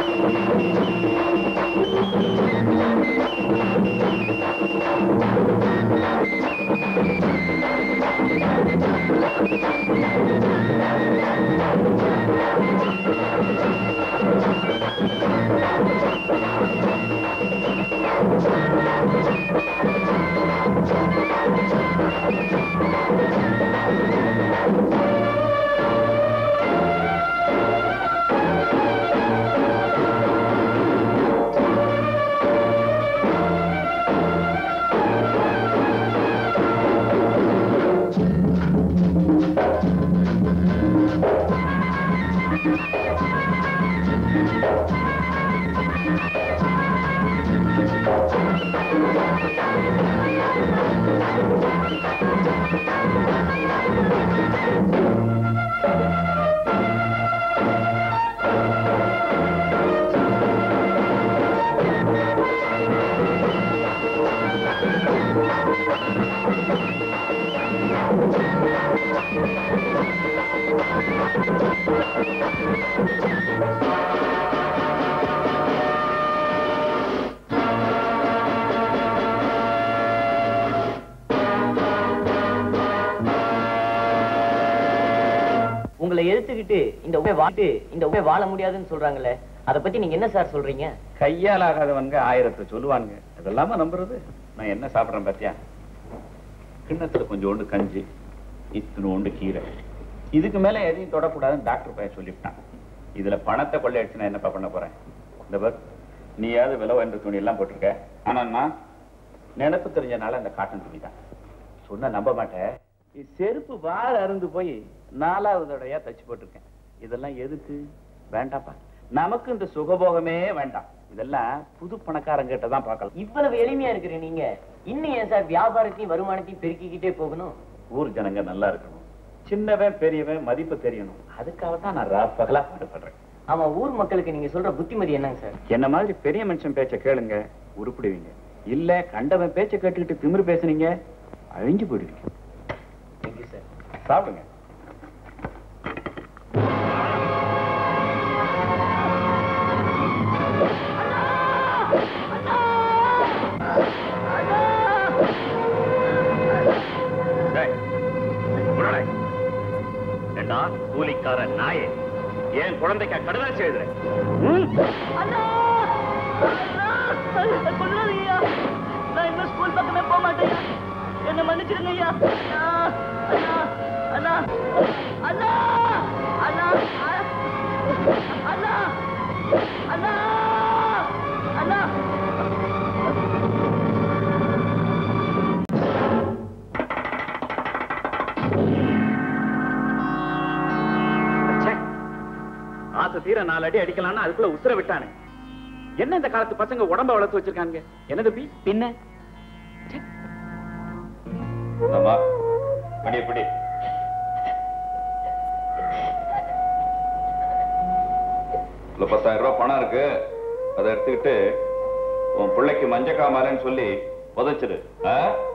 உங்களை எடுத்துக்கிட்டு இந்த உபை வாட்டு இந்த உபை வாழ முடியாதுன்னு சொல்றாங்கல்ல அத பத்தி நீங்க என்ன சார் சொல்றீங்க கையால் ஆகாதவங்க ஆயிரத்தை சொல்லுவானுங்க அதெல்லாம நம்புறது நான் என்ன சாப்பிடுறேன் பாத்தியா கிண்ணத்துல கொஞ்சோண்டு கஞ்சி இத்தினோண்டு கீரை இதுக்கு மேல எதையும் தொடக்கூடாதுன்னு டாக்டர் பையன் சொல்லிவிட்டான் இதுல பணத்தை கொள்ளையடிச்சு நான் என்னப்பா பண்ண போறேன் இந்த பர் நீயாவது விலை உயர்ந்த துணி எல்லாம் போட்டிருக்க ஆனா நான் நினப்பு தெரிஞ்சனால அந்த காட்டன் துணி தான் சொன்னா நம்ப மாட்டேன் இ- செருப்பு வாழ அருந்து போய் நாலாவது தடவையா தச்சு போட்டிருக்கேன் இதெல்லாம் எதுக்கு வேண்டாப்பா நமக்கு இந்த சுகபோகமே வேண்டாம் இதெல்லாம் புது பணக்காரங்கிட்ட தான் பார்க்கலாம் இவ்வளவு எளிமையா இருக்கிற நீங்க இன்னும் ஏன் சார் வியாபாரத்தையும் வருமானத்தையும் பெருக்கிக்கிட்டே போகணும் ஊர் ஜனங்க நல்லா இருக்கணும் சின்னவன் பெரியவன் மதிப்பு தெரியணும் அதுக்காக தான் நான் ராப்பகலா பாடுபடுறேன் ஆமா ஊர் மக்களுக்கு நீங்க சொல்ற புத்திமதி என்னங்க சார் என்ன மாதிரி பெரிய மனுஷன் பேச்ச கேளுங்க உருப்பிடுவீங்க இல்ல கண்டவன் பேச்ச கேட்டுக்கிட்டு திமிரு பேசுனீங்க அழிஞ்சு போயிடுவீங்க தேங்க்யூ சார் சாப்பிடுங்க டேய், உடனே. ஏண்டா, கூலிக்கார நாயே என் குழந்தைக்கு கடுதாசி எழுதுற ம்? கொள்ளாதீங்க நான் இன்னும் ஸ்கூல் பக்கமே போக மாட்டேன் என்ன மன்னிச்சிருங்க ஐயா அண்ணா அண்ணா அண்ணா அண்ணா அண்ணா அண்ணா அண்ணா ச்சே. ஆசை தீர நாலு அடி அடிக்கலாம்னு அதுக்குள்ள உசுர விட்டானே என்ன இந்த காலத்து பசங்க உடம்ப வளர்த்து வச்சிருக்காங்க என்ன தம்பி பின்ன ஆமா படி படி இதுல பத்தாயிரம் ரூபாய் பணம் இருக்கு அதை எடுத்துக்கிட்டு உன் பிள்ளைக்கு மஞ்ச காமாலன்னு சொல்லி புதைச்சிரு ஆ?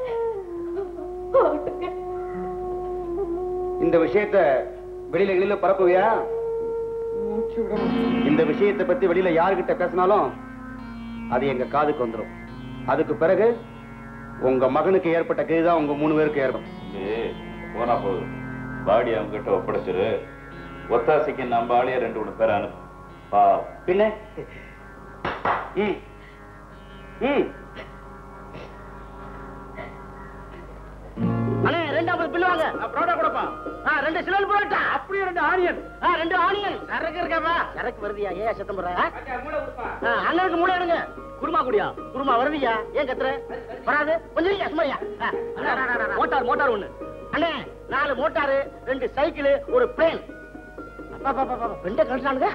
இந்த விஷயத்த வெளியில வெளியில பரப்புவியா இந்த விஷயத்தை பத்தி வெளியில யாருகிட்ட பேசினாலும் அது எங்க காதுக்கு வந்துரும் அதுக்கு பிறகு உங்க மகனுக்கு ஏற்பட்ட கேதுதான் உங்க மூணு பேருக்கு ஏற்படும் இது போனா போதும் பாடி அவங்க கிட்ட ஒப்படைச்சிரு ஒத்தாசைக்கு நம்ம ஆளையே ரெண்டு மூணு பேர் அனுப்பு பா பின்ன ம் ம் அண்ணே ரெண்டாவது பில்லு வாங்க புரோட்டா கொடுப்பா ஆ, ரெண்டு சிலல் புரோட்டா அப்படியே ரெண்டு ஆனியன் ஆ, ரெண்டு ஆனியன் சரக்கு இருக்காப்பா சரக்கு வருதியா ஏன் சத்தம் போடுற ஆ, அண்ணனுக்கு மூளை எடுங்க குருமா குடியா குருமா வருதியா ஏன் கத்துற வராது கொஞ்சம் இருங்க, சும்மா இருங்க. ஆ, அடா, அடா, அடா, அடா. மோட்டார் மோட்டார் ஒண்ணு அண்ணே நாலு மோட்டாரு ரெண்டு சைக்கிள் ஒரு பிளேன் அப்பா அப்பா, அப்பா அப்பா, ரெண்டே கழிச்சானுங்க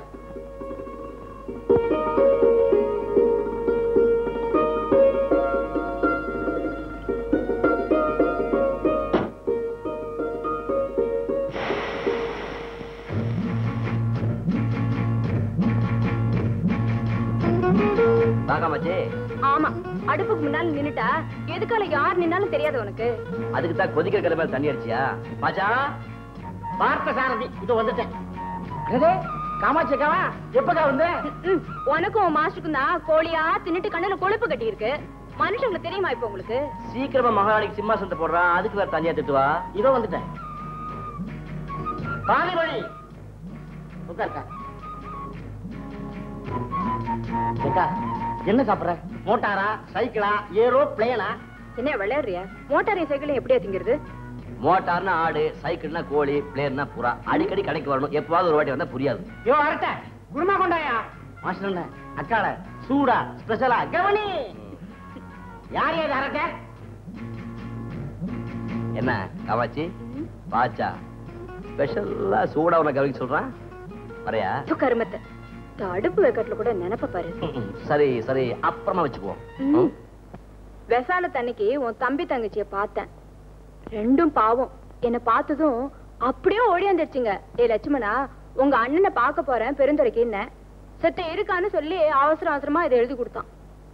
பாக்காமச்சே ஆமா அடுப்புக்கு முன்னால நின்னுட்டா எதுக்கால யார் நின்னாலும் தெரியாது உனக்கு அதுக்கு தான் கொதிக்கிற கலை தண்ணி அடிச்சியா மச்சான் பார்த்த சாரதி இது வந்துட்டேன் அடடே, காமாட்சி அக்காவா எப்பக்கா வந்த ம், உனக்கும் உன் மாஸ்டருக்கும் தான் கோழியா தின்னுட்டு கண்ணுல கொழுப்பு கட்டி இருக்கு மனுஷங்களுக்கு தெரியுமா இப்ப உங்களுக்கு சீக்கிரமா மகாராணிக்கு சிம்மாசனத்தை போடுறான் அதுக்கு வேற தனியா திட்டுவா இதோ வந்துட்டேன் பாதி வழி உட்காருக்கா அக்கா என்ன சாப்பிடுற மோட்டாரா சைக்கிளா ஏரோ பிளேனா என்ன விளையாடுறியா மோட்டாரையும் சைக்கிளையும் எப்படியா திங்கிறது மோட்டார்னா ஆடு சைக்கிள்னா கோழி பிளேயர்னா புறா அடிக்கடி கடைக்கு வரணும் எப்பவாவது ஒரு வாட்டி வந்தா புரியாது யோ அரட்ட குருமா கொண்டாயா மாஸ்டர் என்ன அக்கால சூடா ஸ்பெஷலா கவனி யார் யார் அரட்ட என்ன காமாச்சி பாச்சா ஸ்பெஷலா சூடா உனக்கு கவனிக்க சொல்றான் வரையா இப்போ கருமத்தை இந்த அடுப்பு வைக்கட்டுல கூட நினைப்ப பாரு ம், சரி சரி அப்புறமா வச்சுக்குவோம் ம். விசால தன்னைக்கு உன் தம்பி தங்கச்சிய பார்த்தேன் ரெண்டும் பாவம் என்ன பார்த்ததும் அப்படியே ஓடியாந்துருச்சுங்க ஏ லட்சுமணா உங்க அண்ணனை பார்க்க போறேன் பெருந்துரைக்கு என்ன செத்த இருக்கான்னு சொல்லி அவசர அவசரமா இதை எழுதி கொடுத்தான்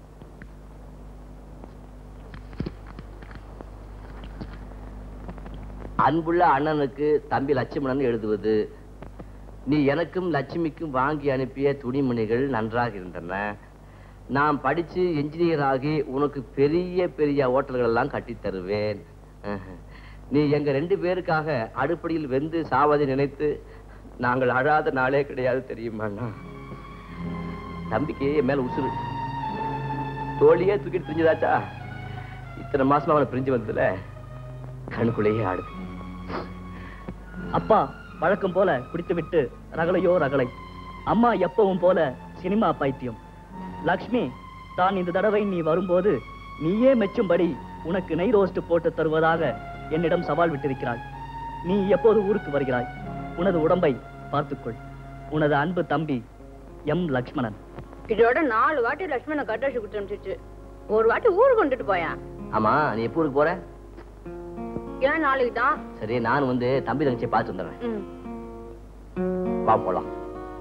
அன்புள்ள அண்ணனுக்கு தம்பி லட்சுமணன் எழுதுவது நீ எனக்கும் லட்சுமிக்கும் வாங்கி அனுப்பிய துணிமணிகள் நன்றாக இருந்தன நான் படிச்சு என்ஜினியர் ஆகி உனக்கு பெரிய பெரிய ஹோட்டல்கள் எல்லாம் கட்டித் தருவேன் அஹ். நீ எங்க ரெண்டு பேருக்காக அடுப்படியில் வெந்து சாவதை நினைத்து நாங்கள் அழாத நாளே கிடையாது தெரியுமா அண்ணா? தம்பிக்கு என் மேல உசுறு தோழியே தூக்கிட்டு பிரிஞ்சுதாச்சா இத்தனை மாசமா அவனை பிரிஞ்சு வந்ததுல கண்ணுக்குள்ளேயே ஆடுது அப்பா வழக்கம் போல குடித்துவிட்டு ரகளையோ ரகளை அம்மா எப்பவும் போல சினிமா பைத்தியம் லக்ஷ்மி தான் இந்த தடவை நீ வரும்போது நீயே மெச்சும்படி உனக்கு நெய் ரோஸ்ட் போட்டு தருவதாக என்னிடம் சவால் விட்டிருக்கிறாய் நீ எப்போது ஊருக்கு வருகிறாய் உனது உடம்பை பார்த்துக்கொள் உனது அன்பு தம்பி எம் லக்ஷ்மணன் இதோட நாலு வாட்டி லட்சுமண கட்டாட்சி கொடுத்து அனுப்பிச்சிச்சு ஒரு வாட்டி ஊருக்கு கொண்டுட்டு போயான் ஆமா நீ எப்போ ஊருக்கு போற ஏன் நாளைக்கு தான் சரி நான் வந்து தம்பி தங்கச்சியை பார்த்து வந்துடுறேன் ம். வா போலாம்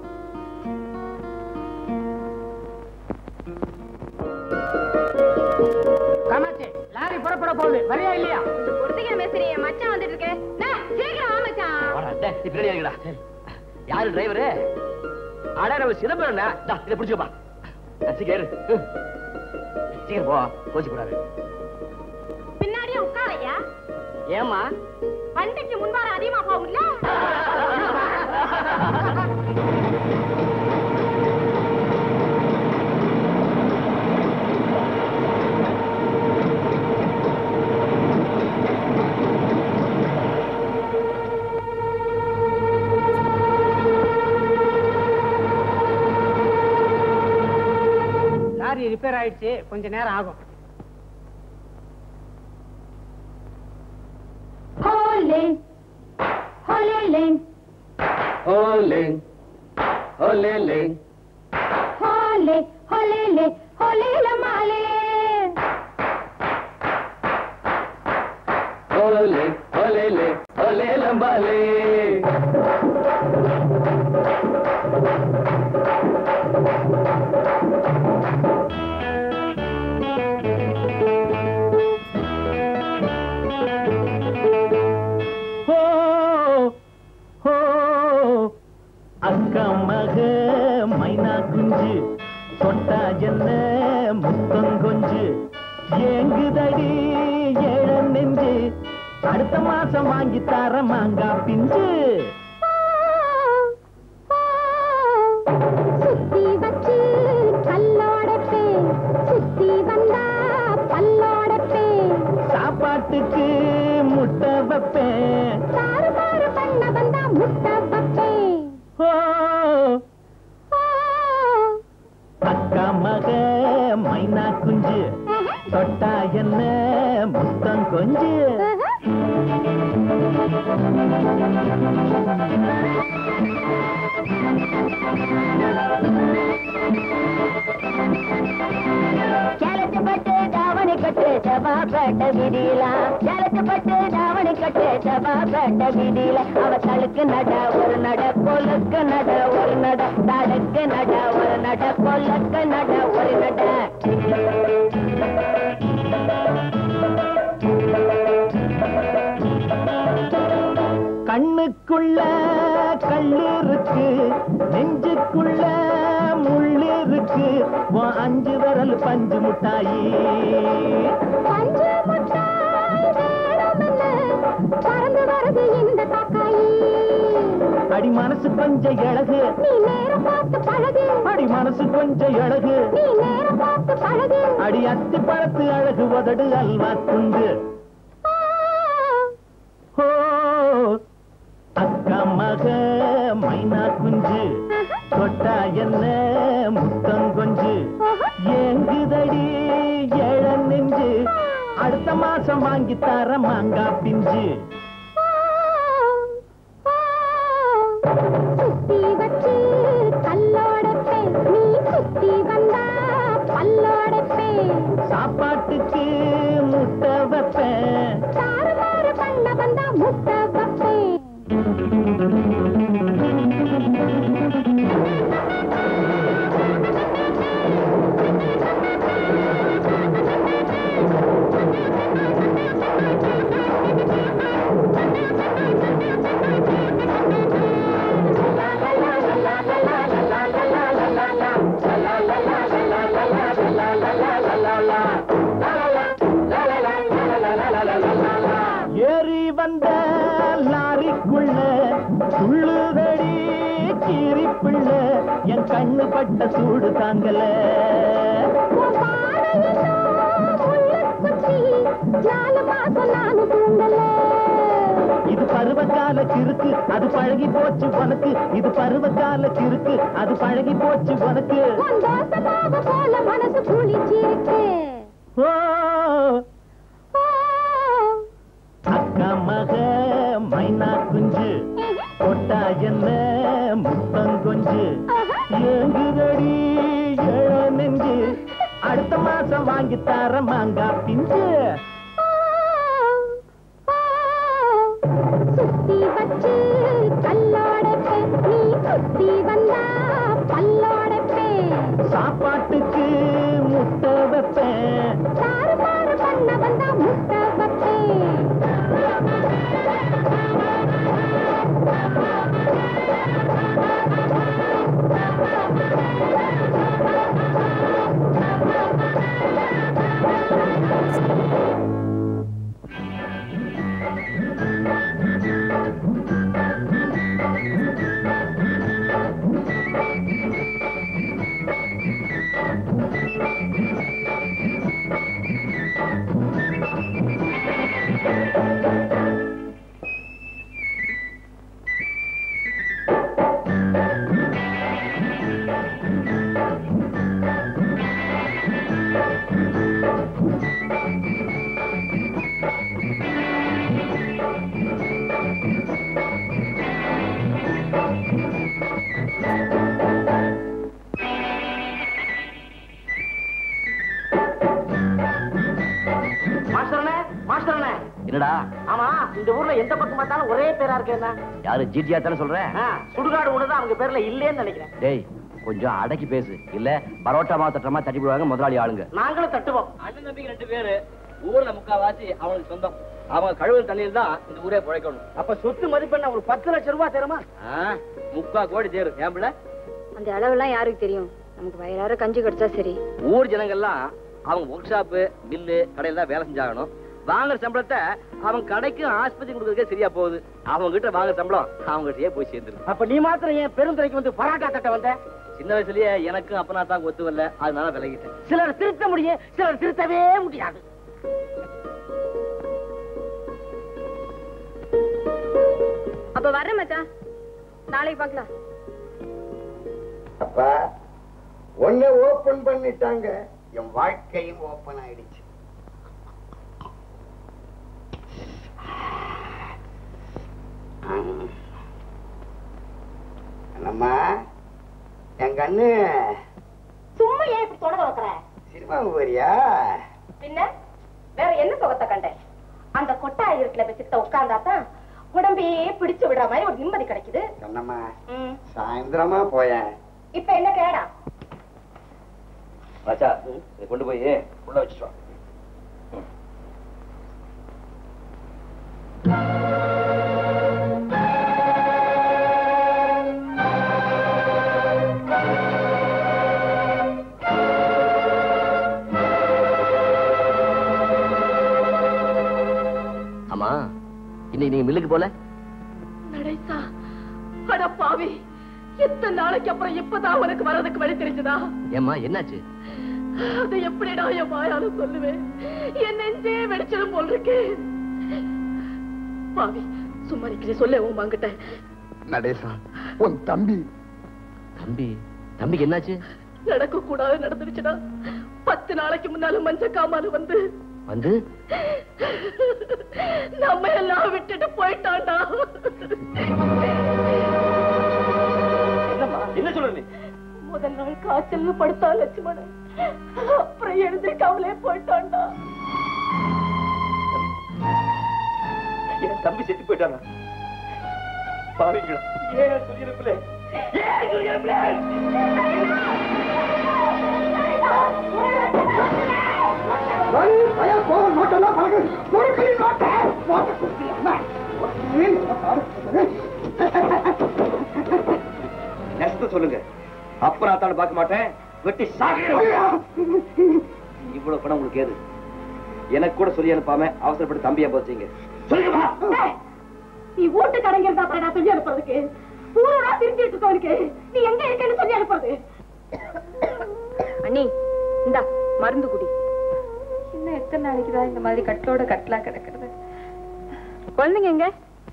காமாட்சி லாரி புறப்பட போகுது வரியா இல்லையா கொஞ்சம் பொறுத்துக்க மேஸ்திரி என் மச்சான் வந்துட்டு இருக்கு டேய், சீக்கிரம் வா மச்சான் வாடா, டேய், நீ பின்னாடி இருக்கடா யாரு டிரைவரு அட நம்ம சிதம்பரம் இதை பிடிச்சுக்கப்பா சீக்கிரம் இரு. ம். சீக்கிரம் போ கோச்சு கூடாது பின்னாடியே உட்காரையா ஏமா வண்டிக்கு முன்பார அதிகமா போகும்ல லாரி ரிப்பேர் ஆயிடுச்சு கொஞ்ச நேரம் ஆகும் ஹோலே ஹோலே ஓலேங் ஓலேலேங் ஹோலே ஹோலே ஹோலே மாலே ஓலே ஓலேலே ஓலேலம்பாலே ஹோ ஹோ அக்கா மக மைனா குஞ்சு தொட்டா என்ன முத்தம் கொஞ்சு ஏங்குதடி ஏழ நெஞ்சு அடுத்த மாசம் வாங்கி தர மாங்கா பிஞ்சு சுத்தி வச்சு கல்லோடப்பே சுத்தி வந்தா பல்லோடப்பே சாப்பாட்டுக்கு முட்டை வைப்பேன் தாறு மாறு பண்ண வந்தா முட்டை வப்பே ஓ அக்கா மக மைனா குஞ்சு தொட்டா என்ன முத்தம் கொஞ்சு சேலத்து பட்டு தாவணி கட்டு சபா பேட்ட விதியில சேலத்து பட்டு தாவணி கட்டு சபா பேட்ட விதியில அவ தழுக்கு நட ஒரு நட கொலுக்கு நட ஒரு நட தடுக்கு நட ஒரு நட கொலுக்கு நட ஒரு நட கண்ணுக்குள்ள கல்லு இருக்கு நெஞ்ச உன் அஞ்சு விரல் பஞ்சு முட்டாயி பஞ்சு முட்டாய் வேணுமென்னு பறந்து வருது இந்த காக்காயி அடி மனசு கொஞ்சம் இழகு நீ நேரம் பார்த்து பழகு அடி மனசு கொஞ்சம் இழகு நீ நேரம் பார்த்து பழகு அடி அத்தி பழத்து அழகு உதடு அல்வா துண்டு ஓ அக்கா மக மைனா குஞ்சு தொட்டா என்ன முத்தம் கொஞ்சு ஏங்குதடி ஏழ நெஞ்சு அடுத்த மாசம் வாங்கி தர மாங்கா பிஞ்சு சுத்தி வச்சு கல்லோடப்பே நீ சுத்தி வந்தா பல்லோடப்பே சாப்பாட்டுக்கு முட்டை வைப்பேன் தாறுமாறு பண்ண வந்தா முட்டை வைப்பேன் ஏறி வந்த லாரிக்குள்ள துள்ளுதடி கீரிப்புள்ள என் கண்ணு பட்ட சூடு தாங்கல உன் பானையிலும் முள்ளுக்குத்தி, நாலு மாசம் நானும் தூங்கல இது பருவகால கிறுக்கு அது பழகி போச்சு உனக்கு இது பருவகால கிறுக்கு அது பழகி போச்சு உனக்கு உன் தோசை மாவு போல மனசு குளிச்சிருக்கு ஓ ஓ, அக்கா மக மைனா குஞ்சு கொட்டா என்ன முத்தம் கொஞ்சு ஏங்குதடி ஏழ நெஞ்சு அடுத்த மாசம் வாங்கி தர மாங்கா பிஞ்சு சுத்தி வச்சு கல்லோடப்பே நீ சுத்தி வந்தா பல்லோடப்பே சாப்பாட்டுக்கு முட்டை வைப்பேன் தாறுமாறு பண்ண வந்தா முட்டை வைப்பேன் மாஸ்டர்ண்ணே மாஸ்டர்ண்ணே என்னடா ஆமா இந்த ஊர்ல எந்த பக்கம் பார்த்தாலும் ஒரே பேரா இருக்கு என்ன யாரு ஜிடியா தானே சொல்றேன் ஆ, சுடுகாடு ஒண்ணுதான் அவங்க பேர்ல இல்லேன்னு நினைக்கிறேன் டேய் கொஞ்சம் அடக்கி பேசு இல்ல பரோட்டா மாவு தட்டமா தட்டி போடுவாங்க முதலாளி ஆளுங்க நாங்களும் தட்டுவோம் அண்ணன் தம்பிக்கு ரெண்டு பேரு ஊர்ல முக்காவாசி அவனுக்கு சொந்தம் அவங்க கழுவல் தண்ணியில் தான் இந்த ஊரே பிழைக்கணும் அப்ப சொத்து மதிப்பெண்ண ஒரு பத்து லட்சம் ரூபாய் தருமா முக்கா கோடி தேரும் ஏன் பிள்ளை அந்த அளவெல்லாம் யாருக்கு தெரியும் நமக்கு வயிறார கஞ்சி கிடைச்சா சரி ஊர் ஜனங்கள்லாம் அவங்க ஒர்க் ஷாப்பு மில்லு கடையில தான் வேலை செஞ்சாகணும் வாங்குற சம்பளத்தை அவங்க கடைக்கும் ஆஸ்பத்திரி கொடுக்கறதுக்கே சரியா போகுது அவங்க கிட்ட வாங்குற சம்பளம் அவங்க கிட்டயே போய் சேர்ந்துருக்கு அப்ப நீ மாத்திரம் ஏன் பெருந்துறைக்கு வந்து பராட்டா தட்ட வந்த சின்ன வயசுலயே எனக்கும் அப்பனா தான் ஒத்து வரல அதனால விலகிட்டேன் சிலர் திருத்த முடியும் சிலர் திருத்தவே முடியாது அப்ப வர்றேன் மச்சான் நாளைக்கு பார்க்கலாம் அப்பா ஒன்ன ஓபன் பண்ணிட்டாங்க என் வாழ்க்கையும் ஓபன் ஆயிடுச்சு ஆம். என்னம்மா என் கண்ணு சும்மா ஏன் இப்படி தொடர வைக்கிற சினிமாவுக்கு வரியா பின்ன வேற என்ன சுகத்தை கண்டேன் அந்த கொட்டாயிரத்துல வச்சுக்கிட்ட உட்கார்ந்தா தான் உடம்பே பிடிச்சு விடுற மாதிரி ஒரு நிம்மதி கிடைக்குது கண்ணம்மா ம். சாயந்தரமா போயேன் இப்ப என்ன கேடா ராஜா இதை கொண்டு போய் உள்ள வச்சுட்டு வா ஆ இன்னைக்கு நீங்க மில்லுக்கு போல நடேசா அட பாவி எத்தனை நாளைக்கு அப்புறம் இப்பதான் உனக்கு வர்றதுக்கு வழி தெரிஞ்சதா ஏம்மா என்னாச்சு அதை எப்படிடா என் வாயால சொல்லுவேன் என் நெஞ்சே வெடிச்சிடும் போல் இருக்கு பாவி சும்மா நிக்கிறே சொல்ல உன் மங்கிட்ட நடேசா உன் தம்பி தம்பி தம்பிக்கு என்னாச்சு நடக்க கூடாது நடந்துருச்சுடா பத்து நாளைக்கு முன்னால மஞ்ச காமால வந்து வந்து நம்ம எல்லாம் விட்டுட்டு போயிட்டான்டா என்ன சொல்ற நீ முதல் நாள் காய்ச்சல்னு படுத்தா லட்சுமணன் அப்புறம் எழுந்திருக்காமலே போயிட்டான்டா என் தம்பி செத்து போயிட்டானா பாருங்களா ஏன் சொல்லிருப்பில்லை ஏன் சொல்லிருப்பில்லை நெசத்தை சொல்லுங்க அப்ப நான் தானே பார்க்க மாட்டேன் வெட்டி சாகிறேன் இவ்வளவு பணம் உங்களுக்கு ஏது எனக்கு கூட சொல்லி அனுப்பாம அவசரப்பட்டு தம்பியா போச்சீங்க சொல்லுங்கம்மா நீ வீட்டு கடைங்கிறதா அப்புறம் நான் சொல்லி அனுப்புறதுக்கு ஊரா திரும்பிட்டு இருக்கவனுக்கு நீ எங்க இருக்கேன்னு சொல்லி அனுப்புறது அண்ணி இந்தா மருந்து குடி இன்னும் எத்தனை நாளைக்கு தான் இந்த மாதிரி கட்டோட கட்டலா கிடக்குறது குழந்தைங்க எங்க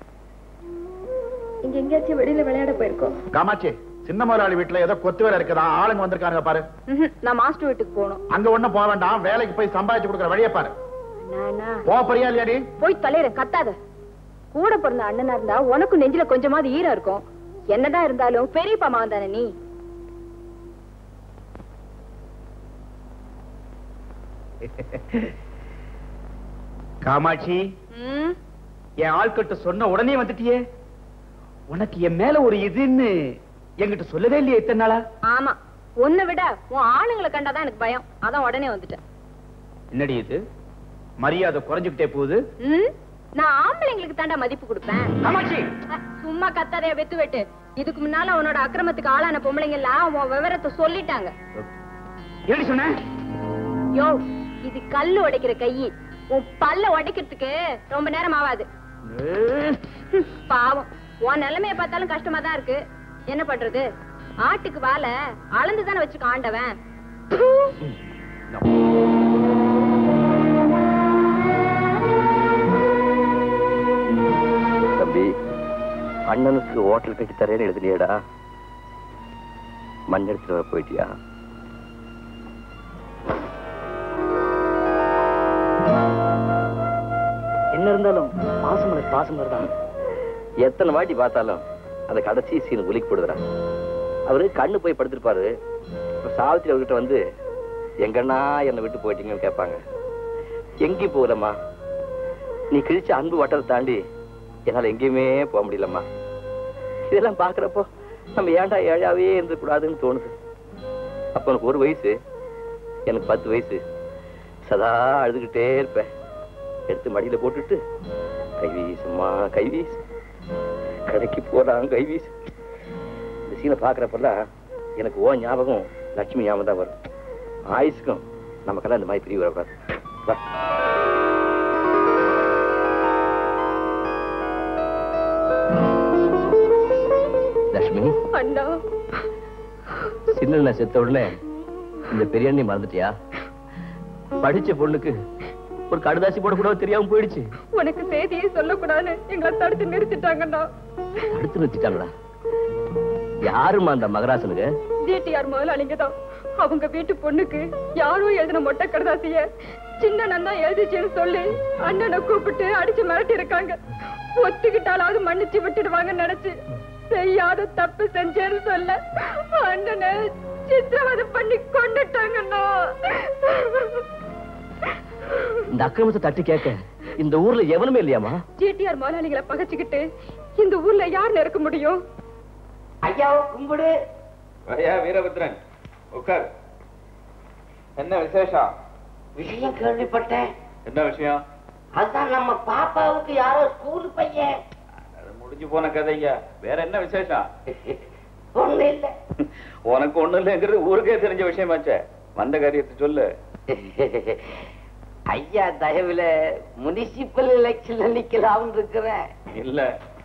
இங்க எங்கேயாச்சும் வெளியில விளையாட போயிருக்கோம் காமாட்சி சின்ன முதலாளி வீட்டுல ஏதோ கொத்து வேலை இருக்குதா ஆளுங்க வந்திருக்காங்க பாரு ம்ஹும், நான் மாஸ்டர் வீட்டுக்கு போகணும் அங்க ஒண்ணும் போக வேண்டாம் வேலைக்கு போய் சம்பாதிச்சு கொடுக்குற வழியை பாரு நானா போ பெரியா இல்லையாடி போய் தலையிற கத்தாத கூட பிறந்த அண்ணனா இருந்தா உனக்கும் நெஞ்சில கொஞ்சமாவது ஈரம் இருக்கும் என்னதான் இருந்தாலும் பெரியப்பா மகன் தானே நீ காமாட்சி ம், என் ஆள்கிட்ட சொன்ன உடனே வந்துட்டியே உனக்கு என் மேல ஒரு இதுன்னு என்கிட்ட சொல்லவே இல்லையே இத்தனை நாளா ஆமா உன்னை விட உன் ஆளுங்களை கண்டாதான் எனக்கு பயம் அதான் உடனே வந்துட்டேன் என்னடி இது மரியாதை குறைஞ்சுக்கிட்டே போகுது ம், நான் ஆம்பளைங்களுக்கு தாண்டா மதிப்பு கொடுப்பேன் காமாட்சி அஹ், சும்மா கத்தாதைய வெத்து வெட்டு இதுக்கு முன்னால உன்னோட அக்கிரமத்துக்கு ஆளான பொம்பளைங்க எல்லாம் உன் விவரத்தை சொல்லிட்டாங்க எப்படி சொன்ன யோ இது கல்லு உடைக்கிற கையி உன் பல்ல உடைக்கிறதுக்கு ரொம்ப நேரம் ஆகாது ஹம், பாவம் உன் நிலைமைய பார்த்தாலும் கஷ்டமா தான் இருக்கு என்ன பண்றது ஆட்டுக்கு வாழ அளந்து தானே வச்சுக்க ஆண்டவன் தம்பி அண்ணனுக்கு ஹோட்டல் கட்டி தரேன்னு எழுதுனியடா மண் எடுத்துட்டு வர போயிட்டியா என்ன இருந்தாலும் பாசமலர் பாசமலர் தான் எத்தனை வாட்டி பார்த்தாலும் அந்த கடைசி சீன் ஒலிக்கு போடுதுடா அவரு கண்ணு போய் படுத்திருப்பாரு இப்ப சாவித்திரி அவர்கிட்ட வந்து எங்கண்ணா என்னை விட்டு போயிட்டீங்கன்னு கேட்பாங்க எங்கேயும் போகலம்மா நீ கிழிச்ச அன்பு வட்டத்தை தாண்டி என்னால எங்கேயுமே போக முடியலம்மா இதெல்லாம் பாக்குறப்போ நம்ம ஏன்டா ஏழாவே இருந்துக்கூடாதுன்னு தோணுது அப்ப எனக்கு ஒரு வயசு எனக்கு பத்து வயசு சதா அழுதுகிட்டே இருப்பேன் எடுத்து மடியில போட்டுட்டு கை வீசுமா கை வீசு கடைக்கு போறான் கை வீசு இந்த சீனை பாக்குறப்பெல்லாம் எனக்கு ஓ ஞாபகம் லட்சுமி ஞாபகம் தான் வரும் ஆயுசுக்கும் நமக்கெல்லாம் இந்த மாதிரி பிரிவு வரக்கூடாது வா லட்சுமி அண்ணா சின்ன செத்த உடனே இந்த பெரியண்ணி மறந்துட்டியா படிச்ச பொண்ணுக்கு ஒரு கடுதாசி போட கூட தெரியாம போயிடுச்சு உனக்கு செய்தியே சொல்லக்கூடாதுன்னு எங்களை தடுத்து நிறுத்திட்டாங்கண்ணா அடுத்து நிறுத்திட்டாங்களா யாருமா அந்த மகராசனுக்கு ஜிடிஆர் முதலாளிங்க தான் அவங்க வீட்டு பொண்ணுக்கு யாரோ எழுதின மொட்டை கடுதாசிய சின்ன நன்னா எழுதிச்சுன்னு சொல்லி அண்ணனை கூப்பிட்டு அடிச்சு மிரட்டி இருக்காங்க ஒத்துக்கிட்டாலாவது மன்னிச்சு விட்டுடுவாங்கன்னு நினைச்சு செய்யாத தப்பு செஞ்சேன்னு சொல்ல அண்ணனை சித்திரவதை பண்ணி கொண்டுட்டாங்கண்ணா இந்த அக்கிரமத்தை தட்டி கேட்க இந்த ஊர்ல எவனுமே இல்லையாமா ஜிடிஆர் முதலாளிகளை பகைச்சுக்கிட்டு இந்த ஊர்ல யார் இருக்க முடியும் ஐயா கும்பிடு ஐயா வீரபத்ரன் உட்கார் என்ன விசேஷம் விஷயம் கேள்விப்பட்டேன் என்ன விஷயம் அதான் நம்ம பாப்பாவுக்கு யாரோ ஸ்கூல் பையன் அது முடிஞ்சு போன கதையா வேற என்ன விசேஷம் ஒண்ணு இல்ல உனக்கு ஒண்ணு இல்லைங்கிறது ஊருக்கே தெரிஞ்ச விஷயமாச்சே வந்த காரியத்தை சொல்லு ஐயா தயவுல முனிசிபல் எலெக்ஷன்ல நிக்கலாம் இருக்கிறேன் இல்ல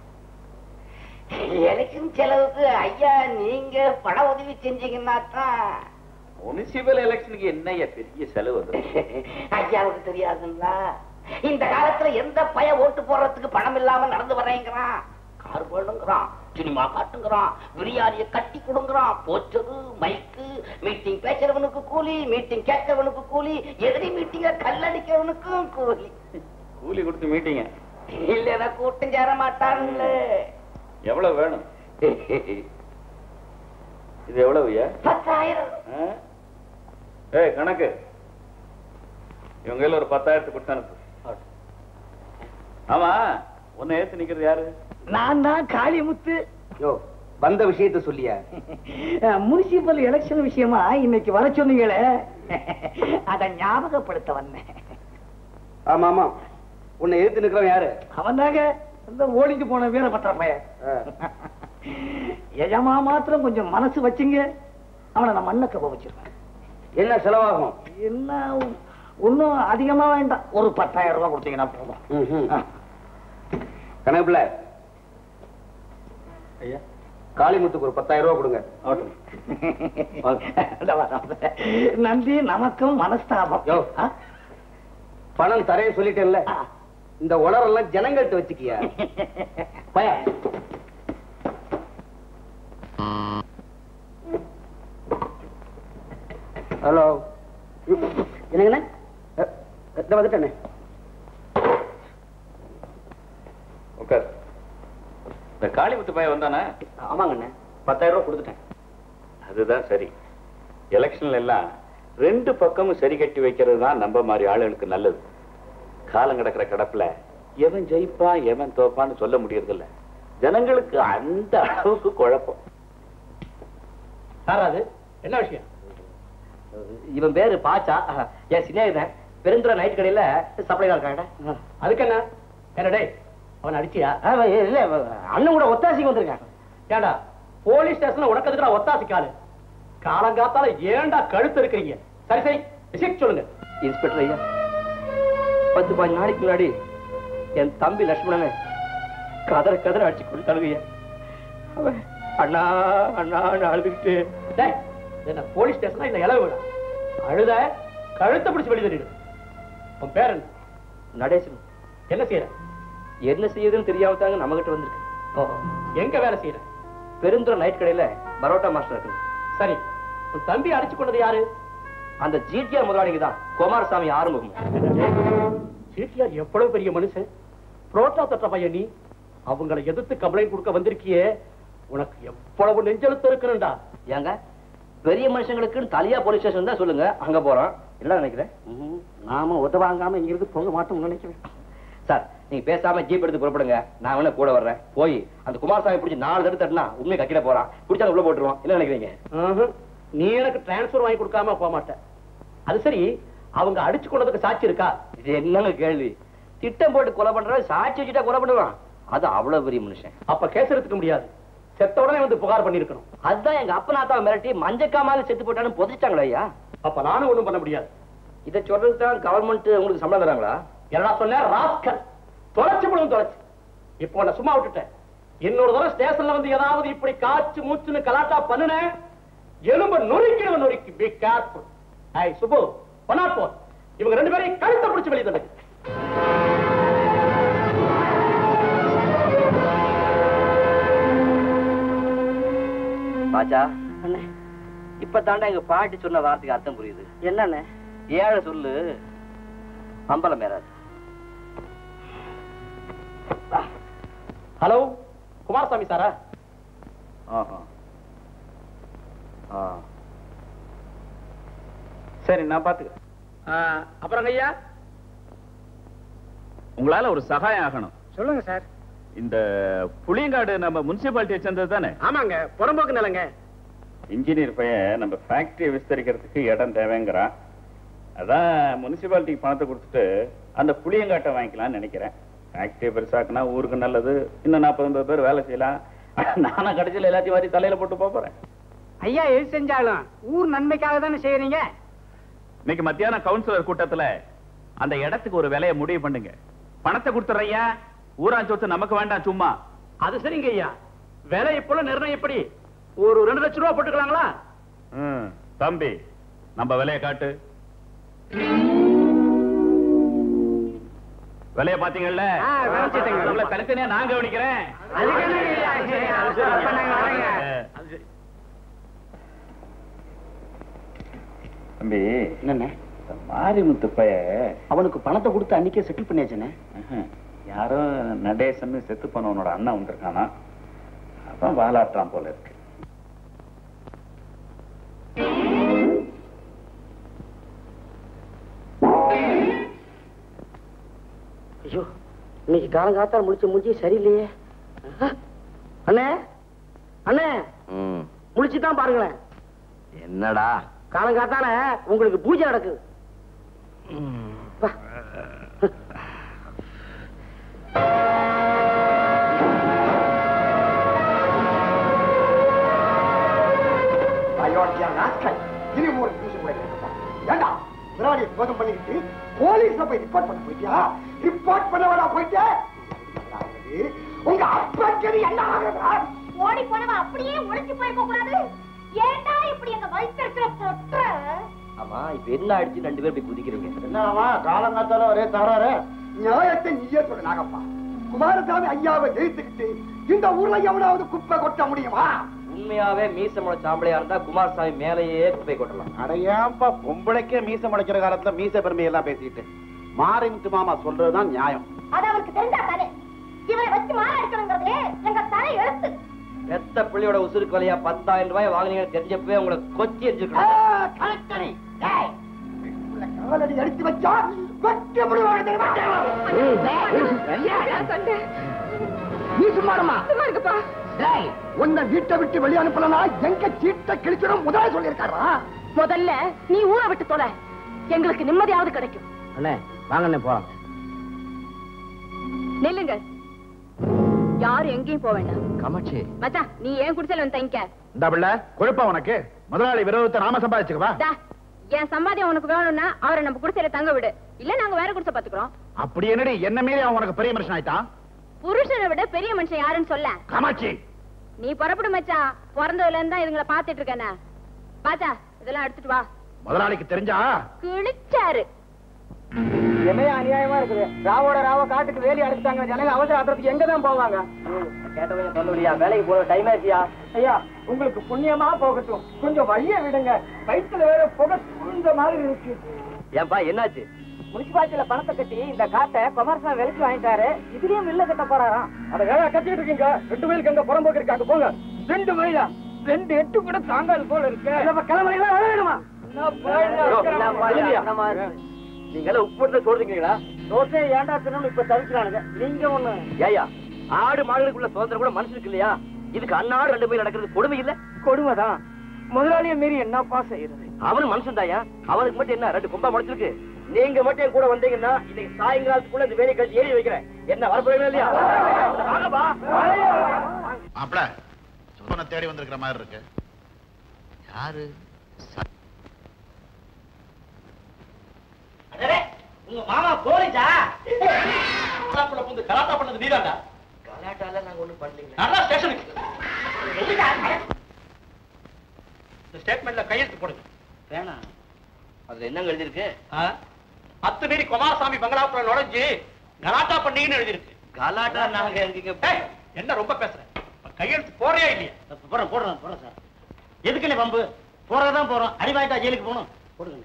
எலெக்ஷன் செலவுக்கு ஐயா நீங்க பண உதவி செஞ்சீங்கன்னா தான் முனிசிபல் எலெக்ஷனுக்கு என்னய்யா பெரிய செலவு அது ஐயாவுக்கு தெரியாதுங்களா இந்த காலத்துல எந்த பய ஓட்டு போடுறதுக்கு பணம் இல்லாம நடந்து வர்றேங்கிறான் கார் வேணுங்கிறான் சினிமா காட்டுங்கிறான் பிரியாணிய கட்டி கொடுங்கிறான் போச்சது மைக்கு மீட்டிங் பேசுறவனுக்கு கூலி மீட்டிங் கேட்கறவனுக்கு கூலி எதிரி மீட்டிங்க கல்லடிக்கிறவனுக்கும் கூலி கூலி கொடுத்து மீட்டிங்க இல்லைன்னா கூட்டம் சேர மாட்டான்ல எவ்வளவு வேணும் இது எவ்வளவுயா பத்தாயிரம் ஆ? ஏய் கணக்கு இவங்க கையில ஒரு பத்தாயிரத்து கொடுத்து அனுப்பு ஆமா உன்னை ஏத்து நிக்கிறது யாரு நான் தான் காளிமுத்து யோ வந்த விஷயத்த சொல்லியா முனிசிபல் எலெக்ஷன் விஷயமா இன்னைக்கு வர சொன்னீங்களே அத ஞாபகப்படுத்த வந்தேன் ஆமா ஆமா உன்னை எதிர்த்து நிக்கிறவன் யாரு அவன் தாங்க இந்த ஓடிட்டு போன வீரபத்திர பையன் ஆ. எஜமா மாத்திரம் கொஞ்சம் மனசு வச்சுங்க அவனை நான் மண்ண கப்ப வச்சிருக்கேன் என்ன செலவாகும் என்ன ஒன்னும் அதிகமா வேண்டாம் ஒரு பத்தாயிரம் ரூபாய் கொடுத்தீங்கன்னா போதும் ம்ஹும். கணக்குல ஐயா காளிமுத்துக்கு ஒரு பத்தாயிரம் ரூபாய் கொடுங்க இந்த வர்றேன். நன்றி நமக்கும் மனஸ்தாபம் யோ. ஆ? பணம் தரேன்னு சொல்லிட்டேன்ல ஆ. இந்த உலரெல்லாம் ஜனங்கள்ட்ட வச்சுக்கியா பயா ஹலோ என்னங்கண்ணே இந்த வந்துட்டேனே உட்கார் இந்த காளிமுத்து பையன் வந்தானே ஆமாங்கண்ணே பத்தாயிரம் ரூபாய் கொடுத்துட்டேன் அதுதான் சரி எலெக்ஷன்ல எல்லாம் ரெண்டு பக்கமும் சரி கட்டி வைக்கிறது தான் நம்ம மாதிரி ஆளுகளுக்கு நல்லது காலம் கிடக்கிற கிடப்புல எவன் ஜெயிப்பான் எவன் தோப்பான்னு சொல்ல முடியறது இல்ல ஜனங்களுக்கு அந்த அளவுக்கு குழப்பம் சார் அது என்ன விஷயம் இவன் பேரு பாச்சா என் சிநேகிதன் பெருந்துறை நைட் கடையில சப்ளைதான் இருக்காங்க அதுக்கு என்ன என்னடே அவன் அடிச்சியா இல்ல அண்ணன் கூட ஒத்தாசிக்கு வந்திருக்கான் ஏண்டா போலீஸ் ஸ்டேஷன்ல உனக்கு நான் ஒத்தாசிக்காலு காலங்காத்தால ஏன்டா கழுத்து இருக்கிறீங்க சரி சரி விஷயம் சொல்லுங்க இன்ஸ்பெக்டர் ஐயா பத்து பதினஞ்சு நாளைக்கு முன்னாடி என் தம்பி லட்சுமணனை கதற கதற அடிச்சு கொடுத்தாளுங்க அவன் அண்ணா அண்ணா அழுதுகிட்டு டேய், இது என்ன போலீஸ் ஸ்டேஷனா இல்ல இளவு விழா அழுத கழுத்தை பிடிச்சு வெளியே தள்ளிடு உன் பேர் என்ன நடேசன் என்ன செய்யற என்ன செய்யுதுன்னு தெரியாம தாங்க நம்ம கிட்ட வந்திருக்கு ஓஹோ எங்க வேலை செய்யற பெருந்துறை நைட் கடையில பரோட்டா மாஸ்டர் இருக்கு சரி உன் தம்பி அடிச்சு கொண்டது யாரு அந்த ஜிடிஆர் முதலாளிங்க தான் குமாரசாமி ஆறுமுகம் சிடிஆர் எவ்வளவு பெரிய மனுஷன் புரோட்டா தட்ட பையன் நீ அவங்களை எதிர்த்து கம்ப்ளைண்ட் கொடுக்க வந்திருக்கியே உனக்கு எவ்வளவு நெஞ்செழுத்து இருக்கணும்டா ஏங்க பெரிய மனுஷங்களுக்குன்னு தலியா போலீஸ் ஸ்டேஷன் தான் சொல்லுங்க அங்க போறோம் என்ன நினைக்கிறேன் நாம உதவாங்காம இங்கிருந்து போக மாட்டோம்னு நினைக்கிறேன் சார் நீங்க பேசாம ஜீப் எடுத்து புறப்படுங்க நான் வேணா கூட வர்றேன் போய் அந்த குமாரசாமி பிடிச்சி நாலு தடவை தட்டினா உண்மை கக்கிட போறான் பிடிச்சா உள்ள போட்டுருவோம் என்ன நினைக்கிறீங்க ஆஹும். நீ எனக்கு டிரான்ஸ்பர் வாங்கி கொடுக்காம போக மாட்டேன் அது சரி அவங்க அடிச்சு கொண்டதுக்கு சாட்சி இருக்கா இது என்னங்க கேள்வி திட்டம் போட்டு கொலை பண்றவன் சாட்சி வச்சுட்டா கொலை பண்ணுவான் அது அவ்வளவு பெரிய மனுஷன் அப்ப கேஸ் எடுத்துக்க முடியாது செத்த உடனே வந்து புகார் பண்ணிருக்கணும் அதுதான் எங்க அப்பனாத்தாவை மிரட்டி மஞ்சக்காமால செத்து போட்டான்னு புதைச்சிட்டாங்களா ஐயா அப்ப நானும் ஒண்ணும் பண்ண முடியாது இதை சொல்றதுக்கு தான் கவர்மெண்ட் உங்களுக்கு சம்பளம் தராங்களா என்னடா சொன்ன ராஸ்கல் தொலைச்சு விடுவோம் தொலைச்சு இப்போ நான் சும்மா விட்டுட்டேன் இன்னொரு தடவை ஸ்டேஷன்ல வந்து ஏதாவது இப்படி காய்ச்சி மூச்சுன்னு கலாட்டா பண்ணுன எலும்ப நொறுக்கிடுவ நொறுக்கி பி கேர்ஃபுல் ஐ சுபு ஒன்னாட் போர் இவங்க ரெண்டு பேரையும் கழுத்தை பிடிச்சு வெளியே தள்ளு பாச்சா இப்ப தாண்டா எங்க பாட்டி சொன்ன வார்த்தைக்கு அர்த்தம் புரியுது என்னன்னு ஏழை சொல்லு அம்பலம் ஏறாது ஹலோ குமாரசாமி சாரா ஆஹா. ஆ. சரி நான் பாத்துக்கிறேன் அப்புறம் ஐயா உங்களால ஒரு சகாயம் ஆகணும் சொல்லுங்க சார் இந்த புளியங்காடு நம்ம முனிசிபாலிட்டியை சேர்ந்தது தானே ஆமாங்க புறம்போக்கு நிலங்க இன்ஜினியர் பையன் நம்ம ஃபேக்டரியை விஸ்தரிக்கிறதுக்கு இடம் தேவைங்கிறான் அதான் முனிசிபாலிட்டிக்கு பணத்தை கொடுத்துட்டு அந்த புளியங்காட்டை வாங்கிக்கலாம்னு நினைக்கிறேன் ஃபேக்டரியை பெருசாக்குனா ஊருக்கு நல்லது இன்னும் நாற்பது ஐம்பது பேர் வேலை செய்யலாம் நானும் கடைசியில் எல்லாத்தையும் மாதிரி தலையில போட்டு போப் போறேன் ஐயா எது செஞ்சாலும் ஊர் நன்மைக்காக தானே செய்யறீங்க இன்னைக்கு மத்தியானம் கவுன்சிலர் கூட்டத்துல அந்த இடத்துக்கு ஒரு விலையை முடிவு பண்ணுங்க பணத்தை கொடுத்துறையா ஊரா சொத்து நமக்கு வேண்டாம் சும்மா அது சரிங்க ஐயா விலை இப்போல நிர்ணயம் எப்படி ஒரு ரெண்டு லட்சம் ரூபா போட்டுக்கலாங்களா ம், தம்பி நம்ம விலையை காட்டு விலைய பாத்தீங்கல்ல ஆ, கவனிச்சிட்டேங்க. உங்களை தனித்தனியா நான் கவனிக்கிறேன் அதுக்கு என்னங்க ஐயா? சரி, அது சரி. அப்ப நாங்க வர்றோங்க. அது சரி. தம்பி என்னண்ணே மாரிமுத்து பைய அவனுக்கு பணத்தை கொடுத்து அன்னைக்கே செட்டில் பண்ணியாச்சுண்ணே யாரோ நடேசன் செத்து போனவனோட அண்ணன் வந்திருக்கானா அதான் வாலாட்டுறான் போல இருக்கு ஐயோ இன்னைக்கு காலங்காத்தால முடிச்ச முடிச்சு சரியில்லையே ஆ? அண்ணே அண்ணே ம். முடிச்சுதான் பாருங்களேன் என்னடா காலங்காத்தால உங்களுக்கு பூஜை நடக்குது வா. அயோக்கியா ராஸ்கல் இனி ஒரு நிமிஷம் கூட கேட்கப்பா ஏண்டா விராடியை சோதம் பண்ணிக்கிட்டு போலீஸ்ல போய் ரிப்போர்ட் பண்ண போயிட்டியா ரிப்போர்ட் பண்ண வேடா போயிட்டு உங்க அப்பா என்ன ஆகுறதா ஓடி போனவ அப்படியே ஒளிச்சு போயிருக்க கூடாது ஏன்டா இப்படி எங்க வயிற்றுல பொற்ற ஆமா இப்ப என்ன ஆயிடுச்சு ரெண்டு பேரும் போய் குதிக்கிறீங்க என்னவா காலங்காத்தால ஒரே தகராறு நியாயத்தை நீயே சொல்லு நாகப்பா குமாரசாமி ஐயாவை ஜெயித்துக்கிட்டு இந்த ஊர்ல எவனாவது குப்பை கொட்ட முடியுமா உண்மையாவே மீச முளை சாம்பளையா இருந்தா குமாரசாமி மேலேயே குப்பை கொட்டலாம் அட ஏன்பா பொம்பளைக்கே மீச முளைக்கிற காலத்துல மீச பெருமையெல்லாம் பேசிட்டு மாரிமுத்து மாமா சொல்றதுதான் நியாயம் அது அவருக்கு தெரிஞ்சா தானே இவரை வச்சு மாற அடிக்கணுங்கிறதே எங்க தலை எழுத்து பெத்த பிள்ளையோட உசுருக்கு வலையா பத்தாயிரம் ரூபாய் வாங்கினீங்கன்னு தெரிஞ்சப்பவே உங்களை கொத்தி ஆ, எரிஞ்சிருக்கணும் கலெக்டரே, டேய், உள்ள காலடி அடித்து வச்சா வெட்டி முடிவாங்க தெரியுமா? நீ சும்மா இருமா. டேய், உன்னை வீட்டை விட்டு வெளியே அனுப்பலனா எங்க சீட்டை கிழிச்சிடும் முதல்ல சொல்லியிருக்காரா முதல்ல நீ ஊரை விட்டு தொலை எங்களுக்கு நிம்மதியாவது கிடைக்கும் அண்ணே வாங்க அண்ணே போலாம் நில்லுங்க யாரும் எங்கேயும் போக வேண்டாம் கமாட்சி மச்சான் நீ ஏன் குடிசையில வந்து தங்கிக்க இந்த பிள்ளை கொழுப்பா உனக்கு முதலாளி விரோதத்தை நாம சம்பாதிச்சுக்கவா டா, என் சம்பாத்தியம் உனக்கு வேணும்னா அவரை நம்ம குடிசையில தங்க விடு இல்ல நாங்க வேற குடிசை பாத்துக்கிறோம் அப்படி என்னடி என்ன மீறி அவன் உனக்கு பெரிய மனுஷன் ஆயிட்டான் புருஷனை விட பெரிய மனுஷன் யாருன்னு சொல்ல காமாட்சி நீ புறப்படு மச்சான் பிறந்ததுல இருந்தா இதுங்களை பாத்துட்டு இருக்கேனே பாத்தா இதெல்லாம் எடுத்துட்டு வா முதலாளிக்கு தெரிஞ்சா கிழிச்சாரு என்னையா அநியாயமா இருக்குது ராவோட ராவ காட்டுக்கு வேலி அடைச்சிட்டாங்க ஜனங்க அவசர ஆத்திரத்துக்கு எங்க தான் போவாங்க கேட்டவங்க சொல்லலையா வேலைக்கு போற டைம் ஆச்சியா ஐயா உங்களுக்கு புண்ணியமா போகட்டும் கொஞ்சம் வழிய விடுங்க வயிற்றுல வேற புகை சுருந்த மாதிரி இருக்கு ஏன்பா என்னாச்சு முனிசிபாலிட்டியில பணத்தை கட்டி இந்த காட்டை குமாரசாமி விலைக்கு வாங்கிட்டாரு இதுலயும் மில்ல கட்ட போறாராம் அதை வேலை கட்டிட்டு இருக்கீங்க ரெண்டு மைலுக்கு அங்க புறம்போக்கு இருக்காங்க போங்க ரெண்டு மைலா ரெண்டு எட்டு கூட தாங்காது போல இருக்கு கிளம்புறீங்களா வேணுமா நீங்க எல்லாம் உப்பு போட்டு சொல்றீங்களா தோசை ஏண்டா தின்னு இப்ப தவிக்கிறானுங்க நீங்க ஒண்ணு ஏயா ஆடு மாடுகளுக்குள்ள சுதந்திரம் கூட மனுஷனுக்கு இல்லையா இதுக்கு அன்னாடு ரெண்டு பேர் நடக்கிறது கொடுமை இல்ல கொடுமைதான் முதலாளிய மீறி என்னப்பா செய்யறது அவனும் மனுஷன் தாயா அவனுக்கு மட்டும் என்ன ரெண்டு கொம்பா முடிச்சிருக்கு நீங்க மட்டும் என் கூட வந்தீங்கன்னா இன்னைக்கு சாயங்காலத்துக்குள்ள இந்த வேலை கழிச்சு ஏறி வைக்கிறேன் என்ன வரப்போறீங்களா இல்லையா வாங்கப்பா. மாப்பிள சுத்தனை தேடி வந்திருக்கிற மாதிரி இருக்கு யாரு உங்க மாமா போலீஸா புந்து கலாட்டா பண்ணது நீதாண்டா கலாட்டால நாங்க ஒண்ணும் பண்ணலீங்க நல்லா ஸ்டேஷனுக்கு இந்த ஸ்டேட்மெண்ட்ல கையெழுத்து போடுங்க வேணாம் அதுல என்னங்க எழுதிருக்கு அத்துமீறி குமாரசாமி பங்களாப்புல நுழைஞ்சு கலாட்டா பண்ணீங்கன்னு எழுதிருக்கு கலாட்டா நாங்க எங்கீங்க ஏய், என்ன ரொம்ப பேசுறேன் இப்ப கையெழுத்து போறியா இல்லையா போறேன் போடுறேன் போறேன் சார் எதுக்குன்னு பம்பு போறதான் போறோம் அடி வாங்கிட்டா ஜெயிலுக்கு போகணும் போடுங்க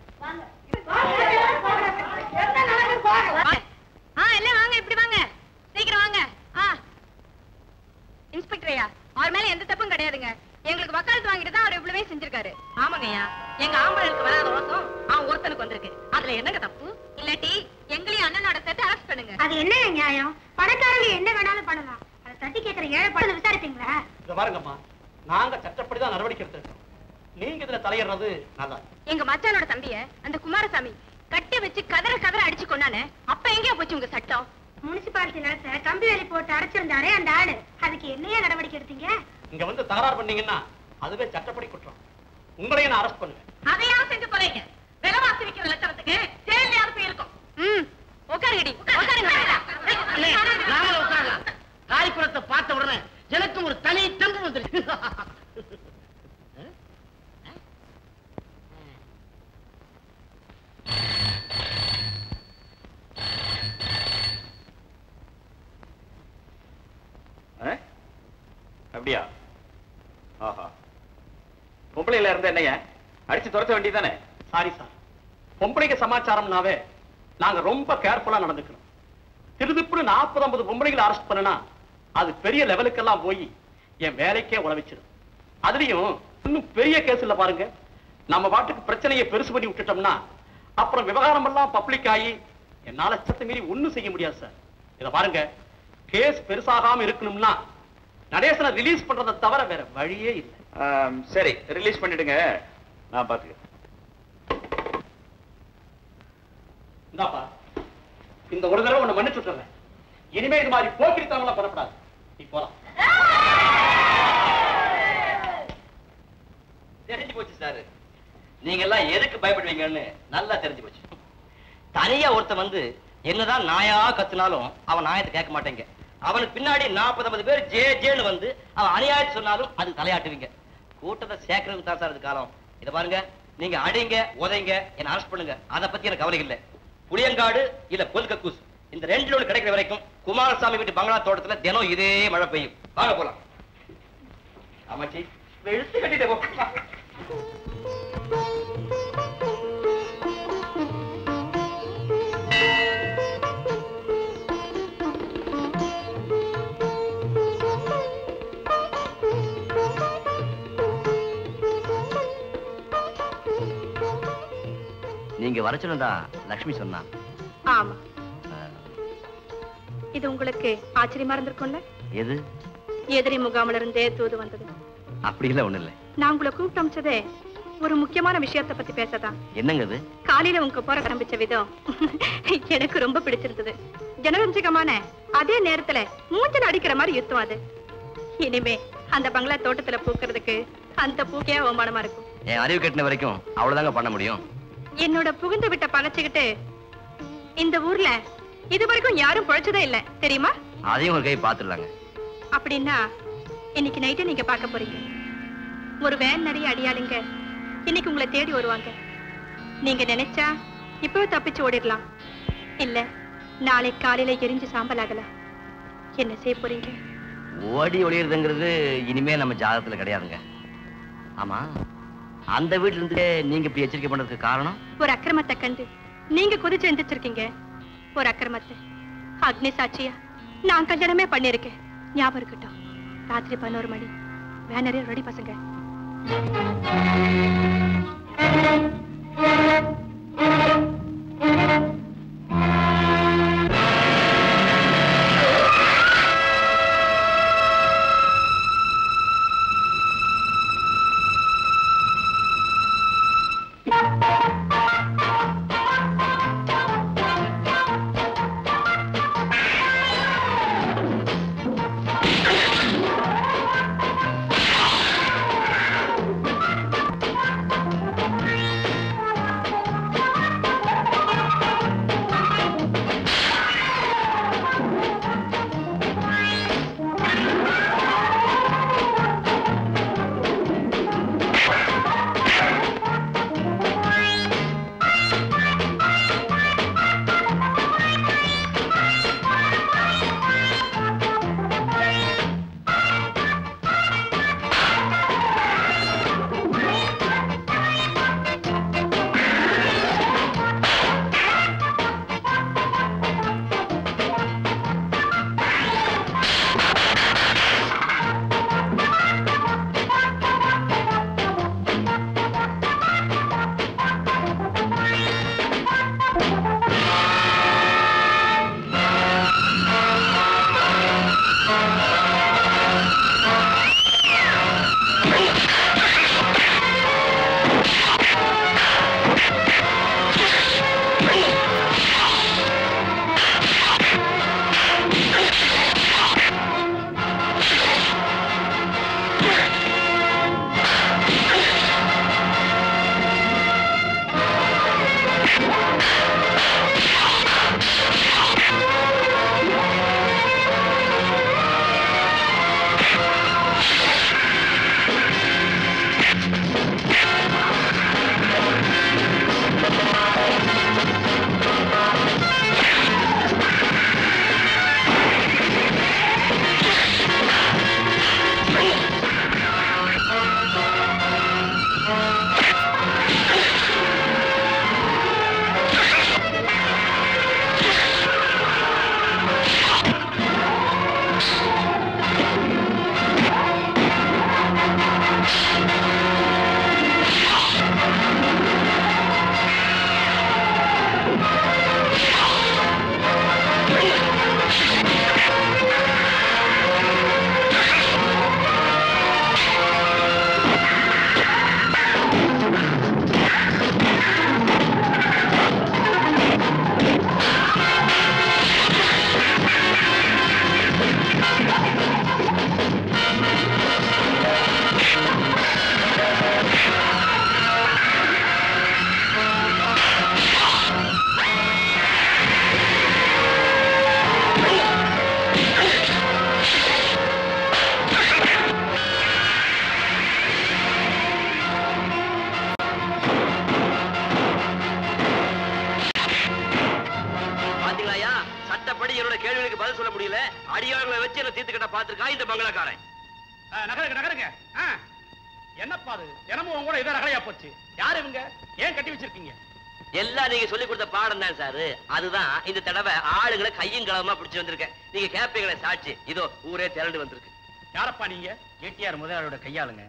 ஆ எல்லாம் வாங்க இப்படி வாங்க சீக்கிரம் வாங்க ஆ இன்ஸ்பெக்டர் ஐயா அவர் மேல எந்த தப்பும் கிடையாதுங்க எங்களுக்கு வக்காலத்து வாங்கிட்டு தான் அவர் இவ்வளவே செஞ்சிருக்காரு ஆமாங்க ஐயா எங்க ஆம்பளைக்கு வராத ரோசம் அவன் ஒருத்தனுக்கு வந்திருக்கு அதுல என்னங்க தப்பு இல்லாட்டி எங்களையும் அண்ணனோட சேர்த்து அரெஸ்ட் பண்ணுங்க அது என்ன நியாயம் பணக்காரங்க என்ன வேணாலும் பண்ணலாம் அதை தட்டி கேட்கிற ஏழை பணம் விசாரிப்பீங்களா இத பாருங்கம்மா நாங்க சட்டப்படி தான் நடவடிக்கை எடுத்திருக்கோம் நீங்க இதுல தலையிடுறது நல்லா எங்க மச்சானோட தம்பிய அந்த குமாரசாமி கட்டி வச்சு கதற கதற அடிச்சு கொண்டானே அப்ப எங்கேயா போச்சு உங்க சட்டம் முனிசிபாலிட்டி நிலத்தை கம்பி வேலி போட்டு அடைச்சிருந்தாரே அந்த ஆளு அதுக்கு என்னையா நடவடிக்கை எடுத்தீங்க இங்க வந்து தகராறு பண்ணீங்கன்னா அதுவே சட்டப்படி குற்றம் உங்களையும் நான் அரெஸ்ட் பண்ணுவேன் அதையாவது செஞ்சு போறீங்க விலைவாசி விக்கிற லட்சணத்துக்கு ஜெயிலையாவது போயிருக்கும் ம் அப்படியா ஆஹா பொம்பளையில இருந்த என்னைய அடிச்சு துரத்த வேண்டியதானே சாரி சார் பொம்பளைக்கு சமாச்சாரம்னாவே நாங்க ரொம்ப கேர்ஃபுல்லா நடந்துக்கணும் திருதிப்புன்னு நாற்பது ஐம்பது பொம்பளைகளை அரெஸ்ட் பண்ணனா அது பெரிய லெவலுக்கெல்லாம் போய் என் வேலைக்கே உழவிச்சிடும் அதுலயும் இன்னும் பெரிய கேஸ் இல்ல பாருங்க நம்ம பாட்டுக்கு பிரச்சனையை பெருசு பண்ணி விட்டுட்டோம்னா அப்புறம் விவகாரம் எல்லாம் பப்ளிக் ஆகி என்னால சத்த மீறி ஒண்ணும் செய்ய முடியாது சார் இத பாருங்க கேஸ் பெருசாகாம இருக்கணும்னா நடேசனை ரிலீஸ் பண்றதை தவிர வேற வழியே இல்லை ஆம், சரி ரிலீஸ் பண்ணிடுங்க நான் பாத்துக்கிறேன் இந்தாப்பா இந்த ஒரு தடவை உன்னை மன்னிச்சு விட்டுறேன் இனிமே இது மாதிரி போக்கிரித்தனம்லாம் பண்ணக்கூடாது நீ போலாம் தெரிஞ்சு போச்சு சார் நீங்க எல்லாம் எதுக்கு பயப்படுவீங்கன்னு நல்லா தெரிஞ்சு போச்சு தனியா ஒருத்தன் வந்து என்னதான் நாயா கத்துனாலும் அவன் நாயத்தை கேட்க மாட்டேங்க அவனுக்கு பின்னாடி நாற்பது ஐம்பது பேர் ஜே ஜேன்னு வந்து அவன் அநியாயத்தை சொன்னாலும் அது தலையாட்டுவீங்க கூட்டத்தை சேர்க்கறதுக்கு தான் சார் இது காலம் இதை பாருங்க நீங்க அடிங்க உதைங்க என்ன அரெஸ்ட் பண்ணுங்க அதை பத்தி எனக்கு கவலை இல்லை புளியங்காடு இல்ல புல் கக்கூஸ் இந்த ரெண்டுல ஒண்ணு கிடைக்கிற வரைக்கும் குமாரசாமி வீட்டு பங்களா தோட்டத்துல தினம் இதே மழை பெய்யும் வாங்க போலாம் ஆமாச்சி வெளுத்து கட்டிட்டு போ நீங்க வர சொன்னதா லக்ஷ்மி சொன்னா ஆமா இது உங்களுக்கு ஆச்சரியமா இருந்திருக்கும்ல எது எதிரி முகாமில இருந்தே தூது வந்தது அப்படி இல்ல ஒண்ணு இல்ல நான் உங்களை கூப்பிட்டு அமிச்சதே ஒரு முக்கியமான விஷயத்தை பத்தி பேசதான் என்னங்க அது காலையில உங்க போற ஆரம்பிச்ச விதம் எனக்கு ரொம்ப பிடிச்சிருந்தது ஜனரஞ்சகமான அதே நேரத்துல மூஞ்சல் அடிக்கிற மாதிரி யுத்தம் அது இனிமே அந்த பங்களா தோட்டத்துல பூக்கிறதுக்கு அந்த பூக்கே அவமானமா இருக்கும் என் அறிவு கட்டின வரைக்கும் அவ்வளவுதாங்க பண்ண முடியும் என்னோட புகுந்து விட்ட பழச்சுக்கிட்டு இந்த ஊர்ல இது வரைக்கும் யாரும் பொழைச்சதே இல்ல தெரியுமா அதையும் ஒரு கை பாத்துடலாங்க அப்படின்னா இன்னைக்கு நைட்டே நீங்க பார்க்க போறீங்க ஒரு வேன் நிறைய அடியாளுங்க இன்னைக்கு உங்களை தேடி வருவாங்க நீங்க நினைச்சா இப்பவே தப்பிச்சு ஓடிடலாம் இல்ல நாளை காலையில எரிஞ்சு சாம்பல் ஆகலாம் என்ன செய்ய போறீங்க ஓடி ஒளியறதுங்கிறது இனிமே நம்ம ஜாதகத்துல கிடையாதுங்க ஆமா அந்த வீட்டுல இருந்து நீங்க இப்படி எச்சரிக்கை பண்றதுக்கு காரணம் ஒரு அக்கிரமத்தை கண்டு நீங்க குதிச்சு எந்திரிச்சிருக்கீங்க ஒரு அக்கிரமத்தை அக்னி சாட்சியா நான் கல்யாணமே பண்ணிருக்கேன் ஞாபகம் இருக்கட்டும் ராத்திரி பதினோரு மணி வேனரே ரெடி பசங்க ஆ அடியாளங்களை வச்சு என்ன தீர்த்துக்கிட்ட பாத்துருக்கா இந்த பங்களாக்காரன் நகருங்க நகருங்க ஆ. என்னப்பா அது தினமும் உங்க கூட இதை ரகலையா போச்சு யார் இவங்க ஏன் கட்டி வச்சிருக்கீங்க எல்லாம் நீங்க சொல்லி கொடுத்த பாடம் தான் சாரு அதுதான் இந்த தடவை ஆளுங்களை கையும் களவுமா பிடிச்சு வந்திருக்கேன் நீங்க கேப்பீங்களே சாட்சி இதோ ஊரே திரண்டு வந்திருக்கு யாரப்பா நீங்க ஏடிஆர் முதலாளியோட கையாளுங்க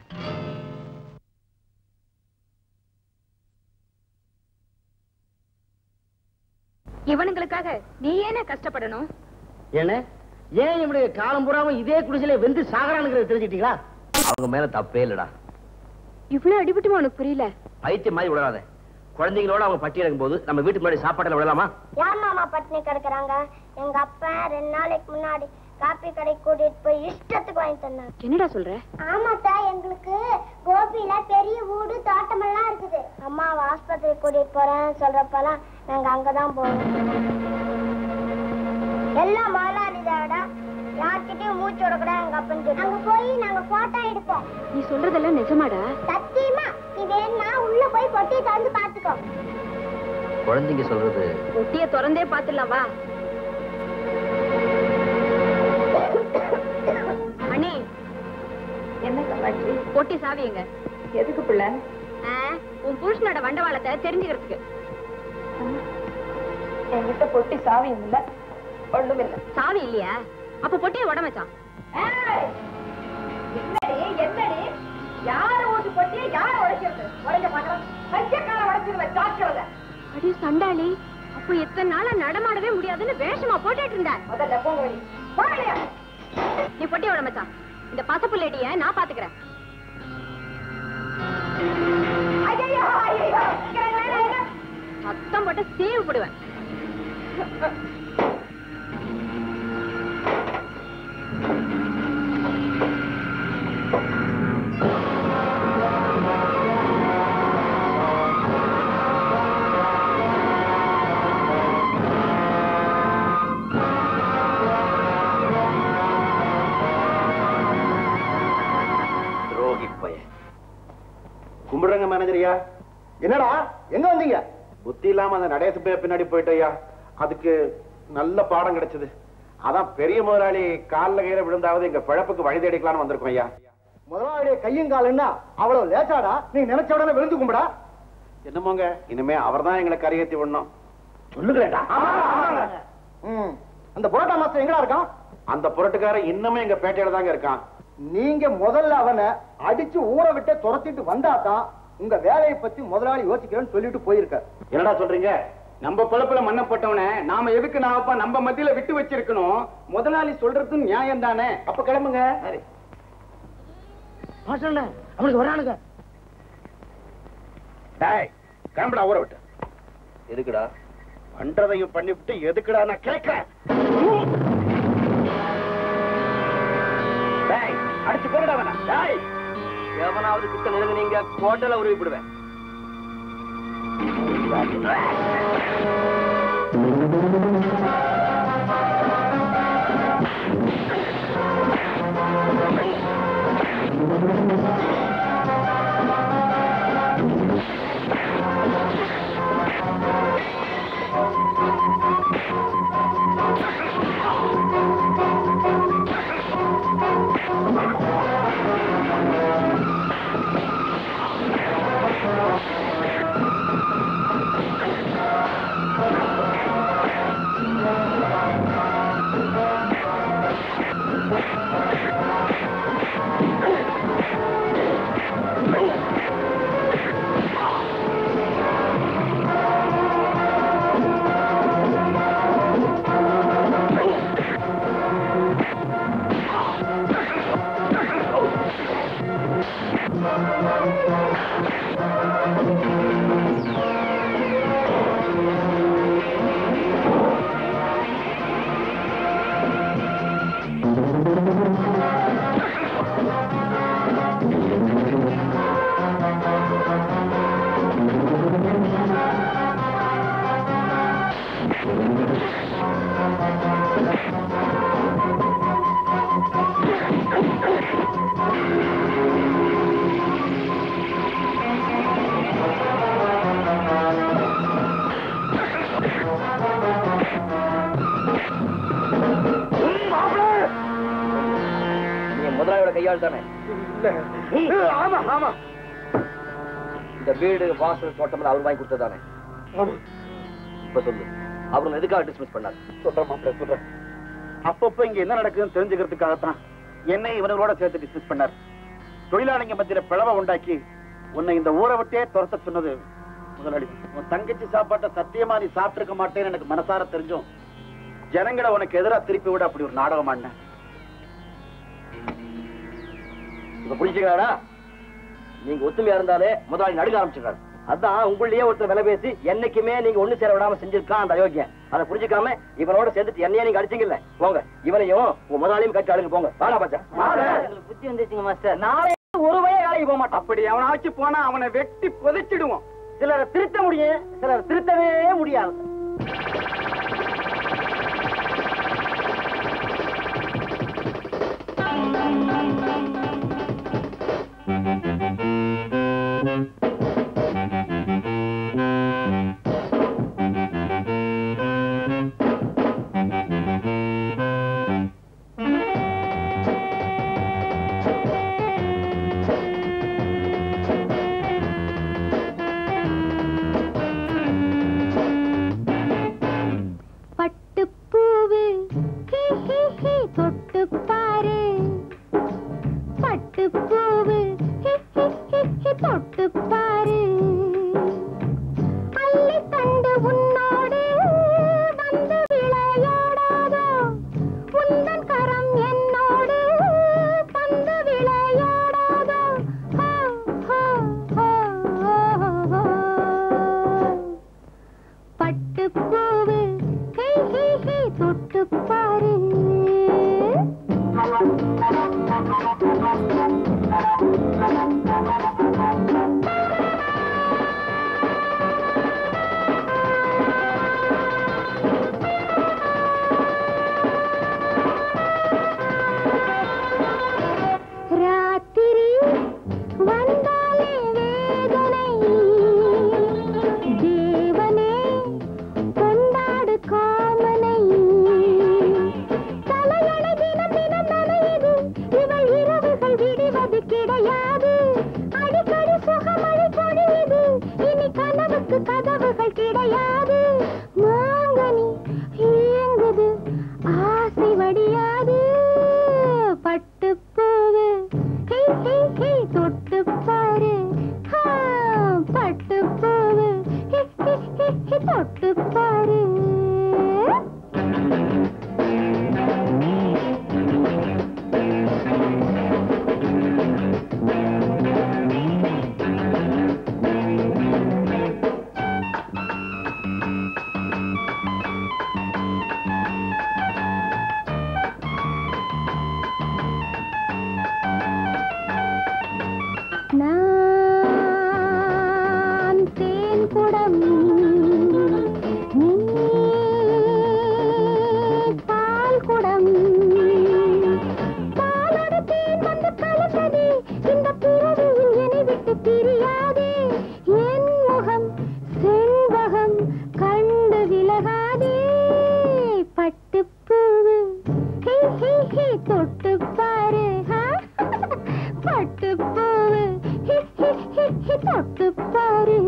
இவனுங்களுக்காக நீ ஏன கஷ்டப்படணும் என்ன ஏன் இவனுடைய காலம் பூராம இதே குடிசையில வெந்து சாகரானுங்கிறத தெரிஞ்சுக்கிட்டீங்களா அவங்க மேல தப்பே இல்லடா இவ்வளவு அடிபட்டுமா உனக்கு புரியல பைத்தியம் மாதிரி விடாத குழந்தைங்களோட அவங்க பட்டி இறக்கும் போது நம்ம வீட்டுக்கு முன்னாடி சாப்பாட்டுல விடலாமா யார் மாமா பட்டினி கிடக்குறாங்க எங்க அப்பா ரெண்டு நாளைக்கு முன்னாடி காப்பி கடை கூட்டிட்டு போய் இஷ்டத்துக்கு வாங்கி தந்தாங்க என்னடா சொல்ற ஆமாத்தா எங்களுக்கு கோபியில பெரிய வீடு தோட்டமெல்லாம் இருக்குது அம்மாவை ஆஸ்பத்திரி கூட்டிட்டு போறேன்னு சொல்றப்பெல்லாம் நாங்க அங்கதான் போவோம் எல்லாம் முதலாளிதாடா யார்கிட்டயும் மூச்சு விடக்கூடாது எங்க அப்பன் சொல்லி அங்க போய் நாங்க போட்டோ எடுப்போம் நீ சொல்றதெல்லாம் நிஜமாடா சத்தியமா நீ வேணா உள்ள போய் பொட்டி திறந்து பாத்துக்கோ குழந்தைங்க சொல்றது ஒட்டிய திறந்தே பாத்துடலாம் வா அண்ணி என்ன கலாச்சி பொட்டி சாவியங்க எதுக்கு பிள்ளை உன் புருஷனோட வண்டவாளத்தை தெரிஞ்சுக்கிறதுக்கு என்கிட்ட பொட்டி சாவியும் இல்ல ஒண்ணும் இல்ல சாவி இல்லையா அப்ப பொட்டியை உட மச்சான் என்னடி என்னடி யார ஓட்டு போட்டி யார உடைக்கிறது உடைக்க பாக்குறேன் பச்சைக்கார உடைச்சிருவேன் ஜாக்கிரதை அடி சண்டாளி அப்போ எத்தனை நாளா நடமாடவே முடியாதுன்னு வேஷமா போட்டுட்டு இருந்த முதல்ல போங்க வெளிய. போகலையா நீ பொட்டியை உட மச்சான் இந்த பசப்புள்ளடிய நான் பாத்துக்கிறேன் ஐயையோ, ஐயையோ. இங்க, இங்க, இங்க. சத்தம் போட்டு சீவு போடுவேன் துரோகி பையன் கும்பிடுறங்க மேனேஜரியா என்னடா எங்க வந்தீங்க புத்தி இல்லாம அந்த நடேச பைய பின்னாடி போயிட்டய்யா அதுக்கு நல்ல பாடம் கிடைச்சது அதான் பெரிய முதலாளி கால்ல கையில விழுந்தாவது எங்க பிழப்புக்கு வழி தேடிக்கலாம்னு வந்திருக்கோம் ஐயா முதலாளிய கையும் காலுன்னா அவ்வளவு லேசாடா நீ நினைச்ச உடனே விழுந்து கும்பிடா என்னமோங்க இனிமே அவர்தான் எங்களை கரையேத்தி விடணும் சொல்லுங்களேடா ம் அந்த புரோட்டா மாஸ்டர் எங்கடா இருக்கான் அந்த புரட்டுக்காரன் இன்னுமே எங்க பேட்டையில தாங்க இருக்கான் நீங்க முதல்ல அவனை அடிச்சு ஊற விட்டு துரத்திட்டு வந்தாதான் உங்க வேலையை பத்தி முதலாளி யோசிக்கிறேன்னு சொல்லிட்டு போயிருக்க என்னடா சொல்றீங்க நம்ம பொழப்புல மண்ணப்பட்டவன நாம எதுக்கு நாமப்பா நம்ம மத்தியில விட்டு வச்சிருக்கணும் முதலாளி சொல்றது நியாயம் தானே அப்ப கிளம்புங்க மாஸ்டர் அவனுக்கு வரானுங்க டேய் கிளம்புடா ஊற விட்டு எதுக்குடா பண்றதையும் பண்ணிவிட்டு எதுக்குடா நான் கேட்கிறேன் டேய் அடிச்சு போடுடா வேணா டேய் எவனாவது கிட்ட நெருங்க நீங்க கோட்டல உருவி விடுவேன் ஆ முதலாளியோட கையாள் தானே ஆமா ஆமா இந்த வீடு வாசல் தோட்டம் அவர் வாங்கி கொடுத்ததானே இப்ப சொல்லு அவர் எதுக்காக டிஸ்மிஸ் பண்ணாரு சொல்றேன் மாப்பிள்ள சொல்றேன் அப்பப்போ இங்க என்ன நடக்குதுன்னு தெரிஞ்சுக்கிறதுக்காகத்தான் என்னை இவனங்களோட சேர்த்து டிஸ்மிஸ் பண்ணார் தொழிலாளிங்க மத்தியில பிளவை உண்டாக்கி உன்னை இந்த ஊரை விட்டே துரத்த சொன்னது முதலாளி உன் தங்கச்சி சாப்பாட்டை சத்தியமா நீ சாப்பிட்டிருக்க மாட்டேன்னு எனக்கு மனசார தெரிஞ்சும் ஜனங்களை உனக்கு எதிரா திருப்பி விட அப்படி ஒரு நாடகம் ஆடினேன் இப்ப புரிஞ்சுக்கிறாரா நீங்க ஒத்துமையா இருந்தாலே முதலாளி நடுங்க ஆரம்பிச்சிருக்காரு அதான் உங்களையே ஒருத்தர் விலை பேசி என்னைக்குமே நீங்க ஒண்ணு சேர விடாம செஞ்சிருக்கான் அந்த அயோக்கியன் அதை புரிஞ்சுக்காம இவனோட சேர்ந்துட்டு என்னையே நீங்க அடிச்சீங்கல்ல போங்க இவனையும் உங்க முதலாளியும் கட்டி அழுங்க போங்க வாடா பச்சா புத்தி வந்துச்சுங்க மாஸ்டர் நாளை ஒரு வய வேலைக்கு போக மாட்டான் அப்படி அவனாச்சு போனா அவனை வெட்டி புதைச்சிடுவோம் சிலரை திருத்த முடியும் சிலர் திருத்தவே முடியாது பட்டுப்பூவு ஹி ஹி ஹி தொட்டு பாரு பட்டுப்பூவு ஹி ஹி ஹி ஹி தொட்டு பாரு அள்ளி தண்டு உன்னோடு வந்து விளையாடாதோ உந்தன் கரம் என்னோடு வந்து விளையாடாதோ ஹோ ஹோ ஹோ ஹோ ஹோ பட்டுப்பூவு ஹே ஹே ஹே தொட்டு பாரு ராத்திரி வந்தாலே வேதனை தேவனே கொண்டாடு காமனை தலையணை தினம் தினம் நனையுது இவள் இரவுகள் விடுவது கிடையாது அடிக்கடி சுகமழை பொழியுது இனி கனவுக்கு கதவுகள் கிடையாது மாங்கனி இயங்குது ஆசை வடியாது பட்டுப்பூவு ஹே ஹே ஹே தொட்டு பாரு ஹா, பட்டுப்பூவு ஹே ஹே ஹே ஹே தொட்டு பாரு நான் தேன் குடம் நீ பால் குடம் பாலோடு தேன் வந்து கலந்தது இந்த பிறவியில் என்னை விட்டு பிரியாதே என் முகம் செல்வகம் கண்டு விலகாதே பட்டுப்பூவு ஹே ஹே ஹே தொட்டு பாரு ஹா? பட்டுப்பூவு ஹே ஹே ஹே ஹே தொட்டு பாரு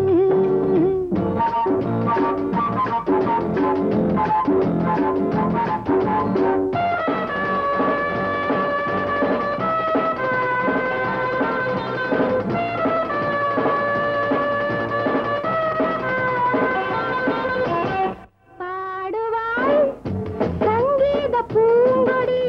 பாடுவாள் சங்கீத பூங்கொடி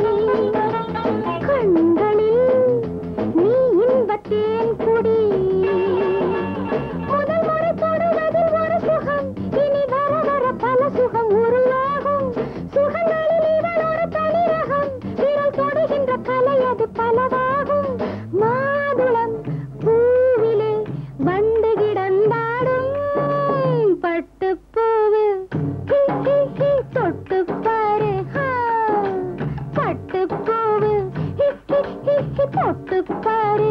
கண்களில் நீ இன்பத்தேன் குடி முதல் முறை தொடுவதில் ஒரு சுகம் இனி வர வர பல சுகம் உருவாகும் சுகங்களில் இவள் ஒரு தனி ரகம் விரல் தொடுகின்ற கலை அது பலவாகும் மாதுளம் பூவிலே வண்டு கிடந்தாடும் பட்டுப்பூவு ஹி, ஹி, ஹி, தொட்டு பாரு ஹா. பட்டுப்பூவு ஹி, ஹி, ஹி, ஹி, தொட்டு பாரு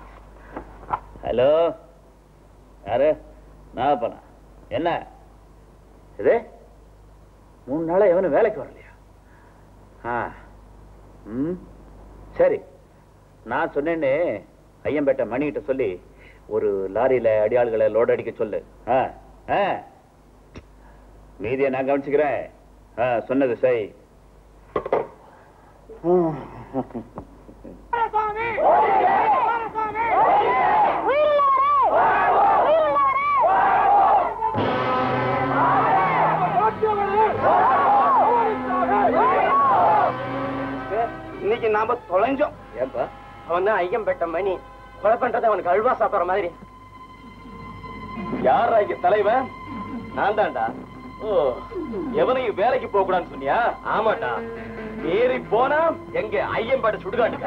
ஹலோ யாரு நாகப்பனா என்ன இது மூணு நாளா எவனும் வேலைக்கு வரலையா ஆ ம் சரி நான் சொன்னேன்னு ஐயம்பேட்டை மணிகிட்ட சொல்லி ஒரு லாரியில அடியாள்களை லோட் அடிக்க சொல்லு ஆ ஆ மீதியை நான் கவனிச்சுக்கிறேன் ஆ சொன்னது சரி இன்னைக்கு நாம தொலைஞ்சோம் ஏன்பா அவன் தான் ஐயம்பேட்ட மணி கொலை பண்றது அவனுக்கு அல்வா சாப்பிடுற மாதிரி யாரா இங்க தலைவன் நான் தான்டா ஓ எவனையும் வேலைக்கு போக கூடாதுன்னு சொன்னியா ஆமாட்டா மீறி போனா எங்க ஐயம்பாடு சுடுகாட்டுக்கு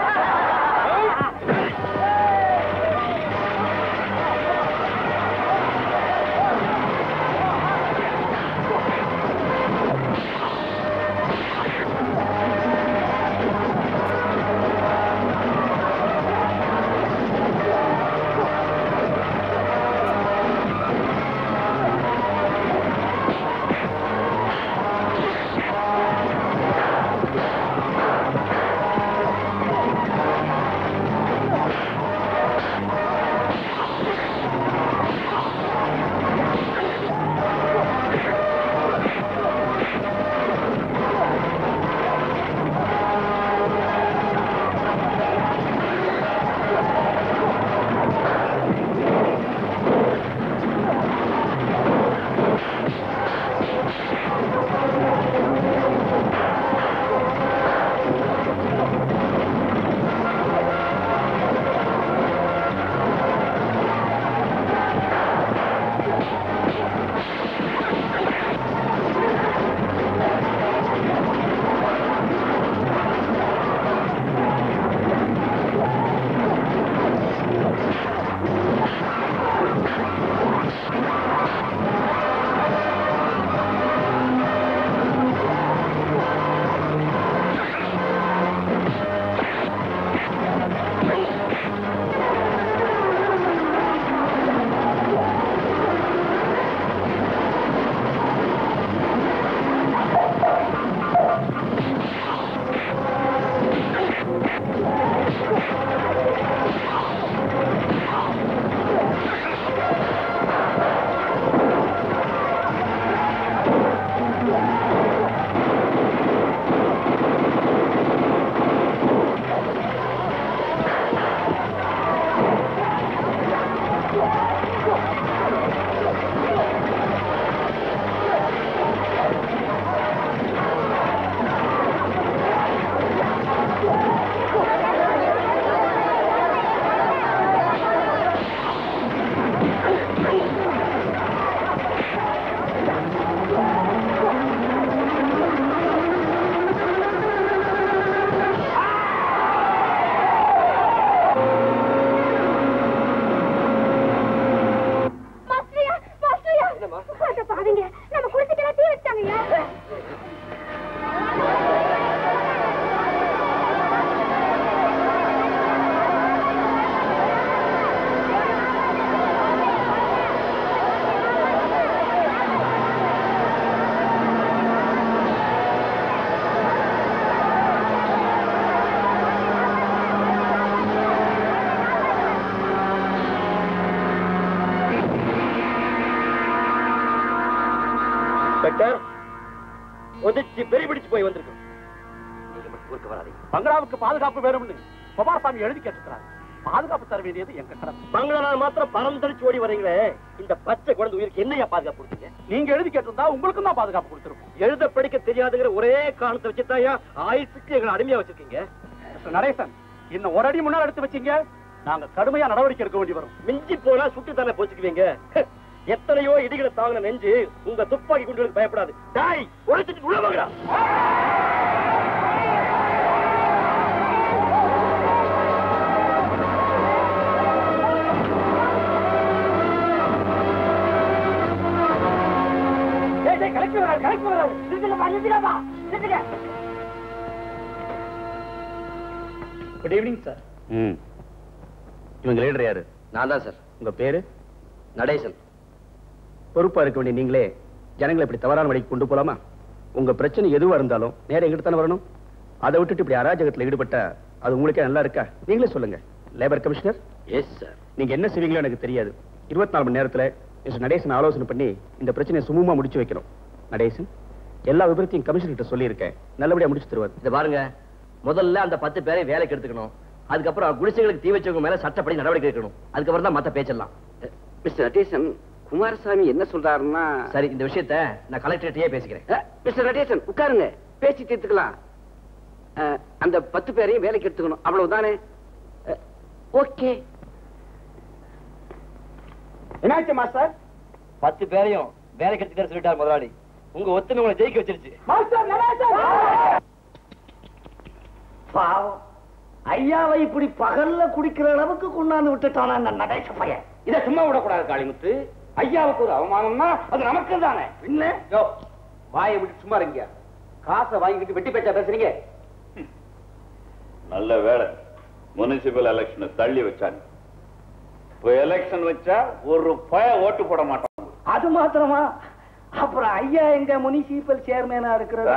பாருங்க நம்ம குளிச்சுக்கலாம் தீ வச்சாங்கய்யா இன்ஸ்பெக்டர் உதச்சி பெரி பிடிச்சு போய் வந்திருக்கோம் நீங்க மட்டும் குறுக்க வராதீங்க பங்களாவுக்கு பாதுகாப்பு வேணும்னு குமாரசாமி எழுதி கேட்டுக்கிறார் பாதுகாப்பு தர வேண்டியது எங்க கடமை பங்களால மாத்திரம் பரம் தடிச்சு ஓடி வரீங்களே இந்த பச்சை குழந்தை உயிருக்கு என்னையா பாதுகாப்பு கொடுத்தீங்க நீங்க எழுதி கேட்டிருந்தா உங்களுக்கும் தான் பாதுகாப்பு கொடுத்திருப்போம் எழுத படிக்க தெரியாதுங்கிற ஒரே காரணத்தை வச்சுட்டாயா ஆயுசுக்கு எங்களை அடிமையா வச்சிருக்கீங்க மிஸ்டர் நடேசன் இன்னும் ஒரு அடி முன்னால் எடுத்து வச்சீங்க நாங்க கடுமையா நடவடிக்கை எடுக்க வேண்டி வரும் மிஞ்சி போனா சுட்டு தானே போச்சுக்குவீங்க எத்தனையோ இடிகளை தாங்கின நெஞ்சு உங்க துப்பாக்கி குண்டுகளுக்கு பயப்படாது டாய் உழைச்சிட்டு உள்ள வாங்கடா கலெக்டர் வராரு கலெக்டர் வராரு நிறுத்துங்கப்பா நிறுத்துங்கப்பா நிறுத்துங்க குட் ஈவினிங் சார் ம் இவங்க லீடர் யாரு நான் தான் சார் உங்க பேரு நடேசன் பொறுப்பா இருக்க வேண்டிய நீங்களே ஜனங்களை இப்படி தவறான வழிக்கு கொண்டு போலாமா உங்க பிரச்சனை எதுவா இருந்தாலும் நேரா எங்கிட்ட தானே வரணும் அதை விட்டுட்டு இப்படி அராஜகத்துல ஈடுபட்டா அது உங்களுக்கே நல்லா இருக்கா நீங்களே சொல்லுங்க லேபர் கமிஷனர் எஸ் சார் நீங்க என்ன செய்வீங்களோ எனக்கு தெரியாது இருபத்தி நாலு மணி நேரத்துல மிஸ்டர் நடேசன் ஆலோசனை பண்ணி இந்த பிரச்சனையை சுமூகமா முடிச்சு வைக்கணும் நடேசன் எல்லா விபரத்தையும் கமிஷனர் கிட்ட சொல்லியிருக்கேன் நல்லபடியா முடிச்சு தருவார் இத பாருங்க முதல்ல அந்த பத்து பேரை வேலைக்கு எடுத்துக்கணும் அதுக்கப்புறம் குடிசைகளுக்கு தீ வச்சவங்க மேல சட்டப்படி நடவடிக்கை எடுக்கணும் அதுக்கப்புறம் தான் மத்த பேச்செல்லாம் மிஸ்டர் நடேசன் குமாரசாமி என்ன சொல்றாருன்னா சரி இந்த விஷயத்த நான் கலெக்டர்கிட்டயே பேசிக்கிறேன் அஹ், மிஸ்டர் நடேசன் உட்காருங்க பேசி தீர்த்துக்கலாம் அஹ், அந்த பத்து பேரையும் வேலைக்கு எடுத்துக்கணும் அவ்வளவுதானே அஹ், ஓகே என்னாச்சு மாஸ்டர் பத்து பேரையும் வேலைக்கு எடுத்துக்கிற சொல்லிட்டார் முதலாளி உங்க ஒத்துமை உங்களை ஜெயிக்க வச்சிருச்சு பாவம் ஐயாவை இப்படி பகல்ல குடிக்கிற அளவுக்கு கொண்டாந்து விட்டுட்டானா அந்த நடேச பையன் இத சும்மா விடக்கூடாது காளிமுத்து ஐயாவுக்கு ஒரு அவமானம்னா அது நமக்கு தானே என்ன யோ வாயை விட்டு சும்மா இருங்க காசை வாங்கிட்டு வெட்டி பேச்சா பேசுறீங்க நல்ல வேலை முனிசிபல் எலெக்ஷனை தள்ளி வச்சாங்க இப்போ எலெக்ஷன் வச்சா ஒரு பய ஓட்டு போட மாட்டான் அது மாத்திரமா அப்புறம் ஐயா எங்க முனிசிபல் சேர்மேனா இருக்கிறது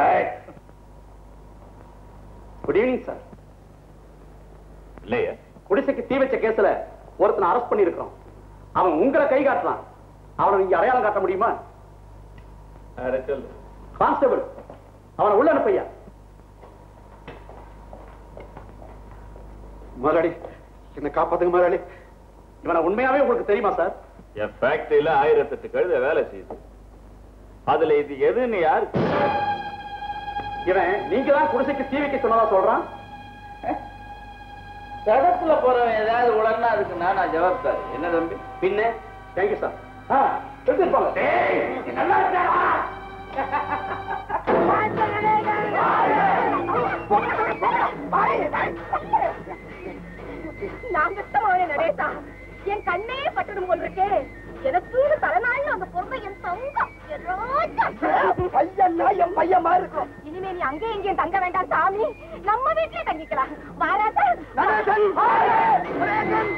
குட் ஈவினிங் சார் இல்லையா குடிசைக்கு தீ வச்ச கேஸ்ல ஒருத்தனை அரெஸ்ட் பண்ணிருக்கோம் அவன் உங்களை கை காட்டலாம் அவனை நீங்க அடையாளம் காட்ட முடியுமா சொல்லு கான்ஸ்டபிள் அவனை உள்ள அனுப்பையா முதலாளி என்ன காப்பாத்துங்க முதலாளி இவனை உண்மையாவே உங்களுக்கு தெரியுமா சார் என் ஃபேக்டரியில ஆயிரத்தெட்டு கழுத வேலை செய்யுது அதுல இது எதுன்னு யாருக்கு இவன் நீங்க தான் குடிசைக்கு தீ வைக்க சொன்னதா சொல்றான் தடத்துல போறவன் ஏதாவது உடனே அதுக்குன்னா நான் ஜவாப்தார் என்ன தம்பி பின்ன தேங்க்யூ சார் ஆ எடுத்துருப்பாங்க நான் கஷ்டமான நடேசா என் கண்ணே பட்டுடும் போல் இருக்கே எனக்கு தலைநாள் அந்த பொருளை என் தங்கம் என் ராஜா. பையன்னா என் பையன் இருக்கும் இனிமே நீ அங்கே எங்கேயும் தங்க வேண்டாம் சாமி நம்ம வீட்டிலே தங்கிக்கலாம் வாராதா நடேசன் நடேசன்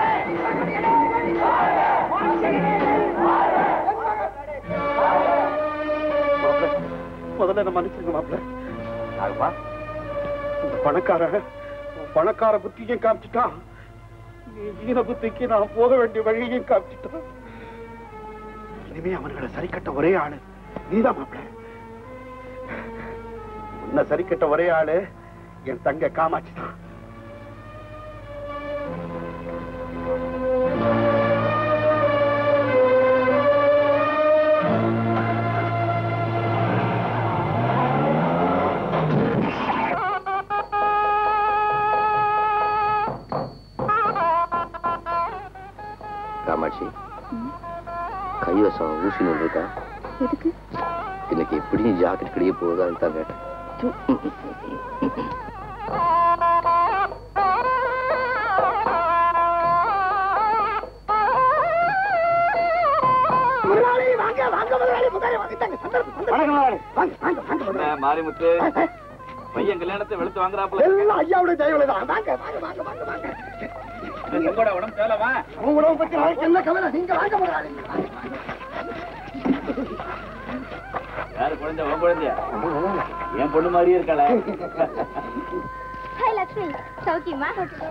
முதல்ல என்ன மன்னிச்சிருங்க மாப்பிள்ள நாகப்பா இந்த பணக்கார பணக்கார புத்தியும் காமிச்சிட்டான் நீ ஈன புத்திக்கு நான் போக வேண்டிய வழியையும் காமிச்சிட்டான் இனிமே அவர்களை சரி கட்ட ஒரே ஆளு நீதான் மாப்பிள்ள உன்னை சரி கட்ட ஒரே ஆளு என் தங்க காமாட்சி தான் காமாட்சி கைவசம் ஊசி நூல் இருக்கா எதுக்கு இன்னைக்கு எப்படியும் ஜாக்கெட் கிடையே போகுதான்னு தான் கேட்டேன் முதலாளி வாங்க வாங்க முதலாளி முதலாளி வந்துட்டாங்க சந்தர்ப்பம் சந்தர்ப்பம் வாங்க வாங்க வாங்க முதலாளி. மாரிமுத்து பையன் கல்யாணத்தை வெளுத்து வாங்குறாப்புல எல்லாம் ஐயாவுடைய தயவுல தான் வாங்க வாங்க வாங்க வாங்க வாங்க எங்கோட உடம்பு தேலவா உங்க உடம்பு பத்தி நாளைக்கு என்ன கவலை நீங்க வாங்க முதலாளி யாரு குழந்தை உன் குழந்தையா என் பொண்ணு மாதிரியே இருக்காளே ஹாய் லட்சுமி சௌக்கியமா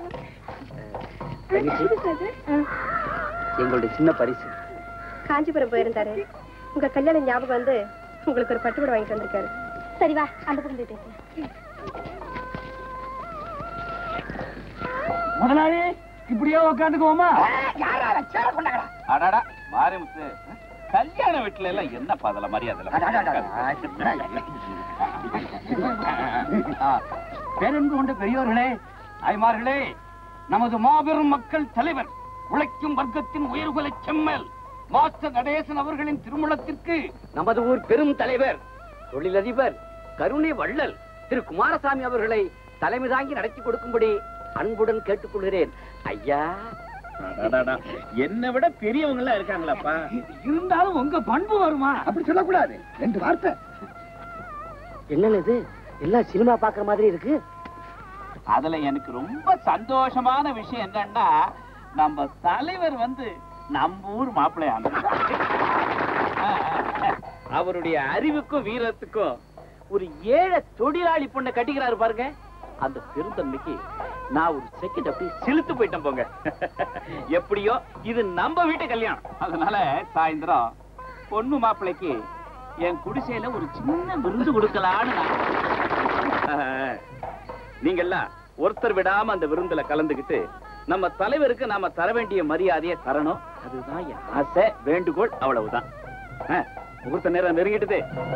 எங்களுடைய சின்ன பரிசு காஞ்சிபுரம் போயிருந்தாரு உங்க கல்யாணம் ஞாபகம் வந்து உங்களுக்கு ஒரு பட்டுப்படம் வாங்கிட்டு வந்திருக்காரு சரி வா அந்த பக்கம் போய் பேசலாம் முதலாளி இப்படியே உட்காந்துக்குவோமா அடாடா மாரிமுத்து கல்யாண வீட்டுல எல்லாம் என்ன பாதல மரியாதை பேரன்பு கொண்ட பெரியோர்களே தாய்மார்களே நமது மாபெரும் மக்கள் தலைவர் உழைக்கும் வர்க்கத்தின் உயர்குல செம்மல் மாஸ்டர் நடேசன் அவர்களின் திருமணத்திற்கு நமது ஊர் பெரும் தலைவர் தொழிலதிபர் கருணை வள்ளல் திரு குமாரசாமி அவர்களை தலைமை தாங்கி நடத்தி கொடுக்கும்படி அன்புடன் கேட்டுக்கொள்கிறேன் ஐயா அடாடாடா, என்னை விட பெரியவங்க எல்லாம் இருக்காங்களாப்பா இருந்தாலும் உங்க பண்பு வருமா அப்படி சொல்லக்கூடாது ரெண்டு வார்த்தை என்னன்னு இது எல்லாம் சினிமா பாக்குற மாதிரி இருக்கு அதுல எனக்கு ரொம்ப சந்தோஷமான விஷயம் என்னன்னா நம்ம தலைவர் வந்து நம்ம ஊர் மாப்பிள்ளையான அவருடைய அறிவுக்கும் வீரத்துக்கும் ஒரு ஏழை தொழிலாளி பொண்ணை கட்டிக்கிறாரு பாருங்க அந்த பெருந்தன்மைக்கு நான் ஒரு செகண்ட் அப்படியே செலுத்து போயிட்டேன் போங்க எப்படியோ இது நம்ம வீட்டு கல்யாணம் அதனால சாயந்தரம் பொண்ணு மாப்பிள்ளைக்கு என் குடிசையில ஒரு சின்ன விருந்து கொடுக்கலான்னு நான் ஆஹ், நீங்கெல்லாம் ஒருத்தர் விடாம அந்த விருந்துல கலந்துக்கிட்டு நம்ம தலைவருக்கு நாம தர வேண்டிய மரியாதையை தரணும் அதுதான் என் ஆசை வேண்டுகோள் அவ்வளவுதான் ஆ, முகூர்த்த நேரம் நெருங்கிட்டுது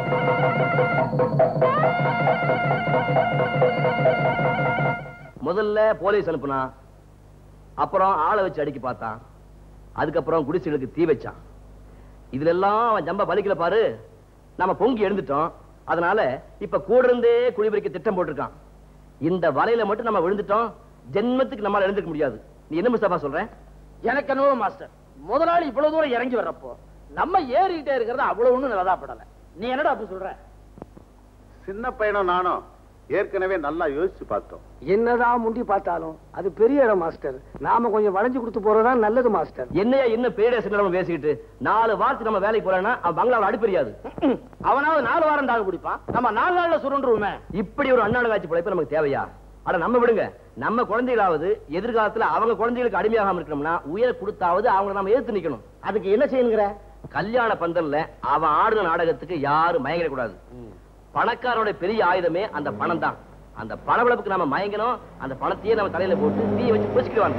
முதல்ல போலீஸ் அனுப்புனா அப்புறம் ஆளை வச்சு அடிக்க பார்த்தான் அதுக்கப்புறம் குடிசைகளுக்கு தீ வச்சான் இதுல எல்லாம் அவன் ஜம்ப பலிக்கல பாரு நாம பொங்கி எழுந்துட்டோம் அதனால இப்ப கூட இருந்தே குடிபறிக்க திட்டம் போட்டிருக்கான் இந்த வலையில மட்டும் நம்ம விழுந்துட்டோம் ஜென்மத்துக்கு நம்மால எழுந்துக்க முடியாது நீ என்ன முஸ்தபா சொல்ற எனக்கு என்னவோ மாஸ்டர் முதலாளி இவ்வளவு தூரம் இறங்கி வர்றப்போ நம்ம ஏறிக்கிட்டே இருக்கிறது அவ்வளவு ஒண்ணும் நிலதாப்படல நீ என்னடா அப்படி சொல்ற சின்ன பையனும் நானும் ஏற்கனவே நல்லா யோசிச்சு பார்த்தோம் என்னதான் முண்டி பார்த்தாலும் அது பெரிய இடம் மாஸ்டர் நாம கொஞ்சம் வளைஞ்சு கொடுத்து போறதா நல்லது மாஸ்டர் என்னையா இன்னும் பேரே சின்ன பேசிக்கிட்டு நாலு வாரத்துக்கு நம்ம வேலைக்கு போறேன்னா அவன் பங்களாவில் அடுப்பெரியாது அவனாவது நாலு வாரம் தாக்கு பிடிப்பான் நம்ம நாலு நாள்ல சுருண்டுருவோமே இப்படி ஒரு அண்ணாடு காட்சி பிழைப்பு நமக்கு தேவையா அட நம்ம விடுங்க நம்ம குழந்தைகளாவது எதிர்காலத்துல அவங்க குழந்தைகளுக்கு அடிமையாகாம இருக்கணும்னா உயர் கொடுத்தாவது அவங்க நம்ம எதிர்த்து நிக்கணும் அதுக்கு என்ன செய்யணுங்கிற கல்யாண பந்தல்ல அவன் ஆடுன நாடகத்துக்கு யாரும் மயங்கிட கூடாது பணக்காரோட பெரிய ஆயுதமே அந்த பணம் தான் அந்த பணவளப்புக்கு நம்ம மயங்கணும் அந்த பணத்தையே நம்ம தலையில போட்டு தீய வச்சு புடிச்சுக்கிடுவாங்க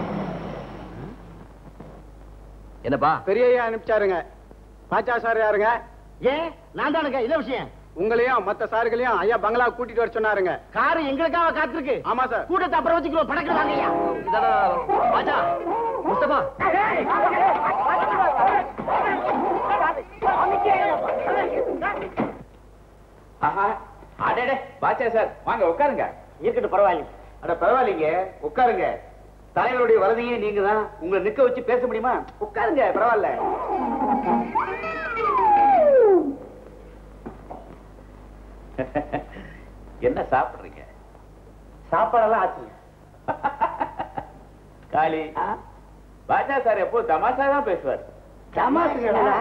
என்னப்பா பெரிய அனுப்பிச்சாருங்க பாச்சா சார் யாருங்க ஏன் நான் தானுங்க இல்ல விஷயம் உங்களையும் மத்த சார்களையும் ஐயா பங்களா கூட்டிட்டு வர சொன்னாருங்க காரு எங்களுக்காக காத்திருக்கு ஆமா சார் கூட்டத்தை அப்புறம் வச்சுக்கிறோம் படக்கு வாங்கய்யா ராஜா முஸ்தபா ஆஹா அடடே பாச்சா சார் வாங்க உட்காருங்க இருக்கட்டும் பரவாயில்ல அட பரவாயில்லைங்க உட்காருங்க தலைவருடைய வரதையே நீங்க தான் உங்களை நிக்க வச்சு பேச முடியுமா உட்காருங்க பரவாயில்ல என்ன சாப்பிடுறீங்க சாப்பாடெல்லாம் ஆச்சு காளி பாஜா சார் எப்போ தமாஷா தான் பேசுவார் தமாசுங்களா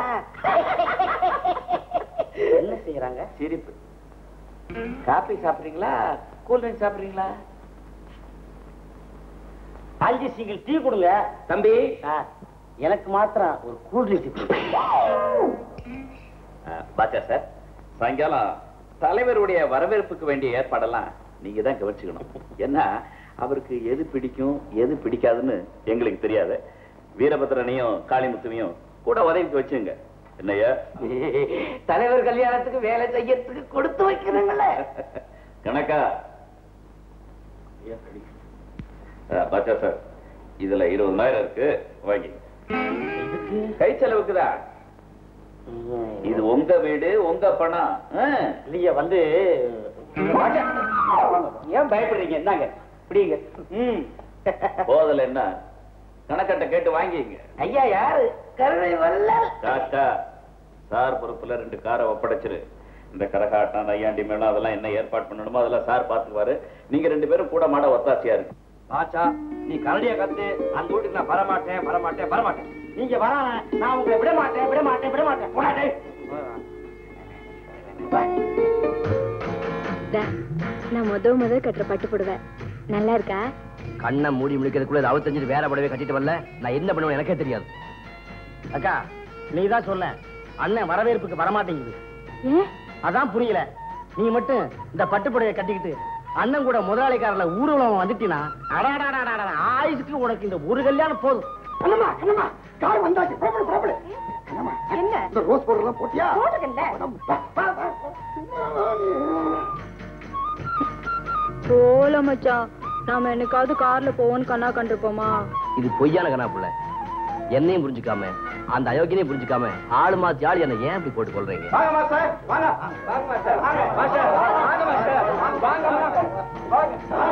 என்ன செய்யறாங்க சிரிப்பு காபி சாப்பிடுறீங்களா கூல் ட்ரிங்க் சாப்பிடுறீங்களா அஞ்சு சிங்கிள் டீ கொடுங்க தம்பி எனக்கு மாத்திரம் ஒரு கூல் ட்ரிங்க்ஸ் பாச்சா சார் சாயங்காலம் தலைவருடைய வரவேற்புக்கு வேண்டிய ஏற்பாடெல்லாம் நீங்க தான் கவனிச்சுக்கணும் ஏன்னா அவருக்கு எது பிடிக்கும் எது பிடிக்காதுன்னு எங்களுக்கு தெரியாது வீரபத்ரனையும் காளிமுத்துவையும் கூட உதவிக்கு வச்சுங்க என்னையா தலைவர் கல்யாணத்துக்கு வேலை செய்யறதுக்கு கொடுத்து வைக்கிறீங்களே கணக்கா அஹ், பாச்சா சார் இதுல இருபதாயிரம் இருக்கு வாங்கி கை செலவுக்கு தான் இது உங்க வீடு உங்க பணம் ஆ. இல்லையா வந்து ஏன் பயப்படுறீங்க என்னங்க இப்படிங்க ம் போதல என்ன கணக்கட்டை கேட்டு வாங்கிங்க ஐயா யாரு கருணை வல்ல காக்கா சார் பொறுப்புல ரெண்டு காரை ஒப்படைச்சிரு இந்த கரகாட்டம் நையாண்டி மேளம் அதெல்லாம் என்ன ஏற்பாடு பண்ணணுமோ அதெல்லாம் சார் பாத்துக்குவாரு நீங்க ரெண்டு பேரும் கூட மாட ஒத்தாசியா இருக்கு பாச்சா நீ கரடிய கத்து அந்த வீட்டுக்கு நான் வரமாட்டேன் வரமாட்டேன் வரமாட்டேன் நீங்க வரான நான் உங்களை விட மாட்டேன் விட மாட்டேன் விட மாட்டேன் போடாதே. நான் முத முத கட்டுற பட்டு போடுவேன் நல்லா இருக்கா கண்ணை மூடி முடிக்கிறதுக்குள்ள இதை அவத்தஞ்சு வேற படவே கட்டிட்டு வரல நான் என்ன பண்ணுவேன் எனக்கே தெரியாது அக்கா நீ தான் சொல்ல அண்ணன் வரவேற்புக்கு வரமாட்டேங்குது ஏன் அதான் புரியல நீ மட்டும் இந்த பட்டுப்புடையை கட்டிக்கிட்டு அண்ணன் கூட முதலாளிக்காரல ஊர்வலம் வந்துட்டினா அடாடாடாடா ஆயுசுக்கு உனக்கு இந்த ஒரு கல்யாணம் போதும் என்னம்மா என்னம்மா கார் வந்தாச்சு புறப்படு புறப்படு என்னம்மா என்ன இந்த ரோஸ் பவுடர் எல்லாம் போட்டியா போல மச்சான் நாம என்னைக்காவது கார்ல போவோம்னு கண்ணா கண்டிருப்போமா இது பொய்யான கணா புள்ள என்னையும் புரிஞ்சுக்காம அந்த அயோக்கியனையும் புரிஞ்சுக்காம ஆளு மாத்தி ஆள் என்ன ஏன் இப்படி போட்டு கொள்றீங்க வாங்க மாஸ்டர் வாங்க வாங்க மாஸ்டர் வாங்க மாஸ்டர் வாங்க மாஸ்டர் வாங்க மாஸ்டர்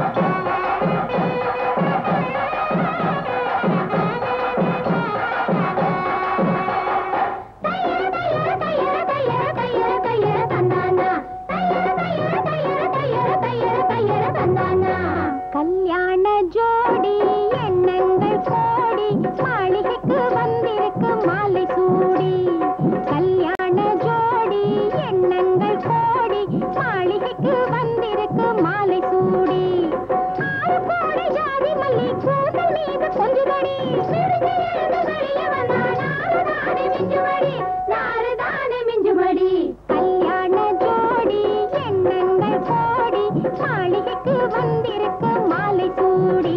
கல்யாண ஜோடி எண்ணங்கள் கோடி மாளிகைக்கு வந்திருக்கு மாலை சூடி கல்யாண ஜோடி எண்ணங்கள் கோடி மாளிகைக்கு வந்திருக்கு மாலை சூடி ஆறு கோடி ஜாதி மல்லி கூந்தல் மீது கொஞ்சுதடி சிறுகி எழுந்து வெளியே வந்தா நாறுதானே மிஞ்சுமடி நாறுதானே மிஞ்சுமடி கல்யாண ஜோடி எண்ணங்கள் கோடி மாளிகைக்கு வந்திருக்கு மாலை சூடி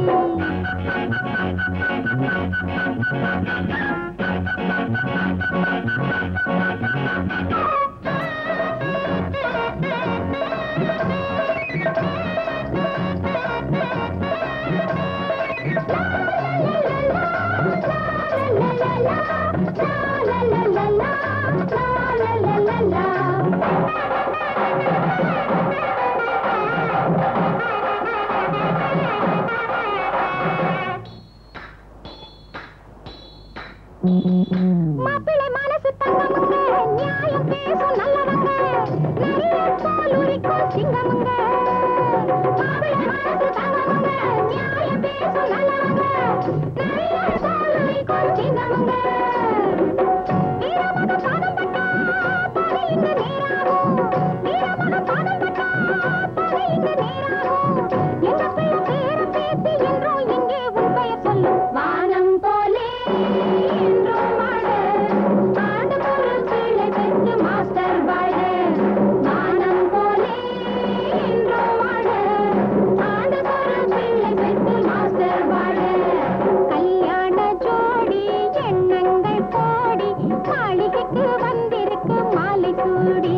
மாப்பிள்ளை மனசு தங்கமுங்க நியாயம் பேசும் நல்லவங்க நிறைய போல் உரிக்கும் சிங்கமுங்க மாப்பிள்ளை மனசு தங்கமுங்க நியாயம் பேசும் நல்லவங்க நிறைய போல் உரிக்கும் சிங்கமுங்க வீரமக பாதம் பட்டா பகை இங்கு நேராகும் வீரமக பாதம் பட்டா பகை இங்கு நேராகும் எங்க பிள்ளை பேர பேசி என்றும் இங்கே உன் பெயர் சொல்லும் வானம் போலே என்றும் வாழ ஆண்டு பொருள் பிள்ளை பெற்று மாஸ்டர் வாழ வானம் போலே என்றும் வாழ ஆண்டு பொருள் பிள்ளை பெற்று மாஸ்டர் வாழ கல்யாண ஜோடி எண்ணங்கள் கோடி மாளிகைக்கு வந்திருக்கு மாலை சூடி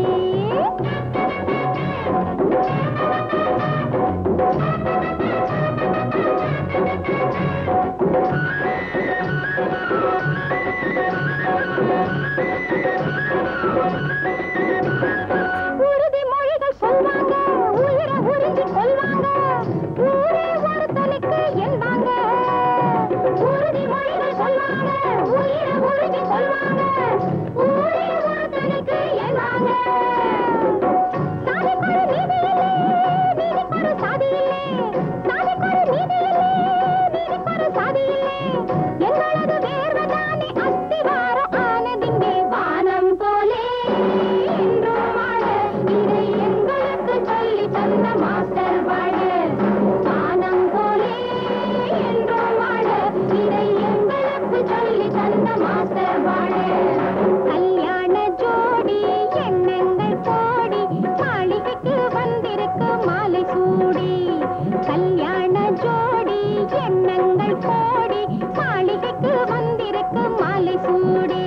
உறுதிமொழிகள் சொல்வாங்க உயிரை உறிஞ்சி கொள்வாங்க ஊரே ஒருத்தனுக்கு என்பாங்க உறுதிமொழிகள் சொல்வாங்க உயிரை உறிஞ்சி கொள்வாங்க ஊரே ஒருத்தனுக்கு என்பாங்க சாதிக்கொரு நீதி இல்லை நீதிக்கொரு சாதி இல்லை சாதிக்கொரு நீதி இல்லை நீதிக்கொரு சாதி இல்லை எங்களது வேர்வதானே அஸ்திவாரம் ஆனதிங்கே வானம் போலே என்றும் வாழ இதை எங்களுக்கு சொல்லி தந்த மாஸ்டர் வாழ வானம் போலே என்றும் வாழ இதை எங்களுக்கு சொல்லி தந்த மாஸ்டர் வாழ கல்யாண ஜோடி எண்ணங்கள் கோடி மாளிகைக்கு வந்திருக்கு மாலை சூடி கல்யாண ஜோடி எண்ணங்கள் கோடி மாளிகைக்கு வந்திருக்கு மாலை சூடி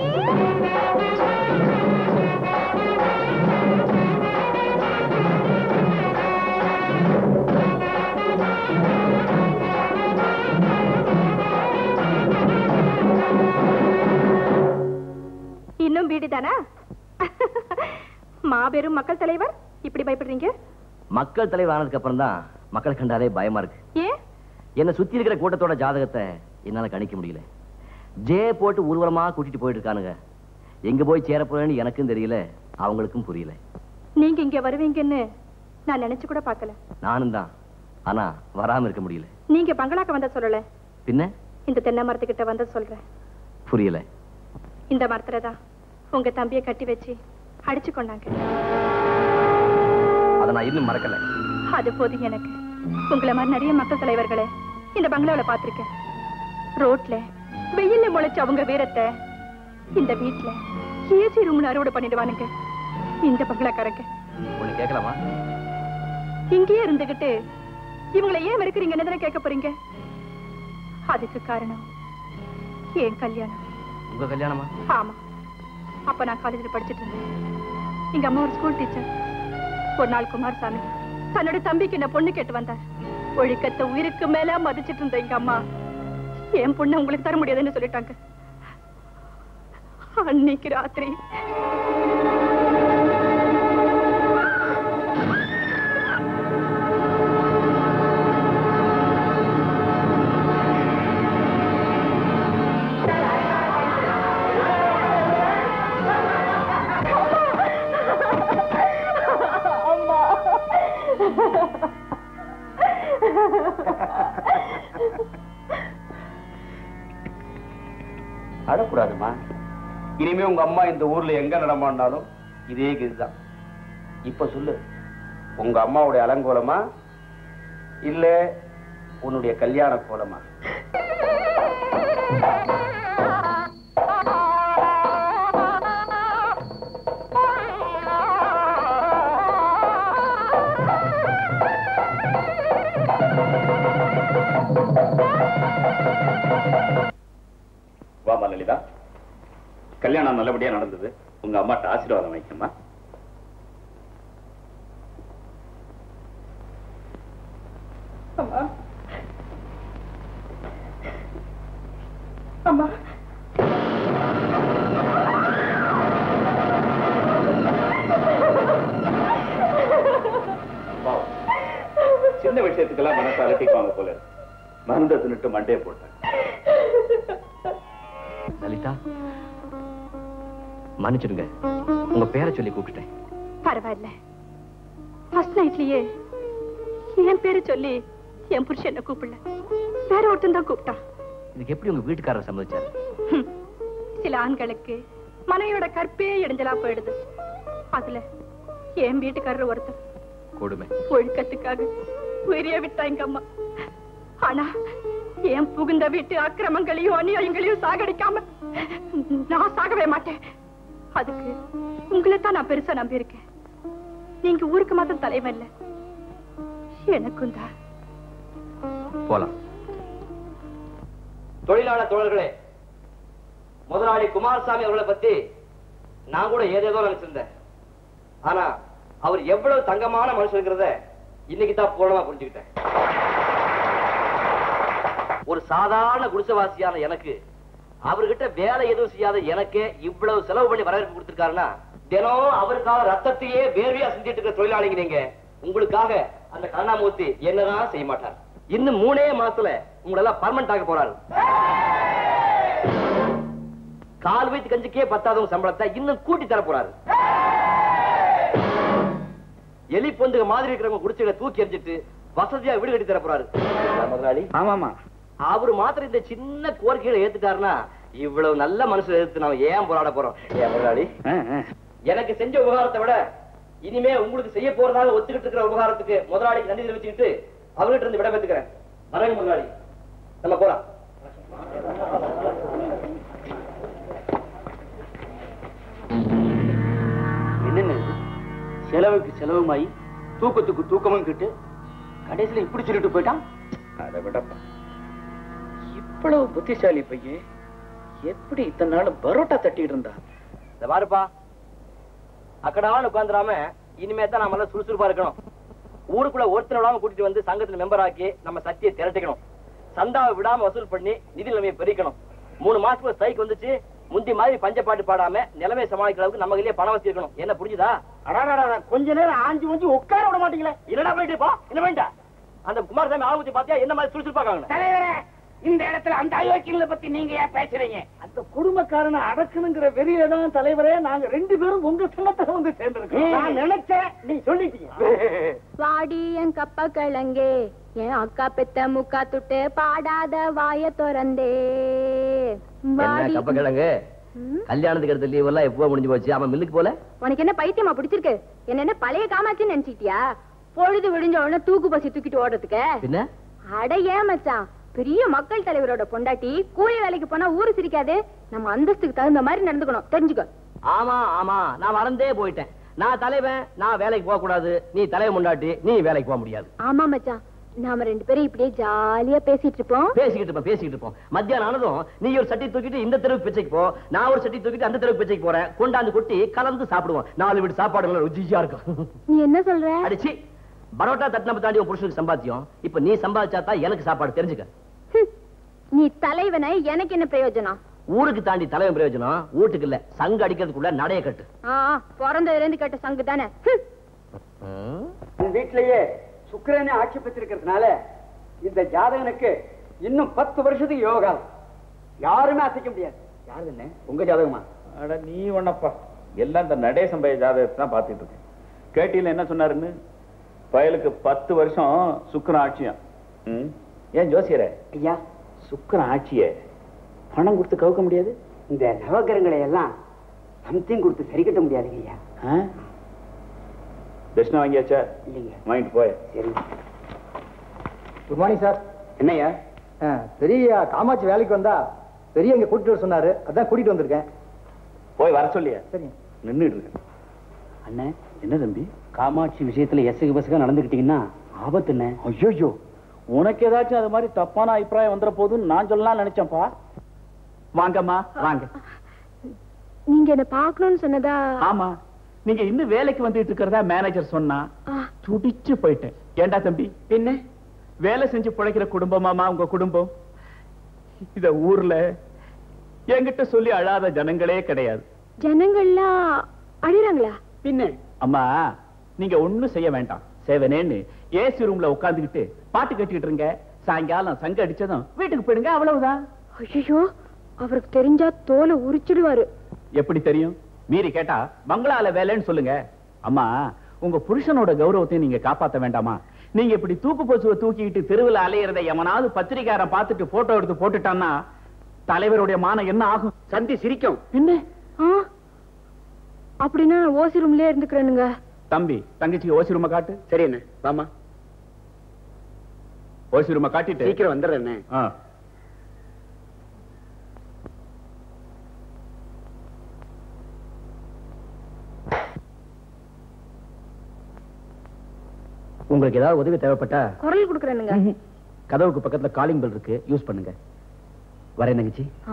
இன்னும் பீடி தானா மாபெரும் மக்கள் தலைவர் இப்படி பயப்படுறீங்க மக்கள் தலைவர் ஆனதுக்கு அப்புறம் தான் மக்கள் கண்டாலே பயமா இருக்கு ஏன் என்னை சுத்தி இருக்கிற கூட்டத்தோட ஜாதகத்தை என்னால கணிக்க முடியல ஜே போட்டு ஊர்வலமா கூட்டிட்டு போயிட்டு இருக்கானுங்க எங்க போய் சேர போறேன்னு எனக்கும் தெரியல அவங்களுக்கும் புரியல நீங்க இங்க வருவீங்கன்னு நான் நினைச்சு கூட பார்க்கல நானும் தான் ஆனா வராம இருக்க முடியல நீங்க பங்களாக்க வந்த சொல்லல பின்ன இந்த தென்னை மரத்துக்கிட்ட வந்த சொல்றேன் புரியல இந்த மரத்துல தான் உங்க தம்பியை கட்டி வச்சு அடிச்சு கொண்டாங்க அதை நான் இன்னும் மறக்கல அது போதும் எனக்கு உங்களை மாதிரி நிறைய மக்கள் தலைவர்களை இந்த பங்களாவில பாத்திருக்கேன் ரோட்ல வெயில்ல முளைச்ச அவங்க வீரத்தை இந்த வீட்டுல ஏசி ரூம்ல அறுவடை பண்ணிடுவானுங்க இந்த பங்களாக்காரங்க ஒண்ணு கேட்கலாமா இங்கேயே இருந்துகிட்டு இவங்களை ஏன் வெறுக்கிறீங்கன்னு தானே கேட்க போறீங்க அதுக்கு காரணம் என் கல்யாணம் உங்க கல்யாணமா ஆமா அப்ப நான் காலேஜ்ல படிச்சிட்டு இருந்தேன் எங்க அம்மா ஒரு ஸ்கூல் டீச்சர் ஒரு நாள் குமாரசாமி தன்னோட தம்பிக்கு என்ன பொண்ணு கேட்டு வந்தார் ஒழுக்கத்தை உயிருக்கு மேல மதிச்சிட்டு இருந்த எங்க அம்மா என் பொண்ணு உங்களுக்கு தர முடியாதுன்னு சொல்லிட்டாங்க அன்னைக்கு ராத்திரி அழக்கூடாதுமா இனிமே உங்க அம்மா இந்த ஊர்ல எங்க நடமாடினாலும் இதே கதிதான் இப்ப சொல்லு உங்க அம்மாவுடைய அலங்கோலமா இல்ல உன்னுடைய கல்யாண கோலமா வாமா லலிதா கல்யாணம் நல்லபடியா நடந்தது உங்க அம்மாட்ட ஆசீர்வாதம் வைக்கமா அம்மா அம்மா சின்ன விஷயத்துக்கெல்லாம் மனசு அலட்டிக்குவாங்க போல இருக்கு. மருந்தை தின்னுட்டு மண்டையை போட்டேன் லலிதா மன்னிச்சிடுங்க உங்க பேரை சொல்லி கூப்பிட்டேன் பரவாயில்ல ஃபர்ஸ்ட் நைட்லயே என் பேரு சொல்லி என் புருஷன் என்ன கூப்பிடல வேற ஒருத்தன் தான் கூப்பிட்டான் இதுக்கு எப்படி உங்க வீட்டுக்காரர் சம்மதிச்சாரு ஹம். சில ஆண்களுக்கு மனைவியோட கற்பே இடைஞ்சலா போயிடுது அதுல என் வீட்டுக்காரர் ஒருத்தர் கொடுமை ஒழுக்கத்துக்காக உயிரிய விட்டா எங்க அம்மா ஆனா என் புகுந்த வீட்டு அக்கிரமங்களையும் அநியாயங்களையும் சாகடிக்காம நான் சாகவே மாட்டேன் அதுக்கு உங்களை தான் நான் பெருசா நம்பியிருக்கேன் நீங்க ஊருக்கு மாத்திரம் தலைவன் இல்ல எனக்கும் தான் போலாம் தொழிலாளர் தோழர்களே முதலாளி குமாரசாமி அவர்களை பத்தி நான் கூட ஏதேதோ நினைச்சிருந்தேன் ஆனா அவர் எவ்வளவு தங்கமான மனுஷங்கிறத இன்னைக்கு தான் பூரணமா புரிஞ்சுக்கிட்டேன் ஒரு சாதாரண குடிசவாசியான எனக்கு அவர்கிட்ட வேலை எதுவும் செய்யாத எனக்கே இவ்வளவு செலவு பண்ணி வரவேற்பு கொடுத்திருக்காருன்னா தினம் அவருக்காக ரத்தத்தையே வேர்வையா செஞ்சுட்டு இருக்கிற தொழிலாளிங்க நீங்க உங்களுக்காக அந்த கருணாமூர்த்தி என்னதான் செய்ய மாட்டார் இன்னும் மூணே மாசத்துல உங்களை எல்லாம் பர்மனண்ட் ஆக போறாரு கால் வைத்து கஞ்சிக்கே பத்தாதவங்க சம்பளத்தை இன்னும் கூட்டி தர போறாரு எலி பொந்துக மாதிரி இருக்கிறவங்க குடிச்சுகளை தூக்கி எறிஞ்சிட்டு வசதியா வீடு கட்டி தர போறாரு முதலாளி ஆமாமா அவரு மாத்திரம் இந்த சின்ன கோரிக்கைகளை ஏத்துட்டாருன்னா இவ்வளவு நல்ல மனுஷன் எதிர்த்து நாம ஏன் போராட போறோம் ஏன் முதலாளி எனக்கு செஞ்ச உபகாரத்தை விட இனிமே உங்களுக்கு செய்ய போறதாக ஒத்துக்கிட்டு இருக்கிற உபகாரத்துக்கு முதலாளிக்கு நன்றி தெரிவிச்சுக்கிட்டு அவர்கிட்ட இருந்து விட பெற்றுக்கிறேன் வரேங்க முதலாளி நம்ம போலாம் என்னென்ன இது? செலவுக்கு செலவுமாயி தூக்கத்துக்கு தூக்கமும் கிட்டு கடைசியில இப்படி சொல்லிட்டு போயிட்டான் அதை விடப்பா இவ்வளவு புத்திசாலி பையன் எப்படி இத்தனை நாள் பரோட்டா தட்டிட்டு இருந்தா இந்த பாருப்பா அக்கடான்னு உட்காந்துராம இனிமே தான் நாம எல்லாம் சுறுசுறுப்பா இருக்கணும் ஊருக்குள்ள ஒருத்தர் விடாம கூட்டிட்டு வந்து சங்கத்துல மெம்பர் ஆக்கி நம்ம சக்தியை திரட்டிக்கணும் சந்தாவை விடாம வசூல் பண்ணி நிதி நிலைமையை பெருக்கணும் மூணு மாசத்துக்கு ஸ்ட்ரைக் வந்துச்சு முந்தி மாதிரி பஞ்சப்பாட்டு பாடாம நிலைமை சமாளிக்கிற அளவுக்கு நம்ம கையிலே பணம் வச்சிருக்கணும் என்ன புரிஞ்சுதா அடாடாடா கொஞ்ச நேரம் ஆஞ்சி ஊஞ்சி உட்கார விட மாட்டீங்களே என்னடா பண்ணிட்டு போ என்ன வேண்டா அந்த குமாரசாமி ஆளுமத்தி பாத்தியா என்ன மாதிரி சுறுசுறுப்பாங்க தலைவரே இந்த இடத்துல அந்த அயோக்கியங்களை பத்தி நீங்க ஏன் பேசுறீங்க அந்த குடும்பக்காரனை அடக்கணுங்கிற வெறியில தான் தலைவரே நாங்க ரெண்டு பேரும் உங்க சங்கத்துல வந்து சேர்ந்திருக்கோம் நான் நினைச்சேன் நீ சொல்லிட்டீங்க வாடி என் கப்ப கிழங்கே என் அக்கா பெத்த முக்கா துட்டு பாடாத வாய திறந்தே என்ன வாடி கப்ப கிழங்கு ம், கல்யாணத்துக்கு எடுத்த லீவ் எல்லாம் எப்போ முடிஞ்சு போச்சு அவன் மில்லுக்கு போல உனக்கு என்ன பைத்தியமா பிடிச்சிருக்கு என்ன என்ன பழைய காமாச்சின்னு நினைச்சிட்டியா பொழுது விடிஞ்ச உடனே தூக்கு பசி தூக்கிட்டு ஓடுறதுக்கு பின்ன அட ஏன் மச்சான் பெரிய மக்கள் தலைவரோட பொண்டாட்டி கூலி வேலைக்கு போனா ஊரு சிரிக்காது நம்ம அந்தஸ்துக்கு தகுந்த மாதிரி நடந்துக்கணும் தெரிஞ்சுக்கோ ஆமா ஆமா நான் மறந்தே போயிட்டேன் நான் தலைவன் நான் வேலைக்கு போக கூடாது நீ தலைவன் முண்டாட்டி நீ வேலைக்கு போக முடியாது ஆமா மச்சான் நாம ரெண்டு பேரும் இப்படியே ஜாலியா பேசிட்டு இருப்போம் பேசிக்கிட்டு இருப்போம் பேசிக்கிட்டு இருப்போம் மத்தியானம் ஆனதும் நீ ஒரு சட்டி தூக்கிட்டு இந்த தெருவுக்கு பிச்சைக்கு போ நான் ஒரு சட்டி தூக்கிட்டு அந்த தெருவுக்கு பிச்சைக்கு போறேன் கொண்டாந்து கொட்டி கலந்து சாப்பிடுவோம் நாலு வீட்டு சாப்பாடுகள் ருச்சியா இருக்கும் நீ என்ன சொல்ற அடிச்சு பரோட்டா தட்டினப்ப தாண்டி உன் புருஷனுக்கு சம்பாத்தியம் இப்ப நீ சம்பாதிச்சா தான் எனக்கு சாப்பாடு தெரிஞ்சுக்க ஹம். நீ தலைவனை எனக்கு என்ன பிரயோஜனம் ஊருக்கு தாண்டி தலைவன் பிரயோஜனம் வீட்டுக்கு இல்ல சங்கு அடிக்கிறதுக்குள்ள நடைய கட்டு ஆ பிறந்ததுல இருந்து கேட்ட சங்கு தானே ஹம். உன் வீட்டிலேயே சுக்கிரனை ஆட்சி பெற்றிருக்கிறதுனால இந்த ஜாதகனுக்கு இன்னும் பத்து வருஷத்துக்கு யோகா யாருமே அசைக்க முடியாது யாரு என்ன உங்க ஜாதகமா அட நீ ஒண்ணப்பா எல்லாம் இந்த நடேசம் பைய ஜாதகத்தை தான் பார்த்துட்டு இருக்கேன் கேட்டியில என்ன சொன்னாருன்னு பயலுக்கு பத்து வருஷம் சுக்கிரன் ஆட்சியம் ம். ஏன் ஜோசியரே ஐயா சுக்கரன் ஆட்சிய பணம் கொடுத்து கவுக்க முடியாது இந்த நவகிரகங்களை எல்லாம் சம்திங் கொடுத்து சரி கட்ட முடியாதுங்க ஐயா ஆ? தட்சிணா வாங்கியாச்சா இல்லைங்க வாங்கிட்டு போய் சரி குட் மார்னிங் சார் என்னய்யா பெரிய காமாட்சி வேலைக்கு வந்தா பெரிய இங்க கூட்டிட்டு வர சொன்னாரு அதான் கூட்டிட்டு வந்திருக்கேன் போய் வர சொல்லியா சரி நின்றுட்டு இருக்கேன் அண்ணே என்ன தம்பி காமாட்சி விஷயத்துல எசகு பசங்க நடந்துக்கிட்டீங்கன்னா ஆபத்து என்ன ஐயோ உனக்கு ஏதாச்சும் அது மாதிரி தப்பான அபிப்பிராயம் வந்துட போதுன்னு நான் சொல்லலாம் நினைச்சேன்ப்பா வாங்கம்மா வாங்க நீங்க என்ன பார்க்கணும்னு சொன்னதா ஆமா நீங்க இன்னும் வேலைக்கு வந்துட்டு இருக்கிறதா மேனேஜர் சொன்னா ஆ, துடிச்சு போயிட்டேன் ஏண்டா தம்பி என்ன வேலை செஞ்சு பிழைக்கிற குடும்பமாமா உங்க குடும்பம் இத ஊர்ல என்கிட்ட சொல்லி அழாத ஜனங்களே கிடையாது ஜனங்கள்லாம் அழிறாங்களா பின்ன அம்மா நீங்க ஒண்ணும் செய்ய வேண்டாம் சேவனேன்னு ஏசி ரூம்ல உட்கார்ந்துகிட்டு பாட்டு கட்டிக்கிட்டு இருங்க சாயங்காலம் சங்க அடிச்சதும் வீட்டுக்கு போயிடுங்க அவ்வளவுதான் ஐயோ அவருக்கு தெரிஞ்சா தோலை உரிச்சிடுவாரு எப்படி தெரியும் மீறி கேட்டா பங்களால வேலைன்னு சொல்லுங்க அம்மா உங்க புருஷனோட கௌரவத்தையும் நீங்க காப்பாத்த வேண்டாமா நீங்க இப்படி தூக்கு போச்சுவ தூக்கிட்டு தெருவில் அலையிறதை எவனாவது பத்திரிக்காரன் பார்த்துட்டு போட்டோ எடுத்து போட்டுட்டான்னா தலைவருடைய மானம் என்ன ஆகும் சந்தி சிரிக்கும் என்ன ஆ, அப்படின்னா ஓசி ரூம்லயே இருந்துக்கிறேனுங்க தம்பி தங்கச்சிக்கு ஓசி ரூம காட்டு சரி அண்ணே வாமா ஓசி ரூம காட்டிட்டு சீக்கிரம் வந்துடுறேண்ணே ஆ. உங்களுக்கு ஏதாவது உதவி தேவைப்பட்டா குரல் கொடுக்குறேனுங்க கதவுக்கு பக்கத்துல காலிங் பெல் இருக்கு யூஸ் பண்ணுங்க வரேன் தங்கச்சி ஆ.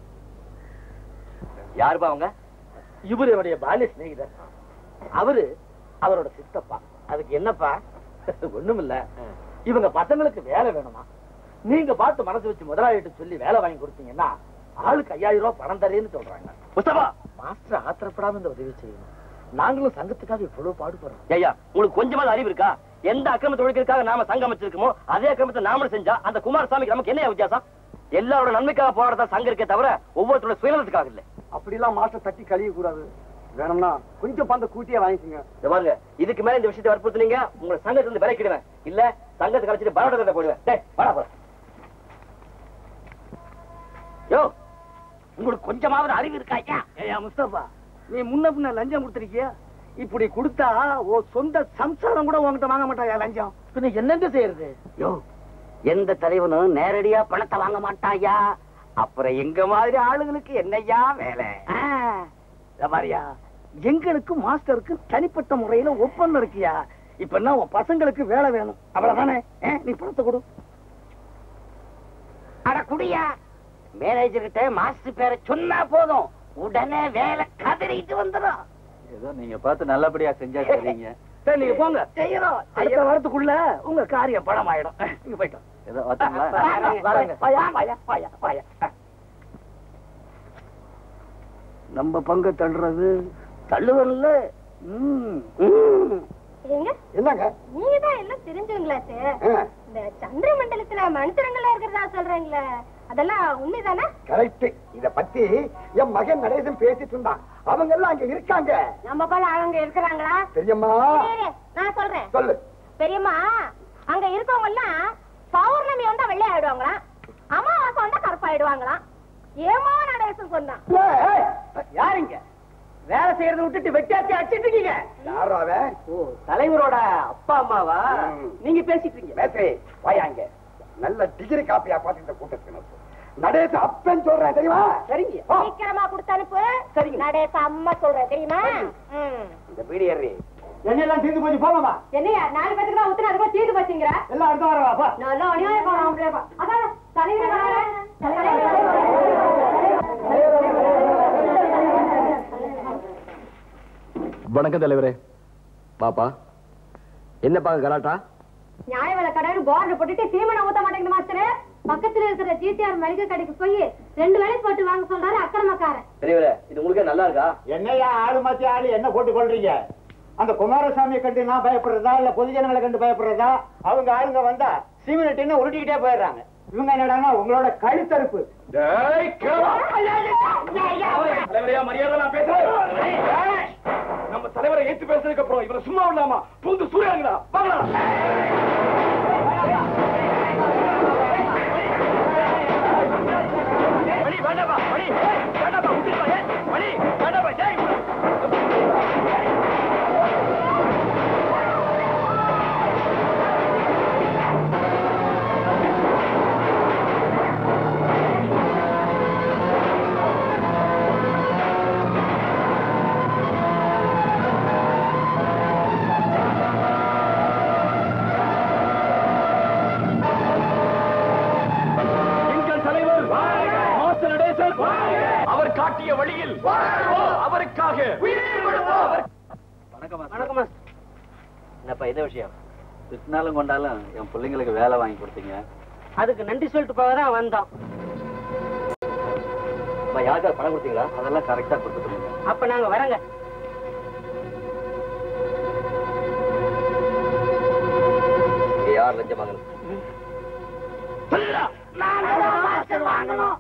யாருப்பா அவங்க இவரு என்னுடைய பால்ய சிநேகிதர் அவரு அவரோட சித்தப்பா அதுக்கு என்னப்பா ஒண்ணுமில்ல இவங்க பசங்களுக்கு வேலை வேணுமா நீங்க பார்த்து மனசு வச்சு முதலாளிகிட்ட சொல்லி வேலை வாங்கி கொடுத்தீங்கன்னா ஆளுக்கு ஐயாயிரம் ரூபாய் பணம் தரேன்னு சொல்றாங்க முஸ்தபா மாஸ்டர் ஆத்திரப்படாம இந்த உதவி செய்யணும் நாங்களும் சங்கத்துக்காக இவ்வளவு பாடுபடுறோம் ஐயா உங்களுக்கு கொஞ்சமாவது அறிவு இருக்கா எந்த அக்கிரமத்தை ஒழிக்கிறதுக்காக நாம சங்கம் அமைச்சிருக்கோமோ அதே அக்கிரமத்தை நாமளும் செஞ்சா அந்த குமாரசாமிக்கு நமக்கு என்ன வித்தியாசம் எல்லாரோட நன்மைக்காக போராடதா சங்கம் இருக்கே தவிர ஒவ்வொருத்தரோட சுயநலத்துக்காக இல்ல அப்படிலாம் மாஸ்டர் தட்டி கழிய கூடாது வேணும்னா கொஞ்சம் பந்த கூட்டியே வாங்கிக்கோங்க இந்த பாருங்க இதுக்கு மேல இந்த விஷயத்தை வற்புறுத்துனீங்க உங்களை சங்கத்துல இருந்து விலக்கிடுவேன் இல்ல சங்கத்தை கழிச்சிட்டு பரோட்டத்தை போடுவேன் டேய் வாடா போற யோ உங்களுக்கு கொஞ்சமாவது அறிவு இருக்கா ஐயா ஏயா முஸ்தபா நீ முன்ன பின்ன லஞ்சம் கொடுத்துருக்கியா இப்படி கொடுத்தா ஓ சொந்த சம்சாரம் கூட உன்கிட்ட வாங்க மாட்டாயா லஞ்சம் பின்ன என்னங்க செய்யறது யோ எந்த தலைவனும் நேரடியா பணத்தை வாங்க மாட்டாயா அப்புறம் எங்க மாதிரி ஆளுங்களுக்கு என்னையா வேலை மாதிரியா எங்களுக்கு மாஸ்டருக்கு தனிப்பட்ட முறையில ஒப்பந்தம் இருக்கியா இப்ப என்ன உன் பசங்களுக்கு வேலை வேணும் அவ்வளவுதானே ஆ, நீ பணத்தை கொடு அட குடியா மேனேஜர் கிட்ட மாஸ்டர் பேரை சொன்னா போதும் உடனே வேலை கதறிட்டு வந்துடும் ஏதோ நீங்க பார்த்து நல்லபடியா செஞ்சா சரிங்க சரி நீங்க போங்க செய்யறோம் அடுத்த வாரத்துக்குள்ள உங்க காரியம் பணம் ஆயிடும் நீங்க போயிட்டோம் ஏதோ வச்சுங்களா வரேங்க. வாயா, வாயா, வாயா, வாயா. நம்ம பங்கு தள்ளுறது தள்ளுவல்ல ஏங்க என்னங்க நீங்க தான் எல்லாம் தெரிஞ்சவங்களா சார் இந்த சந்திர மண்டலத்துல மனுஷங்களா இருக்கிறதா சொல்றீங்களே அதெல்லாம் உண்மைதானே கரெக்ட் இத பத்தி என் மகன் நடேசன் பேசிட்டு இருந்தான் அவங்க எல்லாம் அங்க இருக்காங்க நம்ம போல அவங்க இருக்கிறாங்களா தெரியுமா இரு, இரு, நான் சொல்றேன் சொல்லு பெரியம்மா அங்க இருக்கவங்க எல்லாம் பௌர்ணமி வந்தா வெள்ளை ஆயிடுவாங்களாம் அமாவாசை வந்தா கருப்பாயிடுவாங்களாம் ஏமா நடேசன் சொன்னான் யாருங்க வேலை செய்யறத விட்டுட்டு வெட்டியாத்தி அடிச்சிட்டு இருக்கீங்க யாரா அவன் ஓ தலைவரோட அப்பா அம்மாவா நீங்க பேசிட்டு இருக்கீங்க பேசு வாயாங்க நல்ல டிகிரி காப்பியா பார்த்து இந்த கூட்டத்துக்கு அனுப்பு. நடேச அப்பன் சொல்றேன் தெரியுமா சரிங்க போ. சீக்கிரமா கொடுத்து அனுப்பு சரிங்க. நடேச அம்மா சொல்றேன் தெரியுமா ம். இந்த பீடி ஏறி என்னெல்லாம் தீர்ந்து போச்சு போமாமா என்னையா நாலு பேத்துக்கு தான் ஊத்துனா அதுக்கு தீர்ந்து போச்சுங்கிற எல்லாம் அடுத்த வாரம் வாப்பா நல்லா அநியாயம் அதான் தலைவர் வணக்கம் தலைவரே பாப்பா என்னப்பா கலாட்டா நியாய விலை கடைன்னு போர்டு போட்டுட்டு தீமனை ஊத்த மாட்டேங்குது மாஸ்டர் பக்கத்துல இருக்கிற ஜிடிஆர் மளிகை கடைக்கு போய் ரெண்டு வேலை போட்டு வாங்க சொல்றாரு அக்கிரமக்காரன் பெரியவரே இது உங்களுக்கே நல்லா இருக்கா என்னையா ஆளு மாத்தி ஆளு என்ன போட்டு கொள்றீங்க அந்த குமாரசாமியை கண்டு நான் பயப்படுறதா இல்ல பொதுஜனங்களை கண்டு பயப்படுறதா அவங்க ஆளுங்க வந்தா சீமினட்டின்னு உருட்டிக்கிட்டே போயிடுறாங்க இவங்க என்னடான்னா உங்களோட கழுத்தறுப்பு தலைவரையா மரியாதை நான் பேசுறேன் நம்ம தலைவரை ஏத்து பேசுறதுக்கு அப்புறம் இவரை சும்மா விடலாமா புந்து சூழ்நிலைங்களா வாங்கலாம் காட்டிய வழியில் அவருக்காக வணக்கம் வணக்கம் என்னப்பா என்ன விஷயம் திட்டினாலும் கொண்டாலும் என் பிள்ளைங்களுக்கு வேலை வாங்கி கொடுத்தீங்க அதுக்கு நன்றி சொல்லிட்டு போக தான் வந்தோம் யாருக்காவது பணம் கொடுத்தீங்களா அதெல்லாம் கரெக்டா கொடுத்துருங்க அப்ப நாங்க வரங்க இங்க யார் லஞ்சம் வாங்கணும் வாங்கணும்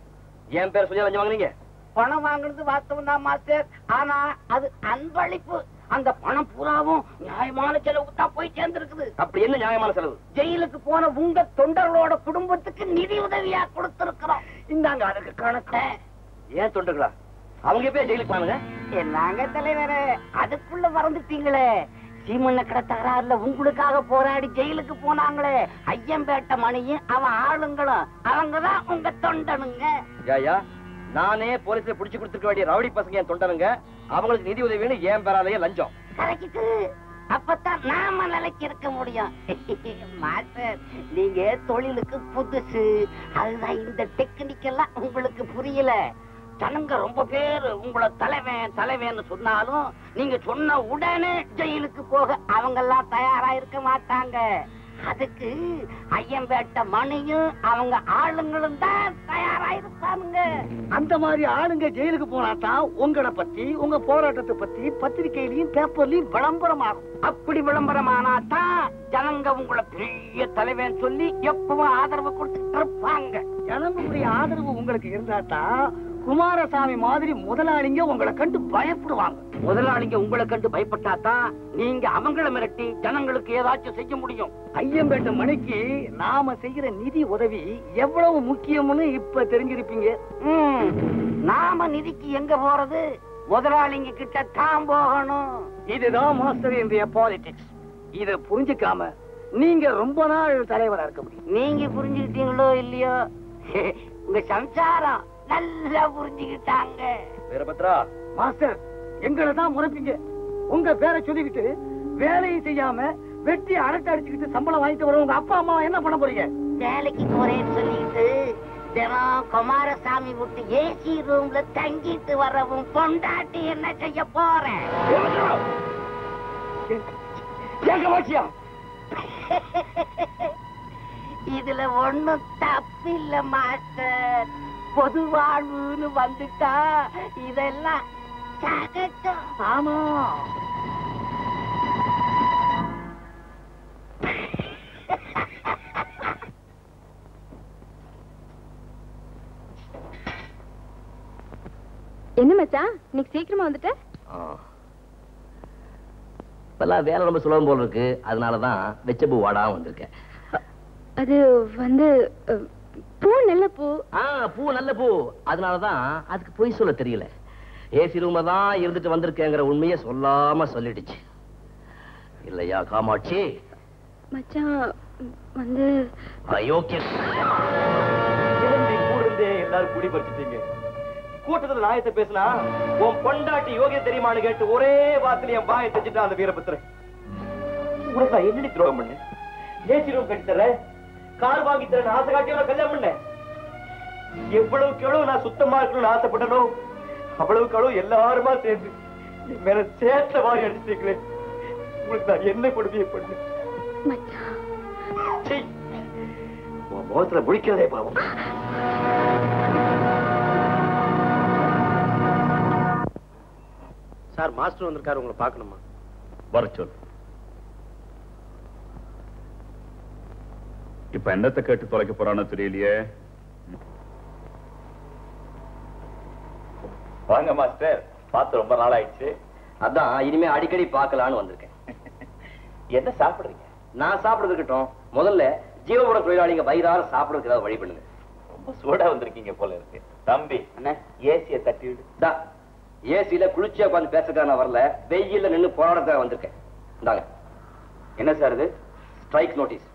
என் பேர் சொல்லி லஞ்சம் வாங்குனீங்க பணம் வாங்குறது வாஸ்தவம் தான் மாஸ்டர் ஆனா அது அன்பளிப்பு அந்த பணம் பூராவும் நியாயமான செலவுக்கு தான் போய் சேர்ந்திருக்குது அப்படி என்ன நியாயமான செலவு ஜெயிலுக்கு போன உங்க தொண்டர்களோட குடும்பத்துக்கு நிதி உதவியா கொடுத்திருக்கிறோம் இந்தாங்க அதுக்கு கணக்கு ஏன் தொண்டுகளா அவங்க எப்பயே ஜெயிலுக்கு போனாங்க என்னங்க தலைவரே அதுக்குள்ள மறந்துட்டீங்களே சீமண்ண கடை தகராறுல உங்களுக்காக போராடி ஜெயிலுக்கு போனாங்களே ஐயம்பேட்டை மணியும் அவன் ஆளுங்களும் அவங்கதான் உங்க தொண்டனுங்க ஐயா நானே போலீஸ்ல புடிச்சு கொடுத்துருக்க வேண்டிய ரவுடி பசங்க என் தொண்டனுங்க அவங்களுக்கு நிதி உதவின்னு ஏன் பேராலேயே லஞ்சம் கரெக்ட் அப்பதான் நாம நிலைக்கு இருக்க முடியும் மாஸ்டர் நீங்க தொழிலுக்கு புதுசு அதுதான் இந்த டெக்னிக் எல்லாம் உங்களுக்கு புரியல ஜனங்க ரொம்ப பேர் உங்களை தலைவன் தலைவன்னு சொன்னாலும் நீங்க சொன்ன உடனே ஜெயிலுக்கு போக அவங்க எல்லாம் தயாரா இருக்க மாட்டாங்க அதுக்கு ஐயம்பேட்டை மணியும் அவங்க ஆளுங்களும் தான் தயாரா இருப்பானுங்க அந்த மாதிரி ஆளுங்க ஜெயிலுக்கு போனா தான் உங்களை பத்தி உங்க போராட்டத்தை பத்தி பத்திரிகையிலயும் பேப்பர்லயும் விளம்பரம் ஆகும் அப்படி விளம்பரமானா தான் ஜனங்க உங்களை பெரிய தலைவன் சொல்லி எப்பவும் ஆதரவு கொடுத்துட்டு இருப்பாங்க ஜனங்களுடைய ஆதரவு உங்களுக்கு இருந்தா தான் குமாரசாமி மாதிரி முதலாளிங்க உங்களை கண்டு பயப்படுவாங்க முதலாளிங்க உங்களை கண்டு பயப்பட்டா தான் நீங்க அவங்கள மிரட்டி ஜனங்களுக்கு ஏதாச்சும் செய்ய முடியும் ஐயம்பேட்டை மணிக்கு நாம செய்யற நிதி உதவி எவ்வளவு முக்கியம்னு இப்ப தெரிஞ்சிருப்பீங்க ம், நாம நிதிக்கு எங்க போறது முதலாளிங்க கிட்ட தான் போகணும் இதுதான் மாஸ்டர் இன்றைய பாலிடிக்ஸ் இத புரிஞ்சுக்காம நீங்க ரொம்ப நாள் தலைவரா இருக்க முடியும் நீங்க புரிஞ்சுக்கிட்டீங்களோ இல்லையோ உங்க சம்சாரம் நல்லா புரிஞ்சுக்கிட்டாங்க வீரபத்ரா மாஸ்டர் எங்களை தான் முறைப்பீங்க உங்க பேரை சொல்லிக்கிட்டு வேலையை செய்யாம வெட்டி அரட்டை அடிச்சுக்கிட்டு சம்பளம் வாங்கிட்டு வர உங்க அப்பா அம்மா என்ன பண்ண போறீங்க வேலைக்கு போறேன்னு சொல்லிட்டு தினம் குமாரசாமி விட்டு ஏசி ரூம்ல தங்கிட்டு வரவும் பொண்டாட்டி என்ன செய்ய போறேன் எங்க வாச்சியா இதுல ஒண்ணும் தப்பு இல்ல மாஸ்டர் பொது வாழ்வுன்னு வந்துட்டா இதெல்லாம் சகஜம் ஆமா என்ன மச்சான் இன்னைக்கு சீக்கிரமா வந்துட்ட இப்பெல்லாம் வேலை ரொம்ப சுலபம் போல இருக்கு அதனாலதான் வெச்ச பூ வாடாம வந்திருக்கேன் அது வந்து அஹ், பூ நல்ல பூ ஆ பூ நல்ல பூ அதனாலதான் அதுக்கு பொய் சொல்ல தெரியல ஏசி ரூம்ல தான் இருந்துட்டு வந்திருக்கேங்கிற உண்மையை சொல்லாம சொல்லிடுச்சு இல்லையா காமாட்சி மச்சான் வந்து அயோக்கிய கிளம்பி கூட இருந்தே எல்லாரும் குடி பறிச்சிட்டீங்க கூட்டத்துல நாயத்தை பேசினா உன் பொண்டாட்டி யோகிய தெரியுமான்னு கேட்டு ஒரே வார்த்தையில என் பாயை செஞ்சுட்டான் அந்த வீரபத்திரன் உனக்கு நான் என்னடி துரோகம் பண்ணேன் ஏசி ரூம் கட்டி தரேன் கார் வாங்கி தரேன் ஆசை காட்டி அவனை கல்யாணம் பண்ணேன் எவ்வளவுக்கு எவ்வளவு நான் சுத்தமா இருக்கணும்னு ஆசைப்பட்டனோ அவ்வளவுக்கு அவ்வளவு எல்லாருமா சேர்ந்து என் மேல சேர்த்த மாதிரி அடிச்சிட்டீங்களே உங்களுக்கு நான் என்ன கொடுமையை பண்ணேன் சீ, உன் முகத்துல முழிக்கிறதே பாவம் சார் மாஸ்டர் வந்திருக்காரு உங்களை பார்க்கணுமா வர சொல் இப்ப என்னத்தை கேட்டு தொலைக்க போறானோ தெரியலையே வாங்க மாஸ்டர் பார்த்து ரொம்ப நாள் ஆயிடுச்சு அதான் இனிமே அடிக்கடி பார்க்கலான்னு வந்திருக்கேன் என்ன சாப்பிடுறீங்க நான் சாப்பிடுறது இருக்கட்டும் முதல்ல ஜீவபுர தொழிலாளிங்க வயிறார சாப்பிடுறதுக்கு ஏதாவது வழி பண்ணுங்க ரொம்ப சூடா வந்திருக்கீங்க போல இருக்கு தம்பி என்ன ஏசிய தட்டி விடு ஏசியில குளிர்ச்சியா உட்காந்து பேசுறதுக்காக நான் வரல வெயில்ல நின்னு போராடத்தான் வந்திருக்கேன் இந்தாங்க என்ன சார் இது ஸ்ட்ரைக் நோட்டீஸ்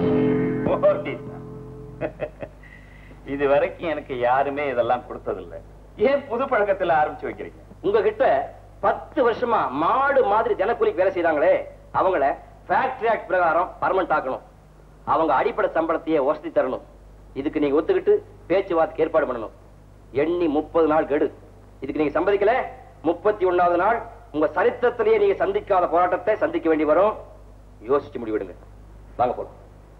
இது வரைக்கும் எனக்கு யாருமே இதெல்லாம் கொடுத்ததில்ல ஏன் புது பழக்கத்துல ஆரம்பிச்சு வைக்கிறீங்க உங்ககிட்ட பத்து வருஷமா மாடு மாதிரி தினக்கூலிக்கு வேலை செய்றாங்களே அவங்கள ஃபேக்டரி ஆக்ட் பிரகாரம் பர்மனன்ட் ஆக்கணும் அவங்க அடிப்படை சம்பளத்தையே வசதி தரணும் இதுக்கு நீங்க ஒத்துக்கிட்டு பேச்சுவார்த்தைக்கு ஏற்பாடு பண்ணணும் எண்ணி முப்பது நாள் கெடு இதுக்கு நீங்க சம்மதிக்கல முப்பத்தி ஒண்ணாவது நாள் உங்க சரித்திரத்திலேயே நீங்க சந்திக்காத போராட்டத்தை சந்திக்க வேண்டி வரும் யோசிச்சு முடிவெடுங்க வாங்க போலாம்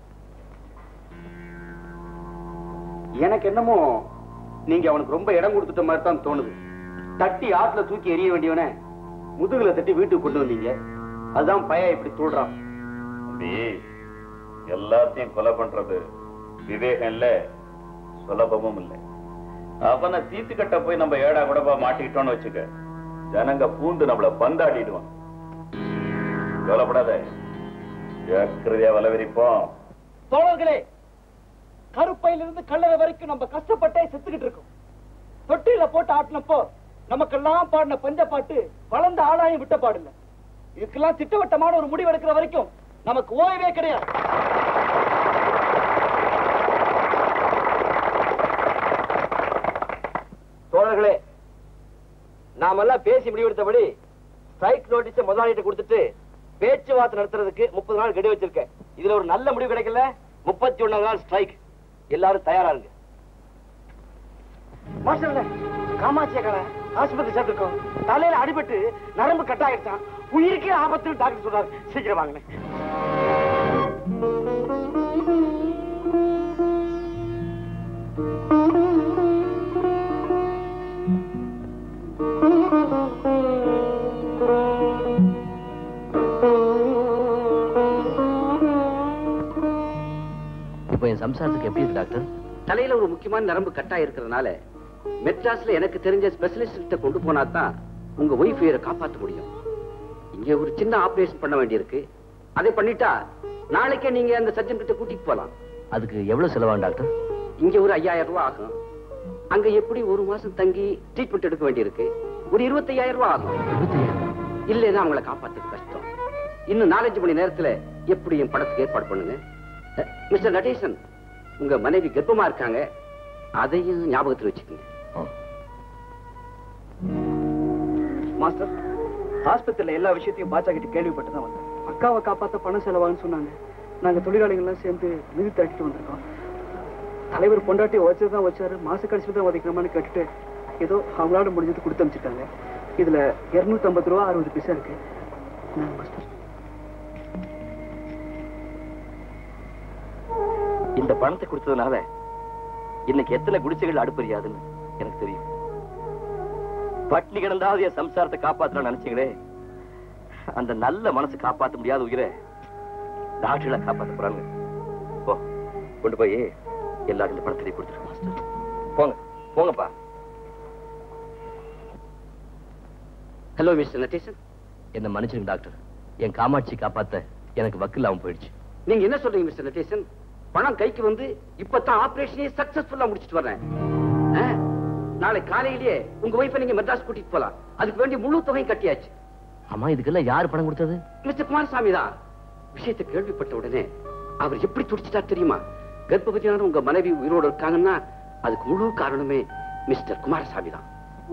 எனக்கு என்னமோ நீங்க அவனுக்கு ரொம்ப இடம் கொடுத்துட்ட மாதிரி தான் தோணுது தட்டி ஆத்துல தூக்கி எறிய வேண்டியவன முதுகுல தட்டி வீட்டுக்கு கொண்டு வந்தீங்க அதுதான் பையன் இப்படி தூடுறான் தம்பி எல்லாத்தையும் கொலை பண்றது விவேகம் இல்ல சுலபமும் இல்ல அவனை தீத்து கட்ட போய் நம்ம ஏடா கூடப்பா மாட்டிக்கிட்டோம்னு வச்சுக்க ஜனங்க பூந்து நம்மள பந்தாடிடுவான் கவலைப்படாத ஜாக்கிரதையா வலை விரிப்போம் தோழர்களே கருப்பையிலிருந்து கல்லறை வரைக்கும் நம்ம கஷ்டப்பட்டே செத்துக்கிட்டு இருக்கோம் தொட்டியில போட்டு ஆட்டினப்போ நமக்கெல்லாம் பாடின பஞ்ச பாட்டு வளர்ந்த ஆளாயம் விட்ட பாடல இதுக்கெல்லாம் திட்டவட்டமான ஒரு முடிவு எடுக்கிற வரைக்கும் நமக்கு ஓய்வே கிடையாது தோழர்களே நாமெல்லாம் பேசி முடிவெடுத்தபடி ஸ்ட்ரைக் நோட்டீஸ் முதலாளிகிட்ட கொடுத்துட்டு பேச்சுவார்த்தை நடத்துறதுக்கு முப்பது நாள் கெடு வச்சிருக்கேன் இதுல ஒரு நல்ல முடிவு கிடைக்கல முப்பத்தி ஒண்ணாவது நாள் ஸ்ட்ரைக் எல்லாரும் தயாரா இருங்க மாஸ்டர் காமாட்சிய கடை ஆஸ்பத்திரி சேர்த்துருக்கோம் தலையில அடிபட்டு நரம்பு கட் ஆயிடுச்சான் உயிருக்கே ஆபத்து டாக்டர் சொல்றாரு சீக்கிரம் வாங்கினேன் இப்போ என் சம்சாரத்துக்கு எப்படி இருக்கு டாக்டர் தலையில ஒரு முக்கியமான நரம்பு கட்டா இருக்கிறதுனால மெட்ராஸ்ல எனக்கு தெரிஞ்ச ஸ்பெஷலிஸ்ட் கிட்ட கொண்டு போனா தான் உங்க ஒய்ஃப் உயிரை காப்பாத்த முடியும் இங்க ஒரு சின்ன ஆபரேஷன் பண்ண வேண்டியிருக்கு அதை பண்ணிட்டா நாளைக்கே நீங்க அந்த சர்ஜன் கிட்ட கூட்டிட்டு போலாம் அதுக்கு எவ்வளவு செலவாகும் டாக்டர் இங்க ஒரு ஐயாயிரம் ரூபாய் ஆகும் அங்க எப்படி ஒரு மாசம் தங்கி ட்ரீட்மெண்ட் எடுக்க வேண்டியிருக்கு ஒரு இருபத்தையாயிரம் ரூபாய் ஆகும் இல்லைன்னா அவங்கள காப்பாத்துறது கஷ்டம் இன்னும் நாலஞ்சு மணி நேரத்துல எப்படி என் படத்துக்கு ஏற்பாடு பண்ணுங்க அஹ், மிஸ்டர் நடேசன் உங்க மனைவி கர்ப்பமா இருக்காங்க அதையும் ஞாபகத்துல வச்சுக்கோங்க மாஸ்டர் ஆஸ்பத்திரியில எல்லா விஷயத்தையும் பாச்சா கிட்ட கேள்விப்பட்டு தான் வந்தேன் அக்காவை காப்பாத்த பணம் செலவான்னு சொன்னாங்க நாங்க தொழிலாளிகள் எல்லாம் சேர்ந்து நிதி திரட்டிட்டு வந்திருக்கோம் தலைவர் பொண்டாட்டி வச்சது தான் வச்சாரு மாச கடைசியில் தான் உதைக்கணுமான்னு கேட்டுட்டு ஏதோ அவங்களால முடிஞ்சது கொடுத்து அமைச்சிருக்காங்க இதுல இருநூத்தி ஐம்பது ரூபா அறுபது பைசா இருக்கு இந்தாங்க மாஸ்டர் இந்த பணத்தை கொடுத்ததுனால இன்னைக்கு எத்தனை குடிசைகள் அடுப்பறியாதுன்னு எனக்கு தெரியும் பட்னி கிடந்தாவது என் சம்சாரத்தை காப்பாத்தலாம் நினைச்சீங்களே அந்த நல்ல மனசு காப்பாத்த முடியாத உயிரை டாக்டர்களை காப்பாத்த போறாங்க போ கொண்டு போய் எல்லாரும் இந்த பணத்தை கொடுத்துரு மாஸ்டர் போங்க போங்கப்பா ஹலோ மிஸ்டர் நட்டேசன் என்ன மன்னிச்சிருங்க டாக்டர் என் காமாட்சி காப்பாத்த எனக்கு வக்கு இல்லாம போயிடுச்சு நீங்க என்ன சொல்றீங்க மிஸ்டர் நட்டேசன் பணம் கைக்கு வந்து இப்பதான் ஆபரேஷனே சக்சஸ்ஃபுல்லா முடிச்சிட்டு வர்றேன் ஆ? நாளை காலையிலேயே உங்க ஒய்ஃபை நீங்க மெட்ராஸ் கூட்டிட்டு போலாம் அதுக்கு வேண்டிய முழு தொகையும் கட்டியாச்சு அம்மா இதுக்கெல்லாம் யார் பணம் கொடுத்தது மிஸ்டர் குமாரசாமி தான் விஷயத்தை கேள்விப்பட்ட உடனே அவர் எப்படி துடிச்சிட்டார் தெரியுமா கர்ப்பவதியான உங்க மனைவி உயிரோடு இருக்காங்கன்னா அதுக்கு முழு காரணமே மிஸ்டர் குமாரசாமி தான்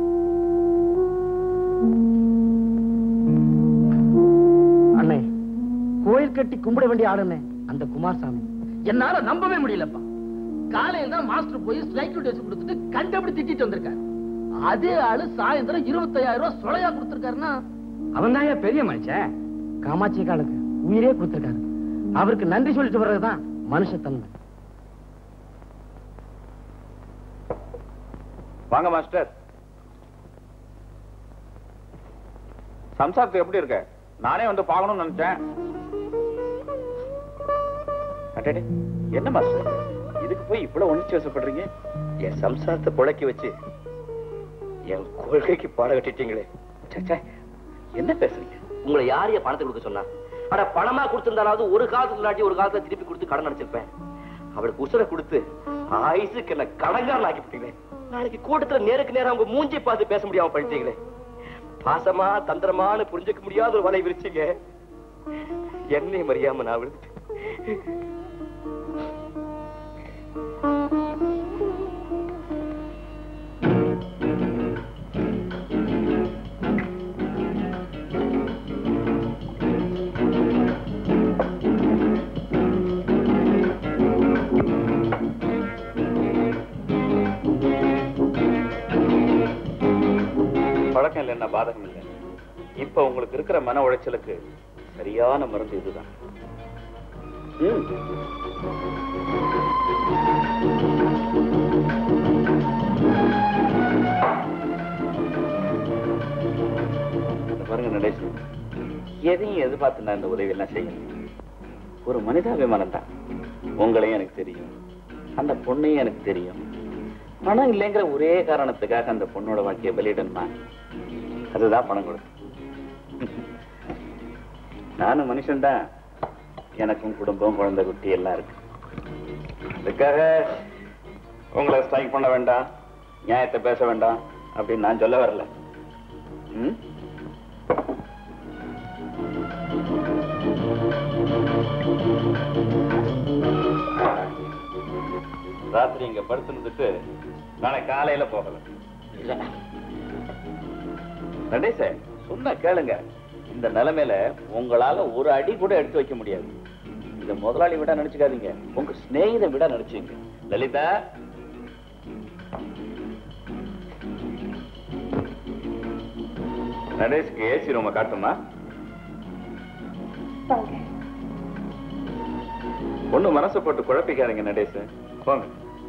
அண்ணே கோயில் கட்டி கும்பிட வேண்டிய ஆளுண்ணே அந்த குமாரசாமி என்னால நம்பவே முடியலப்பா காலையில தான் மாஸ்டர் போய் ஸ்ட்ரைக் நோட்டீஸ் கொடுத்துட்டு கண்டபடி திட்டிட்டு வந்திருக்காரு அதே ஆளு சாயந்தரம் இருபத்தையாயிரம் ரூபாய் சொலையா கொடுத்திருக்காருன்னா அவன் தான் பெரிய மனுஷன் காமாட்சி காலுக்கு உயிரே கொடுத்திருக்காரு அவருக்கு நன்றி சொல்லிட்டு வர்றதுதான் மனுஷத்தன்மை வாங்க மாஸ்டர் சம்சாரத்து எப்படி இருக்க நானே வந்து பார்க்கணும்னு நினைச்சேன் அடடே, என்ன மாஸ்டர் இதுக்கு போய் இவ்வளவு உணர்ச்சி வசப்படுறீங்க என் சம்சாரத்தை புழைக்க வச்சு என் கொள்கைக்கு பாட கட்டிட்டீங்களே ச்சே, ச்சே. என்ன பேசுறீங்க உங்களை யார் என் பணத்தை கொடுக்க சொன்னா ஆனா பணமா கொடுத்திருந்தாலாவது ஒரு காலத்துல இல்லாட்டி ஒரு காலத்துல திருப்பி கொடுத்து கடன் அடைச்சிருப்பேன் அவளுக்கு உசுரை கொடுத்து ஆயுசுக்கு என்ன கடங்காரன் ஆக்கிவிட்டீங்களே நாளைக்கு கூட்டத்துல நேருக்கு நேரம் அவங்க மூஞ்சி பார்த்து பேச முடியாம பண்ணிட்டீங்களே பாசமா தந்திரமான்னு புரிஞ்சுக்க முடியாத ஒரு வலை விரிச்சீங்க என்னையும் அறியாம நான் விழுந்துட்டேன் பண்ண பாதகம் இல்லை இப்ப உங்களுக்கு இருக்கிற மன உளைச்சலுக்கு சரியான மருந்து இதுதான் ம். இந்த பாருங்க நடேஷ் எதையும் எதிர்பார்த்து நான் இந்த உதவி எல்லாம் செய்யல ஒரு மனிதாபிமானம் தான் உங்களையும் எனக்கு தெரியும் அந்த பொண்ணையும் எனக்கு தெரியும் பணம் இல்லைங்கிற ஒரே காரணத்துக்காக அந்த பொண்ணோட வாழ்க்கையை வெளியிடணுமா அதுதான் பணம் கொடுக்கும் நானும் மனுஷன்தான் எனக்கும் குடும்பம் குழந்தை குட்டி எல்லாம் இருக்கு அதுக்காக உங்களை ஸ்ட்ரைக் பண்ண வேண்டாம் நியாயத்தை பேச வேண்டாம் அப்படின்னு நான் சொல்ல வரல ம்? ராத்திரி இங்க படுத்துட்டு நாளை காலையில போகல இல்ல நடேச சொன்ன கேளுங்க இந்த நிலைமையில உங்களால ஒரு அடி கூட எடுத்து வைக்க முடியாது இந்த முதலாளி விட நினைச்சுக்காதீங்க உங்க சிநேகித விட நினைச்சுங்க லலிதா நடேஷ்க்கு ஏசி ரூம காட்டுமா ஒண்ணு மனசை போட்டு குழப்பிக்காதீங்க நடேஷ் போங்க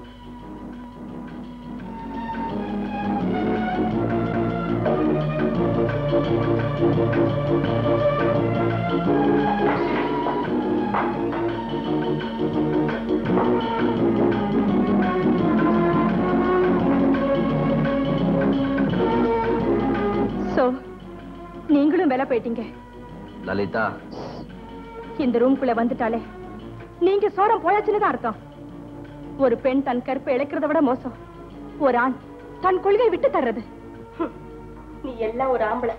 சோ நீங்களும் வேலை போயிட்டீங்க லலிதா இந்த ரூம்குள்ள வந்துட்டாலே நீங்க சோரம் போயாச்சுன்னு தான் அர்த்தம் ஒரு பெண் தன் கற்பை இழக்கிறத விட மோசம் ஒரு ஆண் தன் கொள்கை விட்டு தர்றது ஹம். நீ எல்லாம் ஒரு ஆம்பளை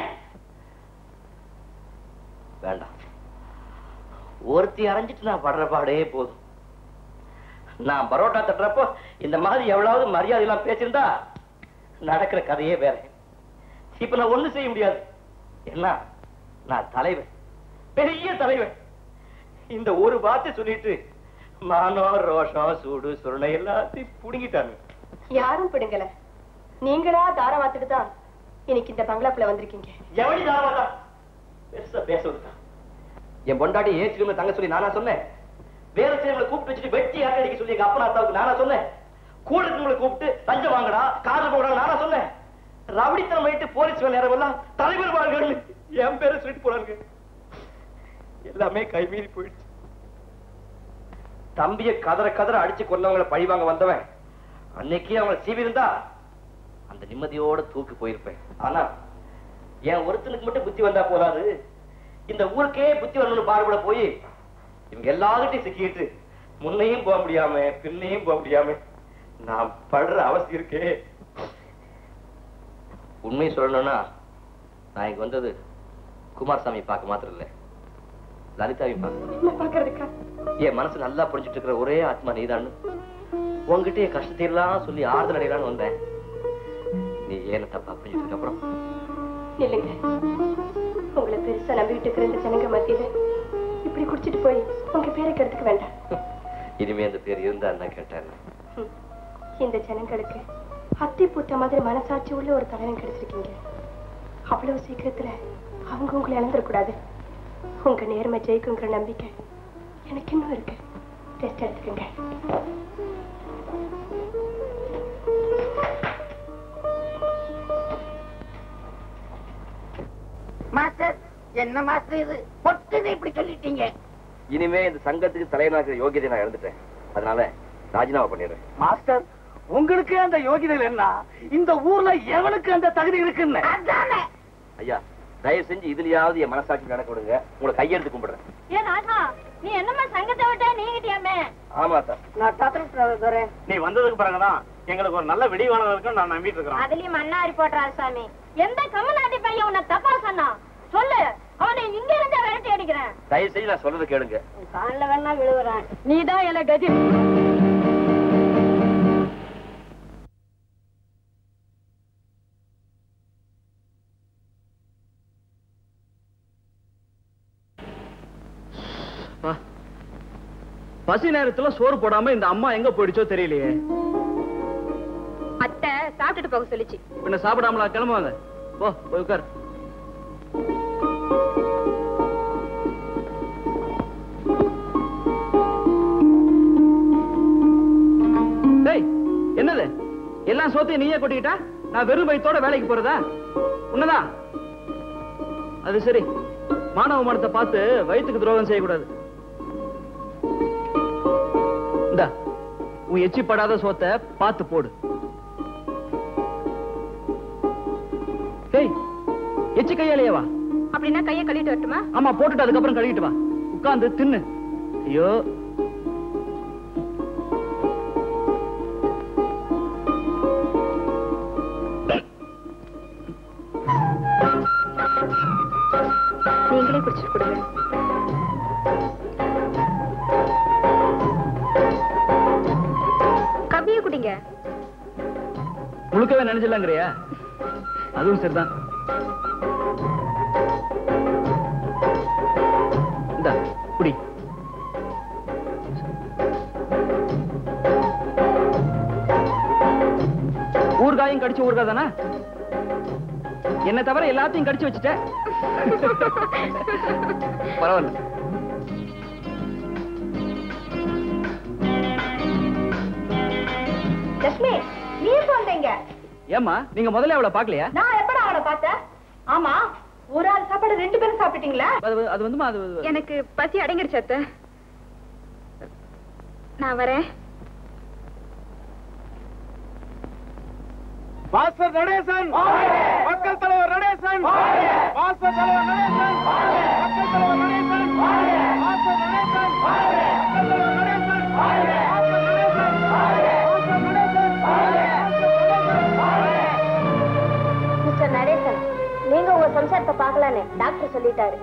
வேண்டாம் ஒருத்தி அரைஞ்சிட்டு நான் படுற பாடே போதும் நான் பரோட்டா தட்டுறப்போ இந்த மாதிரி எவ்வளவு மரியாதை எல்லாம் பேசியிருந்தா நடக்கிற கதையே வேற இப்ப நான் ஒண்ணு செய்ய முடியாது என்ன நான் தலைவன் பெரிய தலைவன் இந்த ஒரு வார்த்தை சொல்லிட்டு மானம் ரோஷம் சூடு சுருளை எல்லாத்தையும் புடுங்கிட்டாங்க யாரும் பிடுங்கல நீங்களா தார வாத்துட்டு தான் இன்னைக்கு இந்த பங்களாக்குள்ள வந்திருக்கீங்க எவடி தாராளா பெருசா பேசுவதுதான் என் பொண்டாட்டி ஏசி தங்க சொல்லி நானா சொன்னேன் வேற சிலவங்களை கூப்பிட்டு வச்சுட்டு வெட்டி அடிக்க சொல்லி எங்க அப்பா அத்தாவுக்கு நானா சொன்னேன் கூட இருக்கவங்களை கூப்பிட்டு லஞ்சம் வாங்கடா காது போடா நானா சொன்னேன் ரவுடித்தனம் பண்ணிட்டு போலீஸ் வேலை நேரம் எல்லாம் தலைவர் வாழ்கள் என் பேரை சொல்லிட்டு போறாங்க எல்லாமே கைமீறி போயிடுச்சு தம்பிய கதற கதற அடிச்சு கொன்னவங்களை பழி வாங்க வந்தவன் அன்னைக்கே அவங்களை சீவி இருந்தா அந்த நிம்மதியோட தூக்கி போயிருப்பேன் ஆனா என் ஒருத்தனுக்கு மட்டும் புத்தி வந்தா போதாது இந்த ஊருக்கே புத்தி வரணும்னு பாடுபட போய் இவங்க எல்லார்கிட்டையும் சிக்கிட்டு முன்னையும் போக முடியாம பின்னையும் போக முடியாம நான் படுற அவசியம் இருக்கே உண்மை சொல்லணும்னா நான் இங்க வந்தது குமாரசாமி பார்க்க மாத்திரம் இல்ல லலிதாவையும் பார்க்க என்ன பாக்குறதுக்கா என் மனசு நல்லா புரிஞ்சுட்டு இருக்கிற ஒரே ஆத்மா நீதான்னு உன்கிட்ட என் கஷ்டத்தை எல்லாம் சொல்லி ஆறுதல் அடையலான்னு வந்தேன் நீ ஏன தப்பா புரிஞ்சுட்டு அப்புறம் இல்லைங்க உங்களை பெருசா நம்பிக்கிட்டு இருக்கிற இந்த ஜனங்க மத்தியில இப்படி குடிச்சிட்டு போய் உங்க பேரை கெடுத்துக்க வேண்டாம் இனிமே அந்த பேர் இருந்தா என்ன கேட்டேன் ஹம். இந்த ஜனங்களுக்கு அத்தி பூத்த மாதிரி மனசாட்சி உள்ள ஒரு தலைவன் கிடைச்சிருக்கீங்க அவ்வளவு சீக்கிரத்துல அவங்க உங்களை இழந்துடக்கூடாது உங்க நேர்மை ஜெயிக்குங்கிற நம்பிக்கை எனக்கு இன்னும் இருக்கு ரெஸ்ட் எடுத்துக்கங்க மாஸ்டர் என்ன மாஸ்டர் இது பொட்டுன்னு இப்படி சொல்லிட்டீங்க இனிமே இந்த சங்கத்துக்கு தலைவனாகிற யோகியதை நான் இழந்துட்டேன் அதனால ராஜினாமா பண்ணிடுறேன் மாஸ்டர் உங்களுக்கு அந்த யோகிதைகள் என்ன இந்த ஊர்ல எவனுக்கு அந்த தகுதி இருக்குன்னு ஐயா தயவு செஞ்சு இதுலயாவது என் மனசாட்சி நடக்க விடுங்க உங்களை கையெழுத்து கும்பிடுறேன் ஏன் ராஜா நீ என்னமா சங்கத்தை விட்டா நீங்கிட்டியாமே ஆமா சார் நான் டாக்டர் நீ வந்ததுக்கு பிறகுதான் எங்களுக்கு ஒரு நல்ல விடிவானம் இருக்குன்னு நான் நம்பிட்டு இருக்கிறேன் அதுலயும் மண்ணாரி போட்டுறாரு சாமி எந்த கமநாட்டி பையன் உன்னை தப்பா சொன்னான் சொல்லு அவனை இங்க இருந்தே விரட்டி அடிக்கிறேன் தயவு செஞ்சு நான் சொல்றது கேளுங்க காலில் வேணா விழுவுறேன் நீதான் எல கதி பசி நேரத்துல சோறு போடாம இந்த அம்மா எங்க போயிடுச்சோ தெரியலையே அத்தை சாப்பிட்டுட்டு போக சொல்லிச்சு பின்ன சாப்பிடாமலா கிளம்புவாங்க போ போய் உட்கார் டேய் என்னது எல்லாம் சோத்தையும் நீயே கொட்டிக்கிட்டா நான் வெறும் வயித்தோட வேலைக்கு போறதா உன்னதான் அது சரி மாணவ மனத்தை பார்த்து வயிற்றுக்கு துரோகம் செய்யக்கூடாது இந்தா உன் எச்சி படாத சோத்தை பார்த்து போடு டேய் எச்சி கையாலேயே வா அப்படின்னா கையை கழுவிட்டு வரட்டுமா ஆமா போட்டுட்டு அதுக்கப்புறம் கழுவிட்டு வா உட்கார்ந்து தின்னு ஐயோ நீங்களே குடிச்சிட்டு கொடுங்க கவிய குடிங்க முழுக்கவே நினைச்சிடலாங்கிறியா அதுவும் சரிதான் இந்தா குடி ஊர்காயும் கடிச்சு ஊர்கா தானே என்ன தவிர எல்லாத்தையும் கடிச்சு வச்சுட்ட பரவாயில்ல லட்சுமி நீ எப்ப வந்தீங்க ஏம்மா நீங்க முதல்ல அவளை பாக்கலையா நான் எப்படா அவனை பார்த்தேன் ஆமா ஒரு ஆள் சாப்பாடு ரெண்டு பேரும் சாப்பிட்டீங்களா அது அது வந்துமா அது எனக்கு பசி அடங்கிடுச்சு அத்தை நான் வரேன் மாஸ்டர் நடேசன் மக்கள் தலைவர் நடேசன் மாஸ்டர் தலைவர் நடேசன் மக்கள் தலைவர் நடேசன் மாஸ்டர் நடேசன் மக்கள் தலைவர் Natesan master Natesan master Natesan mister Natesan நீங்க உங்க சம்சாரத்தை பார்க்கலான்னு டாக்டர் சொல்லிட்டாரு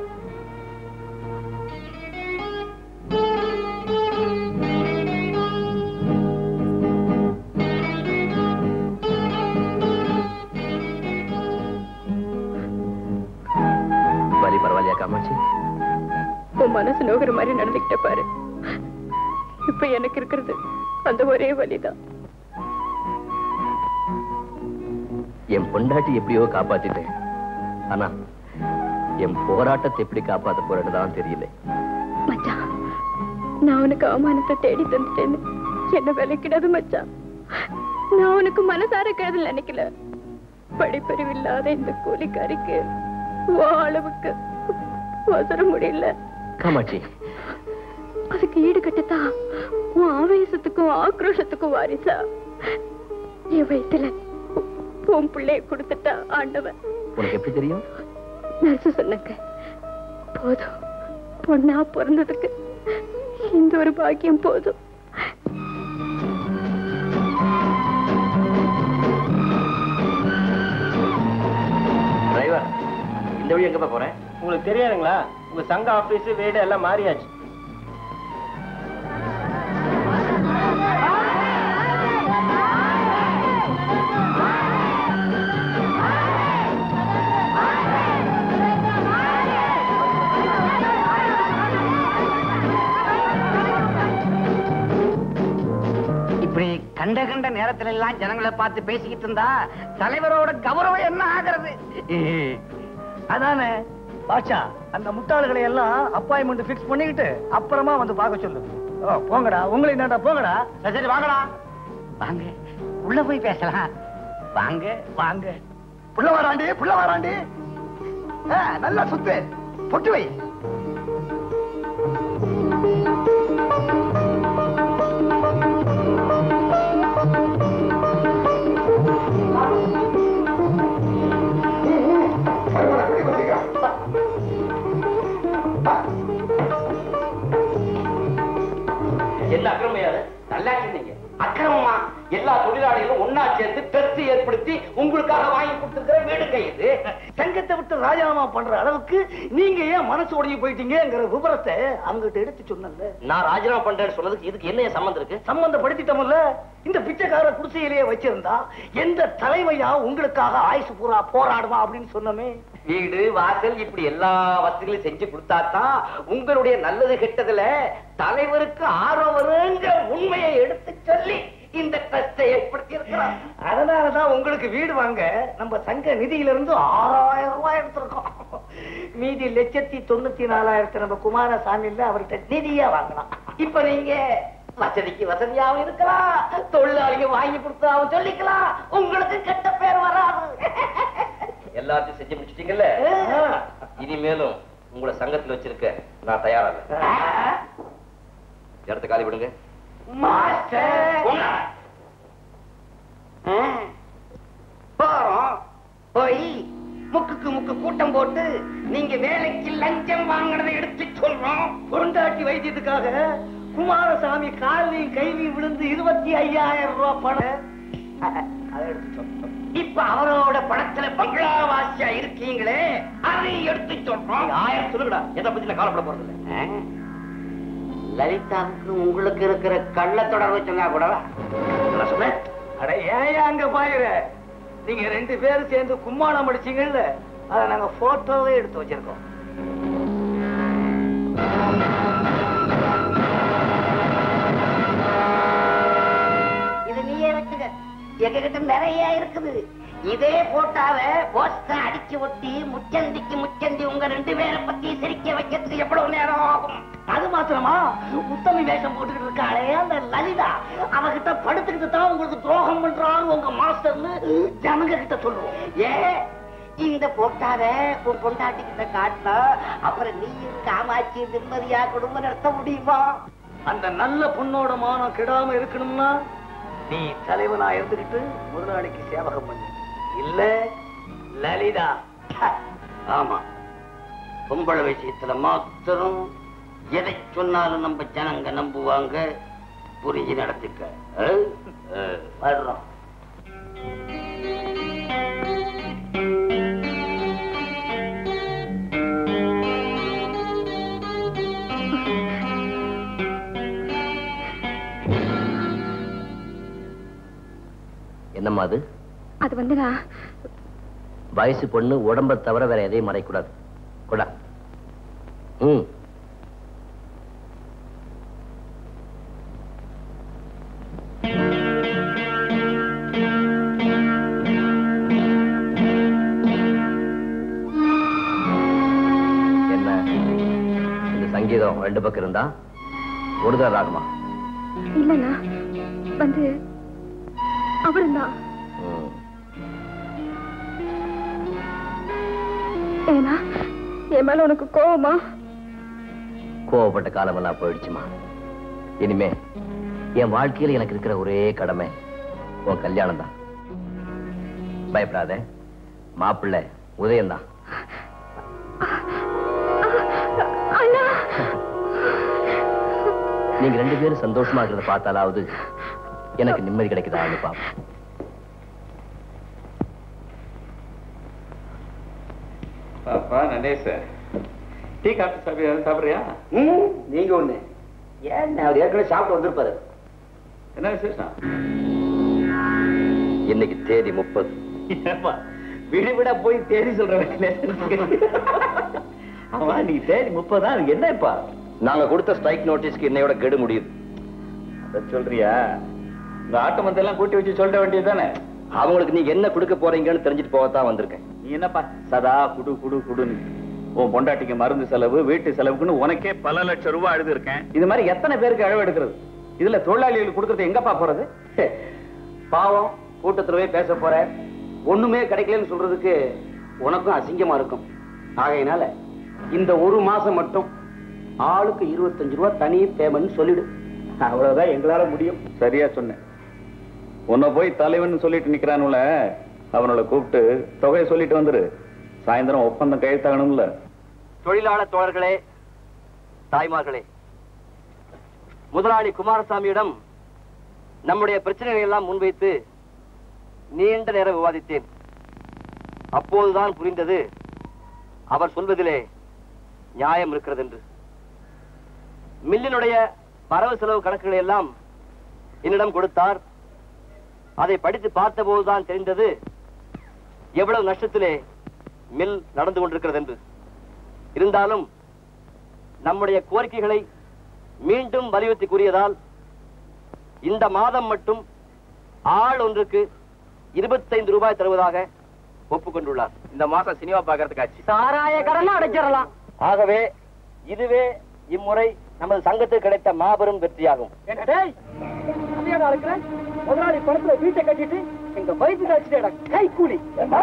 வலி பரவாயில்லையா காமாட்சி உன் மனசு நோகிற மாதிரி நடந்துகிட்ட பாரு இப்ப எனக்கு இருக்கிறது அந்த ஒரே வலிதான் என் பொண்டாட்டி எப்படியோ காப்பாத்திட்டேன் ஆனா என் போராட்டத்தை எப்படி காப்பாத்த போறேன்னு தான் தெரியல மச்சான் நான் உனக்கு அவமானத்தை தேடி தந்துட்டேன்னு என்ன விலைக்கிடாது மச்சான் நான் உனக்கு மனசார கெடுதல் நினைக்கல படிப்பறிவு இல்லாத இந்த கூலிக்காரிக்கு ஓ அளவுக்கு வசர முடியல காமாட்சி அதுக்கு ஈடு கட்டத்தான் உன் ஆவேசத்துக்கும் ஆக்ரோஷத்துக்கும் வாரிசா என் வயித்துல உன் பிள்ளைய கொடுத்துட்டா ஆண்டவன் உனக்கு எப்படி தெரியும் நர்சு சொன்னாங்க போதும் பொண்ணா பிறந்ததுக்கு இந்த ஒரு பாக்கியம் போதும் டிரைவர் இந்த வழி எங்கப்பா போறேன் உங்களுக்கு தெரியாதுங்களா உங்க சங்க ஆபீஸ் வீடு எல்லாம் மாறியாச்சு இப்படி கண்ட கண்ட நேரத்துல எல்லாம் ஜனங்களை பார்த்து பேசிக்கிட்டு இருந்தா தலைவரோட கௌரவம் என்ன ஆகிறது அதானே பாஷா அந்த முட்டாள்களை எல்லாம் அப்பாயின்மெண்ட் ஃபிக்ஸ் பண்ணிக்கிட்டு அப்புறமா வந்து பார்க்க சொல்லு ஓ, போங்கடா உங்களை என்னடா போங்கடா சரி, சரி வாங்கடா வாங்க உள்ள போய் பேசலாம் வாங்க வாங்க புள்ள வராண்டி புள்ள வராண்டி ஆ, நல்லா சுத்து பொட்டு வை என்ன அக்கிரமையாது நல்லா சொன்னீங்க அக்கிரமமா எல்லா தொழிலாளிகளும் ஒன்னா சேர்ந்து டெஸ்ட் ஏற்படுத்தி உங்களுக்காக வாங்கி கொடுத்திருக்கிற வேடுக்கை இது சங்கத்தை விட்டு ராஜினாமா பண்ற அளவுக்கு நீங்க ஏன் மனசு உடஞ்சி போயிட்டீங்கிற விவரத்தை அவங்ககிட்ட எடுத்து சொன்னல நான் ராஜினாமா பண்றேன்னு சொன்னதுக்கு இதுக்கு என்ன சம்பந்தம் இருக்கு சம்பந்தப்படுத்திட்டோம்ல இந்த பிச்சைக்கார குடிசையிலேயே வச்சிருந்தா எந்த தலைமையா உங்களுக்காக ஆயுசு பூரா போராடுவா அப்படின்னு சொன்னமே வீடு வாசல் இப்படி எல்லா வசதிகளையும் செஞ்சு கொடுத்தாதான் உங்களுடைய நல்லது கெட்டதுல தலைவருக்கு ஆர்வம் வருங்கிற உண்மையை எடுத்து சொல்லி இந்த ட்ரஸ்டை ஏற்படுத்தி அதனாலதான் உங்களுக்கு வீடு வாங்க நம்ம சங்க நிதியில இருந்து ஆறாயிரம் ரூபாய் எடுத்திருக்கோம் மீதி லட்சத்தி தொண்ணூத்தி நாலாயிரத்தி நம்ம குமாரசாமியில அவர்கிட்ட நிதியா வாங்கலாம் இப்ப நீங்க வசதிக்கு வசதியாவும் இருக்கலாம் தொழிலாளிங்க வாங்கி கொடுத்தாவும் சொல்லிக்கலாம் உங்களுக்கு கெட்ட பேர் வராது எல்லாத்தையும் செஞ்சு முடிச்சிட்டீங்கல்ல இனிமேலும் உங்களை சங்கத்துல வச்சிருக்க நான் தயாரா இல்லை இடத்த காலி விடுங்க மாஸ்டர் போறோம் போய் முக்குக்கு முக்கு கூட்டம் போட்டு நீங்க வேலைக்கு லஞ்சம் வாங்கினதை எடுத்து சொல்றோம் பொருண்டாட்டி வைத்தியத்துக்காக குமாரசாமி காலையும் கைவியும் விழுந்து இருபத்தி ஐயாயிரம் ரூபாய் பணம் அதை எடுத்து சொல்றோம் இப்ப அவரோட பணத்துல பங்களாவாசியா இருக்கீங்களே அதை எடுத்து சொல்றோம் ஆயிரம் சொல்லுங்கடா எதை பத்தி நான் கவலைப்பட போறது இல்லை லலிதாவுக்கு உங்களுக்கு இருக்கிற கள்ள தொடர்பு சொன்னா கூடவா நான் சொன்னேன் அட ஏன் அங்க பாயுற நீங்க ரெண்டு பேரும் சேர்ந்து கும்மாளம் அடிச்சீங்கல்ல அதை நாங்க போட்டோவே எடுத்து வச்சிருக்கோம் இது நீ எடுத்துக்க எங்ககிட்ட நிறைய இருக்குது இதே போட்டாவை போஸ்டர் அடிச்சு ஒட்டி முச்சந்திக்கு முச்சந்தி உங்க ரெண்டு பேரை பத்தி சிரிக்க வைக்கிறதுக்கு எவ்வளவு நேரம் ஆகும் அது மாத்திரமா உத்தமி வேஷம் போட்டுக்கிட்டு இருக்காளே அந்த லலிதா அவகிட்ட படுத்துக்கிட்டு தான் உங்களுக்கு துரோகம் பண்றாங்க உங்க மாஸ்டர்னு ஜனங்க கிட்ட சொல்லுவோம் ஏ இந்த போட்டாத உன் பொண்டாட்டி கிட்ட காட்டினா அப்புறம் நீயும் காமாட்சி நிம்மதியா குடும்பம் நடத்த முடியுமா அந்த நல்ல பொண்ணோட மானம் கெடாம இருக்கணும்னா நீ தலைவனா இருந்துகிட்டு முதலாளிக்கு சேவகம் பண்ணு இல்ல லலிதா ஆமா பொம்பளை விஷயத்துல மாத்திரம் எதை சொன்னாலும் நம்ம ஜனங்க நம்புவாங்க புரிஞ்சு நடத்துக்க அஹ்? அஹ், வர்றோம் என்னம்மா அது அது வந்து நான் வயசு பொண்ணு உடம்ப தவிர வேற எதையும் மறைக்கூடாது கொடா ம் என்ன இந்த சங்கீதம் ரெண்டு பக்கம் இருந்தா ஒருதர் ராகமா இல்லண்ணா வந்து அவருந்தான் ம். ஏன்னா என் மேல உனக்கு கோவமா கோவப்பட்ட காலமெல்லாம் போயிடுச்சுமா இனிமே என் வாழ்க்கையில எனக்கு இருக்கிற ஒரே கடமை உன் கல்யாணம் தான் பயப்படாத மாப்பிள்ளை உதயம்தான் அண்ணா நீங்க ரெண்டு பேரும் சந்தோஷமா இருக்கிறத பார்த்தாலாவது எனக்கு நிம்மதி கிடைக்குதா பாப்போம் பாப்பா நடேச டீ காஃபி சாப்பிடுறியா சாப்பிடுறியா ம், நீங்க ஒண்ணு ஏன் அவர் ஏற்கனவே சாப்பிட்டு வந்திருப்பாரு என்ன விசேஷம் இன்னைக்கு தேதி முப்பது ஏப்பா விடு விட போய் தேதி சொல்ற வேலையில ஆமா நீ தேதி முப்பதா அது என்னப்பா நாங்க கொடுத்த ஸ்ட்ரைக் நோட்டீஸ்க்கு இன்னையோட கெடு முடியுது அத சொல்றியா இந்த ஆட்டு மந்தெல்லாம் கூட்டி வச்சு சொல்ல வேண்டியது தானே அவங்களுக்கு நீங்க என்ன கொடுக்க போறீங்கன்னு தெரிஞ்சுட்டு போகத்தான் வந்திருக்கேன் நீ என்னப்பா சதா குடு குடு குடுன்னு உன் பொண்டாட்டிக்கு மருந்து செலவு வீட்டு செலவுக்குன்னு உனக்கே பல லட்சம் ரூபாய் அழுது இருக்கேன் இது மாதிரி எத்தனை பேருக்கு அழவு எடுக்கிறது இதுல தொழிலாளிகளுக்கு கொடுக்கறது எங்கப்பா போறது பாவம் கூட்டத்துல போய் பேச போற ஒண்ணுமே கிடைக்கலன்னு சொல்றதுக்கு உனக்கும் அசிங்கமா இருக்கும் ஆகையினால இந்த ஒரு மாசம் மட்டும் ஆளுக்கு இருபத்தஞ்சு ரூபா தனி பேமெண்ட் சொல்லிடு அவ்வளவுதான் எங்களால முடியும் சரியா சொன்னேன் உன்னை போய் தலைவன் சொல்லிட்டு நிக்கிறானுல அவனோட கூப்பிட்டு தொகையை சொல்லிட்டு வந்துரு சாயந்தரம் ஒப்பந்தம் கையெழுத்தாகணும்ல தொழிலாளர் தோழர்களே தாய்மார்களே முதலாளி குமாரசாமியிடம் நம்முடைய பிரச்சனைகளை எல்லாம் முன்வைத்து நீண்ட நேரம் விவாதித்தேன் அப்போதுதான் புரிந்தது அவர் சொல்வதிலே நியாயம் இருக்கிறது என்று மில்லினுடைய வரவு செலவு கணக்குகளை எல்லாம் என்னிடம் கொடுத்தார் அதை படித்து பார்த்தபோதுதான் தெரிந்தது எவ்வளவு நஷ்டத்திலே மில் நடந்து கொண்டிருக்கிறது என்று இருந்தாலும் நம்முடைய கோரிக்கைகளை மீண்டும் வலியுறுத்தி கூறியதால் இந்த மாதம் மட்டும் ஆள் ஒன்றுக்கு இருபத்தைந்து ரூபாய் தருவதாக ஒப்புக்கொண்டுள்ளார் இந்த மாசம் சினிமா பார்க்கறதுக்காச்சு சாராய கடனை அடைச்சிடலாம் ஆகவே இதுவே இம்முறை நமது சங்கத்துக்கு கிடைத்த மாபெரும் வெற்றியாகும் என்ன டேய் அப்படியே இருக்கிறேன் முதலாளி பணத்துல வீட்டை கட்டிட்டு எங்க வயிற்று அடிச்சுட்டேடா கை கூலி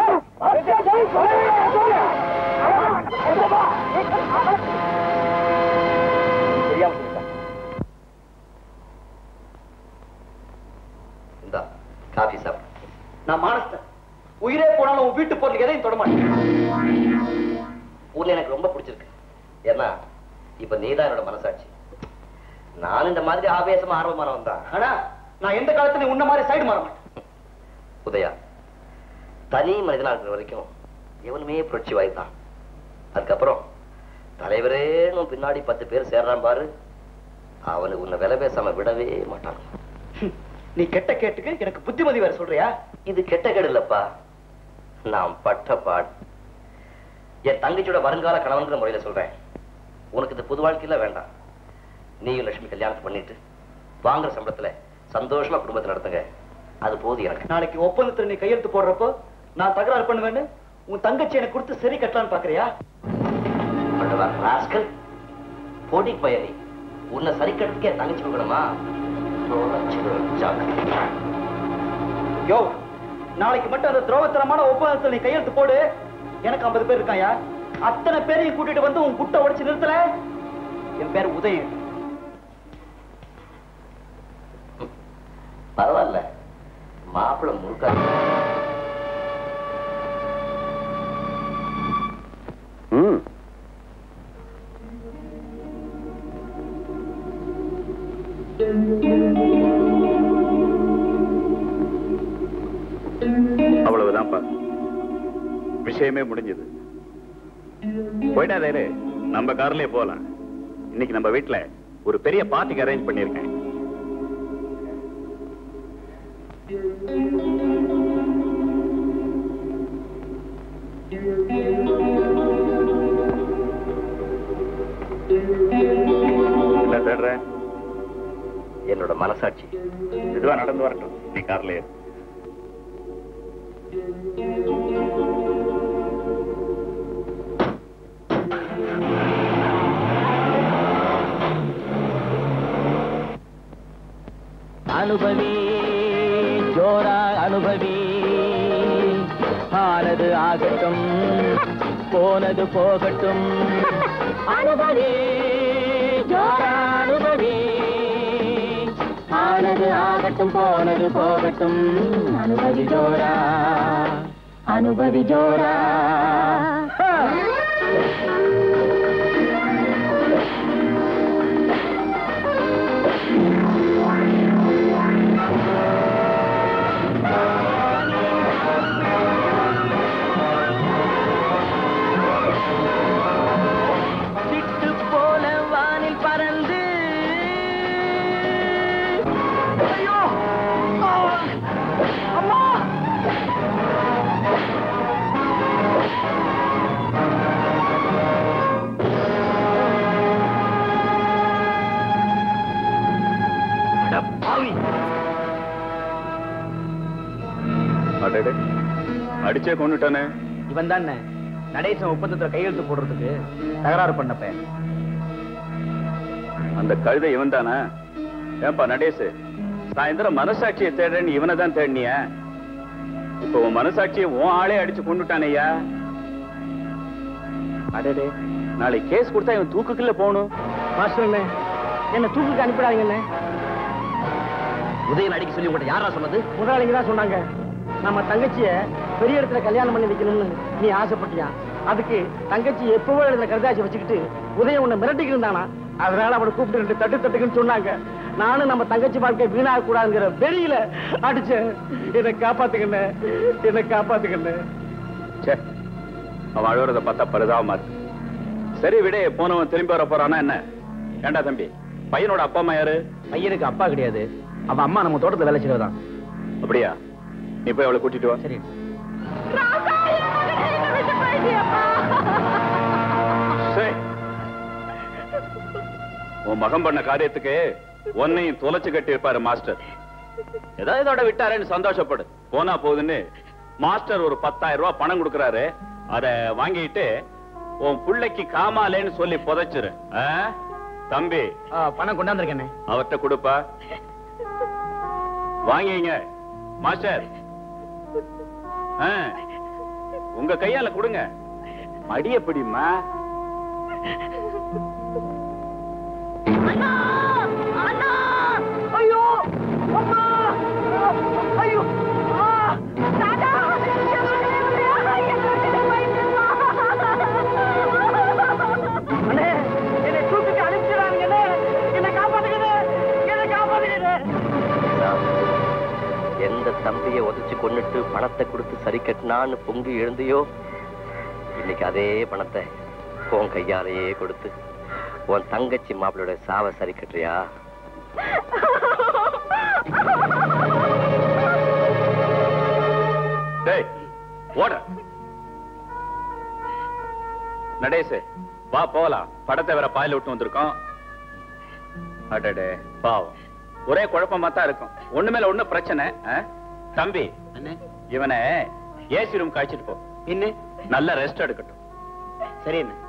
தெரியாம சொல்லிட்டேன். இந்தா காபி சாப்பிடு நான் மானஸ்தன் உயிரே போனாலும் உன் வீட்டு பொருள் எதையும் தொட மாட்டேன் ஊர்ல எனக்கு ரொம்ப பிடிச்சிருக்கு ஏன்னா இப்ப நீதான் என்னோட மனசாட்சி நான் இந்த மாதிரி ஆவேசமா ஆர்வமானவன் தான் ஆனா நான் எந்த காலத்துல உன்ன மாதிரி சைடு மாற மாட்டேன் உதயா தனி மனிதனா இருக்கிற வரைக்கும் எவனுமே புரட்சி வாய்த்தான் அதுக்கப்புறம் தலைவரேனும் பின்னாடி பத்து பேர் சேர்றான் பாரு அவனுக்கு உன்னை விலை பேசாம விடவே மாட்டான் நீ கெட்ட கேட்டுக்கு எனக்கு புத்திமதி வேற சொல்றியா இது கெட்ட கேடு இல்லப்பா நான் பட்ட பாடு என் தங்கச்சியோட வருங்கால கணவன்கிற முறையில சொல்றேன் உனக்கு இந்த புது வாழ்க்கையில வேண்டாம் நீயும் லட்சுமி கல்யாணத்தை பண்ணிட்டு வாங்குற சம்பளத்துல சந்தோஷமா குடும்பத்தை நடத்துங்க அது போதும் எனக்கு நாளைக்கு ஒப்பந்தத்துல நீ கையெழுத்து போடுறப்போ நான் தகராறு பண்ணுவேன்னு உன் தங்கச்சி எனக்கு கொடுத்து சரி கட்டலான்னு பாக்குறியா பண்ணுவா ராஸ்கல் பொடி பயணி உன்னை சரி கட்டுறதுக்கு என் தங்கச்சி கொடுக்கணுமா தொலைச்சிடுவேன். ஜாக்கிரதை. யோ நாளைக்கு மட்டும் அந்த துரோகத்தனமான ஒப்பந்தத்துல நீ கையெழுத்து போடு எனக்கு ஐம்பது பேர் இருக்காயா அத்தனை பேரையும் கூட்டிட்டு வந்து உன் குட்டை உடைச்சு நிறுத்தல என் பேர் உதயன் பரவாயில்ல மாப்பிள்ளை முழுக்க ம் அவ்வளவுதான்ப்பா விஷயமே முடிஞ்சது போயிட்டாதே நம்ம கார்லயே போலாம் இன்னைக்கு நம்ம வீட்ல ஒரு பெரிய பார்ட்டிக்கு அரேஞ்ச் பண்ணிருக்கேன் என்ன தேடுற என்னோட மனசாட்சி இதுவா நடந்து வரட்டும் நீ கார்லயே அனுபவி ஜோரா அனுபவி ஆனது ஆகட்டும் போனது போகட்டும் அனுபவி ஜோரா அனுபவி ஆனது ஆகட்டும் போனது போகட்டும் அனுபவி ஜோரா அனுபவி ஜோரா சிட்டு போல வானில் பறந்து ஐயோ அம்மா அடடே அடிச்சே கொண்டுட்டானே இவன் தானே நடேசன் ஒப்பந்தத்துல கையெழுத்து போடுறதுக்கு தகராறு பண்ணப்ப அந்த கழுதை இவன் தானா ஏன்பா நடேசு சாயந்தரம் மனசாட்சியை தேடுறேன்னு இவனை தான் தேடினிய இப்ப உன் மனசாட்சியை உன் ஆளே அடிச்சு கொண்டுட்டானேயா அடடே நாளை கேஸ் கொடுத்தா இவன் தூக்குக்குள்ள போகணும் மாஸ்டர் என்ன என்ன தூக்குக்கு அனுப்பிடாதீங்கண்ணே உதயன் அடிக்க சொல்லி உங்கள்ட்ட யாரா சொன்னது முதலாளிங்க தான் சொன்னாங்க நம்ம தங்கச்சிய பெரிய இடத்துல கல்யாணம் பண்ணி வைக்கணும்னு நீ ஆசைப்பட்டியா அதுக்கு தங்கச்சி எப்பவோ எழுதின கருதாச்சி வச்சுக்கிட்டு உதயம் உன்னை மிரட்டிக்கிட்டு இருந்தானா அதனால அவனை கூப்பிட்டு ரெண்டு தட்டு தட்டுக்குன்னு சொன்னாங்க நானும் நம்ம தங்கச்சி வாழ்க்கை வீணாக கூடாதுங்கிற வெளியில அடிச்சேன் என்னை காப்பாத்துக்கண்ணே என்னை காப்பாத்துக்கண்ணே ச்சே அவன் அழுவுறத பார்த்தா பரிதாபமா இருக்கு சரி விடு போனவன் திரும்பி வர போறானா என்ன ஏண்டா தம்பி பையனோட அப்பா அம்மா யாரு பையனுக்கு அப்பா கிடையாது அவன் அம்மா நம்ம தோட்டத்துல வேலை செய்வதான் அப்படியா நீ போய் அவளை கூட்டிட்டு வா சரி சரி. உன் மகன் பண்ண காரியத்துக்கு உன்னையும் தொலைச்சு கட்டி இருப்பாரு மாஸ்டர் ஏதோ இதோட விட்டாரேன்னு சந்தோஷப்படு போனா போகுதுன்னு மாஸ்டர் ஒரு பத்தாயிரம் ரூபாய் பணம் கொடுக்கறாரு அத வாங்கிட்டு உன் புள்ளைக்கு காமாலேன்னு சொல்லி புதைச்சிரு ஆ? தம்பி பணம் கொண்டாந்துருக்கேனே அவர்கிட்ட கொடுப்பா வாங்கிங்க மாஸ்டர் ஆ, உங்க கையால கொடுங்க மடிய பிடிமா ஐயோ அம்மா ஐயோ அண்ணே என்னை தூக்கிட்டு அனுப்பிச்சிடாதீங்கண்ணே என்னை காப்பாத்துக்கண்ணே என்னை காப்பாத்துக்கண்ணே எந்த தம்பியை உதைச்சு கொன்னுட்டு பணத்தை கொடுத்து சரி கட்டினான்னு பொங்கி எழுந்தியோ இன்னைக்கு அதே பணத்தை உன் கையாலேயே கொடுத்து உன் தங்கச்சி மாப்பிளோட சாவை சரி கட்டுறியா டேய் ஓட நடேசு வா போகலாம் படத்தை வேற பாயில விட்டு வந்திருக்கோம் அடடே பாவம் ஒரே குழப்பமா தான் இருக்கும் ஒண்ணு மேல ஒண்ணு பிரச்சனை ஆ? தம்பி இவனை ஏசி ரூம் காய்ச்சிட்டு போ இன்னும் நல்ல ரெஸ்ட் எடுக்கட்டும் சரி என்ன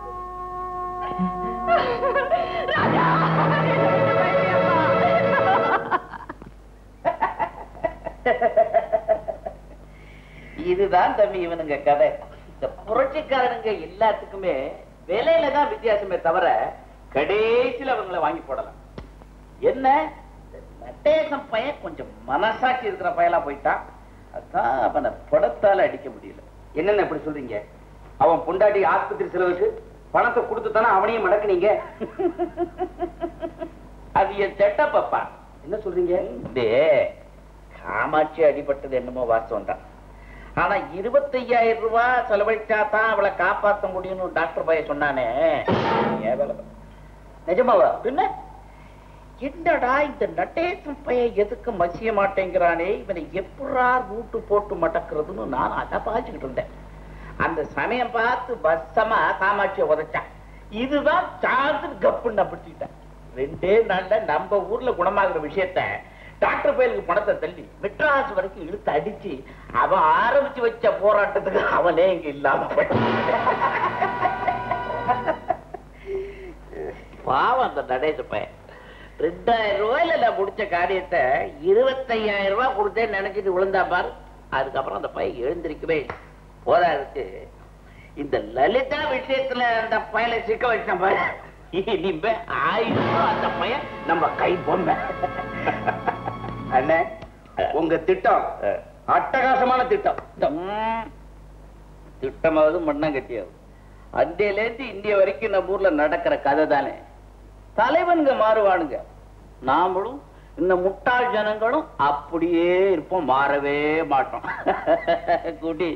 இதுதான் தம்பி இவனுங்க கதை இந்த புரட்சிக்காரனுங்க எல்லாத்துக்குமே விலையில தான் வித்தியாசமே தவிர கடைசியில அவங்கள வாங்கி போடலாம் என்ன இந்த நடேசம் பையன் கொஞ்சம் மனசாட்சி இருக்கிற பயலா போயிட்டான் அதான் அவனை படத்தால அடிக்க முடியல என்னென்ன இப்படி சொல்றீங்க அவன் பொண்டாட்டி ஆஸ்பத்திரி செலவுக்கு பணத்தை கொடுத்து தானே அவனையும் மடக்குனீங்க அது என் செட்டப்பப்பா என்ன சொல்றீங்க காமாட்சி அடிபட்டது என்னமோ வாஸ்தவம் தான் ஆனா இருபத்தையாயிரம் ரூபாய் செலவழிச்சா தான் அவளை காப்பாத்த முடியும்னு டாக்டர் பைய சொன்னானே ஏன் வேலை பாரு. நிஜமாவா பின்ன என்னடா இந்த நடேசன் பையன் எதுக்கு மசிய மாட்டேங்கிறானே இவனை எப்படா ரூட்டு போட்டு மடக்கிறதுன்னு நான் அதை பாய்ச்சிக்கிட்டு இருந்தேன் அந்த சமயம் பார்த்து பஸ்ஸமா காமாட்சியை உதைச்சான் இதுதான் சார்ஜ் கப்புன்னு பிடிச்சிட்டேன் ரெண்டே நாள்ல நம்ம ஊர்ல குணமாகிற விஷயத்த டாக்டர் பயலுக்கு பணத்தை தள்ளி மெட்ராஸ் வரைக்கும் இழுத்து அடிச்சு அவன் ஆரம்பிச்சு வச்ச போராட்டத்துக்கு அவனே இங்க இல்லாம பாவம் அந்த நடேச பையன் ரெண்டாயிரம் ரூபாயில நான் முடிச்ச காரியத்தை இருபத்தையாயிரம் ரூபாய் கொடுத்தேன்னு நினைச்சிட்டு விழுந்தா பாரு அதுக்கப்புறம் அந்த பையன் எழுந்திருக்கவே இல்லை. போதாதுக்கு இந்த லலிதா விஷயத்துல அந்த பையனை சிக்க வச்சான் பாரு இனிமே ஆயிரம் ரூபாய் அந்த பையன் நம்ம கை பொம்மை அண்ணே உங்க திட்டம் அட்டகாசமான திட்டம் ம். திட்டமாவது மண்ணாங்கட்டியாவது அந்தியிலேருந்து இந்திய வரைக்கும் நம்ம ஊர்ல நடக்கிற கதை தானே தலைவனுங்க மாறுவானுங்க நாமளும் இந்த முட்டாள் ஜனங்களும் அப்படியே இருப்போம் மாறவே மாட்டோம் குடி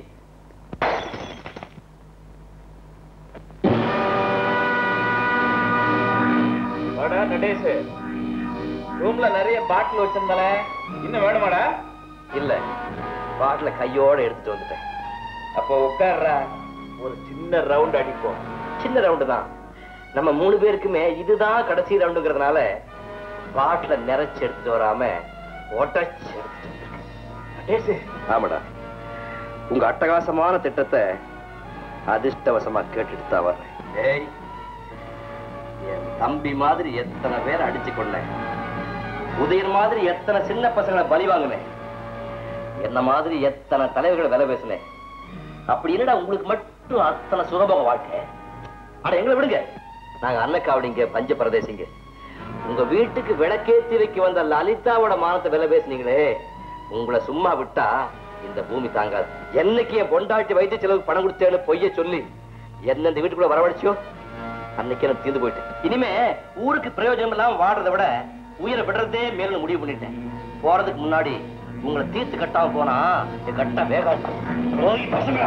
வாடா நடேஷ் ரூம்ல நிறைய பாட்டில் வச்சிருந்தானே இன்னும் வேணுமாடா இல்ல பாட்டில கையோட எடுத்துட்டு வந்துட்டேன் அப்போ உட்கார்றா ஒரு சின்ன ரவுண்ட் அடிப்போம் சின்ன ரவுண்டு தான் நம்ம மூணு பேருக்குமே இதுதான் கடைசி ரவுண்டுங்கிறதுனால பாட்டில நிறைச்சு எடுத்துட்டு வராம ஒட்டச்சு நடேஷ் ஆமாடா உங்க அட்டகாசமான திட்டத்தை அதிர்ஷ்டவசமா கேட்டுட்டு தான் வர்றேன் ஏய் என் தம்பி மாதிரி எத்தனை பேர் அடிச்சு கொண்டேன் உதயன் மாதிரி எத்தனை சின்ன பசங்களை பலி வாங்கினேன் என்ன மாதிரி எத்தனை தலைவர்களை விலை பேசினேன் அப்படி என்னடா உங்களுக்கு மட்டும் அத்தனை சுலபக வாழ்க்கை அட எங்களை விடுங்க நாங்க அன்னக்காவடிங்க பஞ்ச பிரதேசிங்க உங்க வீட்டுக்கு விளக்கேத்தி வைக்க வந்த லலிதாவோட மானத்தை விலை பேசுனீங்களே உங்களை சும்மா விட்டா இந்த பூமி தாங்காது என்னைக்கு என் பொண்டாட்டி வைத்திய செலவுக்கு பணம் கொடுத்தேன்னு பொய்ய சொல்லி என்ன இந்த வீட்டுக்குள்ள வரவழைச்சியோ அன்னைக்கு எனக்கு தீர்ந்து போயிட்டு இனிமே ஊருக்கு பிரயோஜனம் இல்லாம வாடுறதை விட உயிரை விடுறதே மேலும் முடிவு பண்ணிட்டேன் போறதுக்கு முன்னாடி உங்களை தீர்த்து கட்டாம போனா என் கட்டா வேகாது போய் பசங்க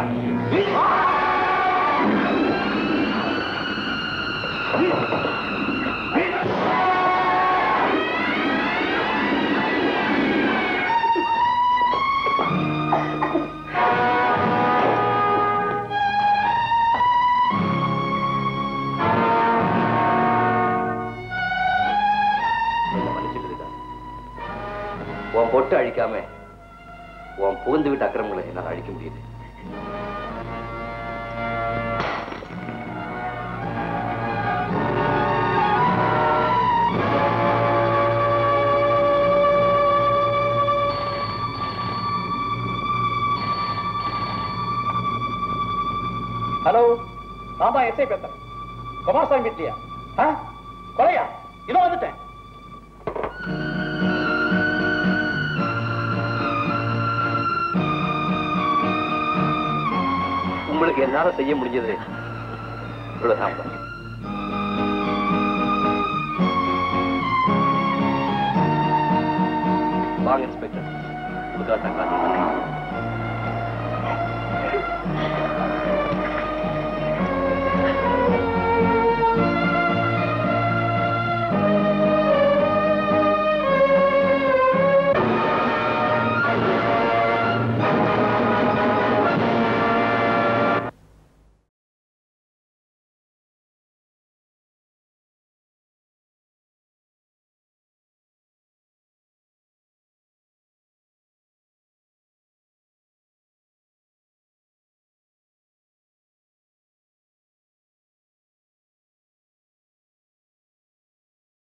என்னை மன்னிச்சுக்கிறீங்களா? உன் பொட்டு அழிக்காம உன் புகுந்து விட்டு அக்கிரமங்களை என்னால் அழிக்க முடியுது ஹலோ நான் தான் எஸ்ஐ பேசுறேன் குமாரசாமி வீட்லையா ஆ? கொலையா இதோ வந்துட்டேன் உங்களுக்கு என்னால செய்ய முடிஞ்சது இவ்வளவுதான் வாங்க இன்ஸ்பெக்டர் உங்களுக்காக நான் காத்துட்டு இருக்கேன்.